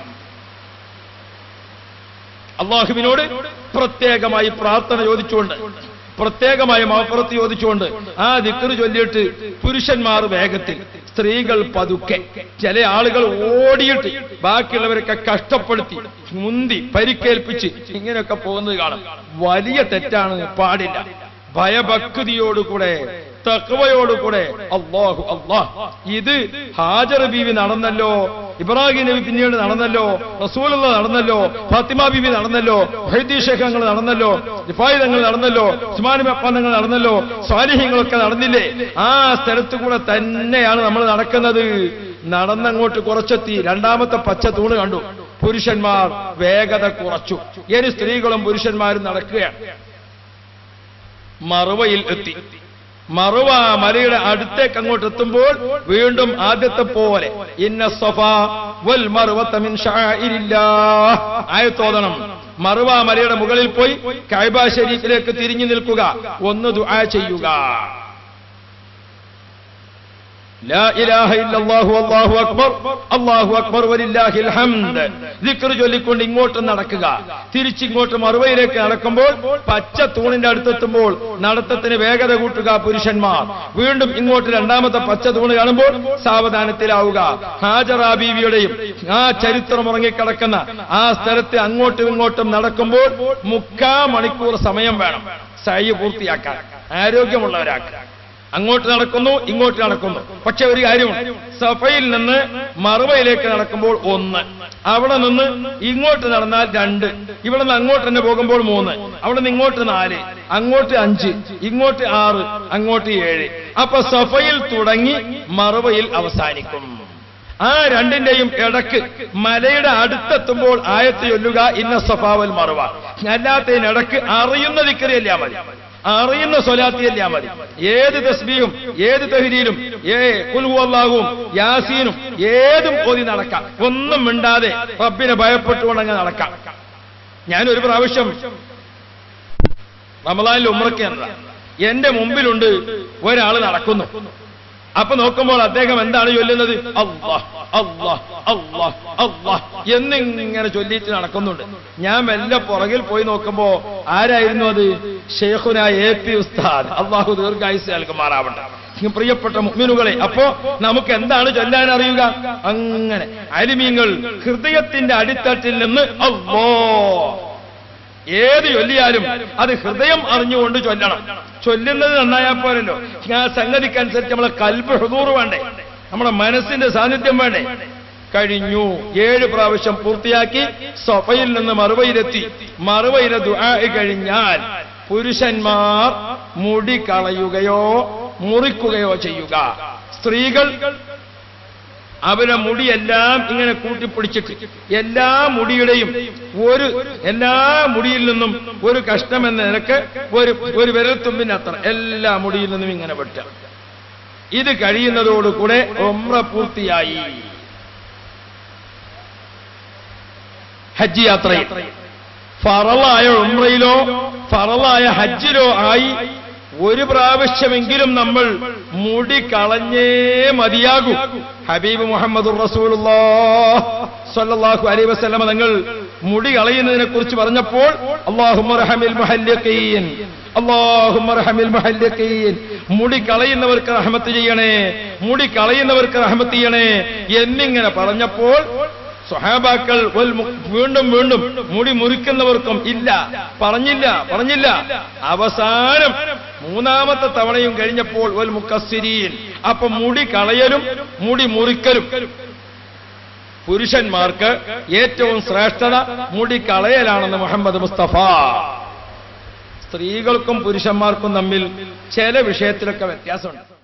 അള്ളാഹുവിനോട് പ്രത്യേകമായി പ്രാർത്ഥന ചോദിച്ചുകൊണ്ട് പ്രത്യേകമായ മഹപ്പുറത്ത് ചോദിച്ചുകൊണ്ട് ആ ദിക്കറ് ചൊല്ലിയിട്ട് പുരുഷന്മാർ വേഗത്തിൽ സ്ത്രീകൾ പതുക്കെ ചില ആളുകൾ ഓടിയിട്ട് ബാക്കിയുള്ളവരൊക്കെ കഷ്ടപ്പെടുത്തി മുന്തി പരിക്കേൽപ്പിച്ച് ഇങ്ങനെയൊക്കെ പോകുന്നത് കാണാം വലിയ തെറ്റാണ് പാടില്ല ഭയഭക്തിയോടുകൂടെ തക്വയോടുകൂടെ അള്ളാഹു അള്ളാഹ് ഇത് ഹാജർ ബീവി നടന്നല്ലോ ഇബ്രാഹിം നബി പിന്നീട് നടന്നല്ലോ റസൂലുള്ള നടന്നല്ലോ ഫാത്തിമ ബീവി നടന്നല്ലോ ഹൈദീഷങ്ങൾ നടന്നല്ലോ ഇഫായി തങ്ങൾ നടന്നല്ലോ ഉസ്മാനി മപ്പാനങ്ങൾ നടന്നല്ലോ സ്വാലിഹ്യങ്ങളൊക്കെ നടന്നില്ലേ ആ സ്ഥലത്ത് കൂടെ തന്നെയാണ് നമ്മൾ നടക്കുന്നത് നടന്നങ്ങോട്ട് കുറച്ചെത്തി രണ്ടാമത്തെ പച്ച തൂണ് കണ്ടു പുരുഷന്മാർ വേഗത കുറച്ചു ഇനി സ്ത്രീകളും പുരുഷന്മാരും നടക്കുകയാണ് മറുവയിൽ എത്തി മറുവ മലയുടെ അടുത്തേക്ക് അങ്ങോട്ട് എത്തുമ്പോൾ വീണ്ടും ആദ്യത്തെ പോലെ ഇന്ന സഫ വൽ മറുവത്ത മിൻ ഷാഇരില്ലാഹ് ആയത്തോതണം മറുവ മലയുടെ മുകളിൽ പോയി കൈബ ശരീഫിലേക്ക് തിരിഞ്ഞു നിൽക്കുക ഒന്ന് ദുആ ചെയ്യുക ലാ ഇലാഹ ഇല്ലല്ലാഹു അല്ലാഹു അക്ബർ അല്ലാഹു അക്ബർ വലില്ലാഹിൽ ഹംദ് ദിക്ർ ചൊല്ലിക്കൊണ്ട് ഇങ്ങോട്ട് നടക്കുക തിരിച്ചിങ്ങോട്ട് മറുവയിലേക്ക് നടക്കുമ്പോൾ പച്ച തൂണിന്റെ അടുത്തെത്തുമ്പോൾ നടത്തത്തിന് വേഗത കൂട്ടുക പുരുഷന്മാർ വീണ്ടും ഇങ്ങോട്ട് രണ്ടാമത്തെ പച്ച തൂണ് കാണുമ്പോൾ സാവധാനത്തിലാവുക ഹാജറ ബീവിയുടെയും ആ ചരിത്രം ഉറങ്ങിക്കിടക്കുന്ന ആ സ്ഥലത്ത് അങ്ങോട്ടും ഇങ്ങോട്ടും നടക്കുമ്പോൾ മുക്കാ മണിക്കൂർ സമയം വേണം സൈ പൂർത്തിയാക്കാൻ ആരോഗ്യമുള്ളവരാക്കാൻ അങ്ങോട്ട് നടക്കുന്നു ഇങ്ങോട്ട് നടക്കുന്നു പക്ഷെ ഒരു കാര്യമുണ്ട് സഫയിൽ നിന്ന് മറുവയിലേക്ക് നടക്കുമ്പോൾ ഒന്ന് അവിടെ നിന്ന് ഇങ്ങോട്ട് നടന്നാൽ രണ്ട് ഇവിടെ നിന്ന് അങ്ങോട്ട് തന്നെ പോകുമ്പോൾ മൂന്ന് അവിടെ നിന്ന് ഇങ്ങോട്ട് നാല് അങ്ങോട്ട് അഞ്ച് ഇങ്ങോട്ട് ആറ് അങ്ങോട്ട് ഏഴ് അപ്പൊ സഫയിൽ തുടങ്ങി മറുവയിൽ അവസാനിക്കും ആ രണ്ടിന്റെയും ഇടക്ക് മലയുടെ അടുത്തെത്തുമ്പോൾ ആയത്ത് ചൊല്ലുക ഇന്ന സഫാവൽ മറുവ അല്ലാത്തതിനിടക്ക് അറിയുന്ന ദിക്കറിയല്ല മതി അറിയുന്ന സ്വലാത്തിയല്ല മതി ഏത് തസ്ബീഹും ഏത് തഹരീലും ഏ കുൽഹുവല്ലാഹും യാസീനും ഏതും ഓതി നടക്കാം ഒന്നും മിണ്ടാതെ റബ്ബിനെ ഭയപ്പെട്ടുകൊണ്ടങ്ങ് നടക്കാം ഞാനൊരു പ്രാവശ്യം റമദാനിൽ ഉമ്രക്ക് എന്നതാ എന്റെ മുമ്പിലുണ്ട് ഒരാൾ നടക്കുന്നു അപ്പൊ നോക്കുമ്പോൾ അദ്ദേഹം എന്താണ് ചൊല്ലുന്നത് അള്ളാഹ് അള്ളാഹ് അള്ളാഹ് അള്ളാഹ് എന്നിങ്ങനെ ചൊല്ലിയിട്ട് നടക്കുന്നുണ്ട് ഞാൻ മെല്ലെ പുറകിൽ പോയി നോക്കുമ്പോ ആരായിരുന്നു അത് ഷെയ്ഖുന എ പി ഉസ്താദ് അള്ളാഹു ദീർഘായുസ് നൽകുമാറാവണ്ട പ്രിയപ്പെട്ട മുഅ്മിനുകളെ അപ്പോ നമുക്ക് എന്താണ് ചൊല്ലാൻ അറിയുക അങ്ങനെ അലിമീങ്ങൾ ഹൃദയത്തിന്റെ അടിത്തട്ടിൽ നിന്ന് അള്ളോ ഏത് ചൊല്ലിയാലും അത് ഹൃദയം അറിഞ്ഞുകൊണ്ട് ചൊല്ലണം ചൊല്ലുന്നത് നന്നായാൽ പോരല്ലോ ആ സംഗതിക്കനുസരിച്ച് നമ്മളെ കൽബ് ഹുദൂർ വേണ്ടേ നമ്മുടെ മനസ്സിന്റെ സാന്നിധ്യം വേണ്ടേ കഴിഞ്ഞു ഏഴ് പ്രാവശ്യം പൂർത്തിയാക്കി സഫയിൽ നിന്ന് മറുവയിലെത്തി മറുവയിലെ ദുആ കഴിഞ്ഞാൽ പുരുഷന്മാർ മുടി കളയുകയോ മുറിക്കുകയോ ചെയ്യുക സ്ത്രീകൾ അവരെ മുടിയെല്ലാം ഇങ്ങനെ കൂട്ടിപ്പിടിച്ചിട്ട് എല്ലാ മുടിയുടെയും ഒരു എല്ലാ മുടിയിൽ നിന്നും ഒരു കഷ്ണം എന്ന നിലക്ക് ഒരു ഒരു വിരൽത്തുമ്പിന്റെ അത്ര എല്ലാ മുടിയിൽ നിന്നും ഇങ്ങനെ വെട്ടുക ഇത് കഴിയുന്നതോടുകൂടെ ഒമ്ര പൂർത്തിയായി ഹജ്ജ് യാത്രയിൽ ഫറലായ ഉമ്രയിലോ ഫറലായ ഹജ്ജിലോ ആയി ഒരു പ്രാവശ്യമെങ്കിലും നമ്മൾ മുടി കളഞ്ഞേ മതിയാകൂ ഹബീബ് മുഹമ്മദ് സല്ലല്ലാഹു അലൈഹി വസല്ലമ തങ്ങൾ മുടി കളയുന്നതിനെ കുറിച്ച് പറഞ്ഞപ്പോൾ അള്ളാഹുമർഹമിൽ മുഹല്ലിഖീൻ അള്ളാഹുമർഹമിൽ മുഹല്ലിഖീൻ മുടി കളയുന്നവർക്ക് റഹ്മത്ത് ചെയ്യണേ മുടി കളയുന്നവർക്ക് റഹ്മത്ത് ചെയ്യണേ എന്നിങ്ങനെ പറഞ്ഞപ്പോൾ സ്വഹാബാക്കൾ വൽ മു- വീണ്ടും വീണ്ടും മുടി മുറിക്കുന്നവർക്കും ഇല്ല പറഞ്ഞില്ല പറഞ്ഞില്ല അവസാനം മൂന്നാമത്തെ തവണയും കഴിഞ്ഞപ്പോൾ വൽ മുക്കസ്സിരീൻ അപ്പൊ മുടി കളയലും മുടി മുറിക്കലും പുരുഷന്മാർക്ക് ഏറ്റവും ശ്രേഷ്ഠത മുടി കളയലാണെന്ന് മുഹമ്മദ് മുസ്തഫ സ്ത്രീകൾക്കും പുരുഷന്മാർക്കും തമ്മിൽ ചില വിഷയത്തിലൊക്കെ വ്യത്യാസമുണ്ട്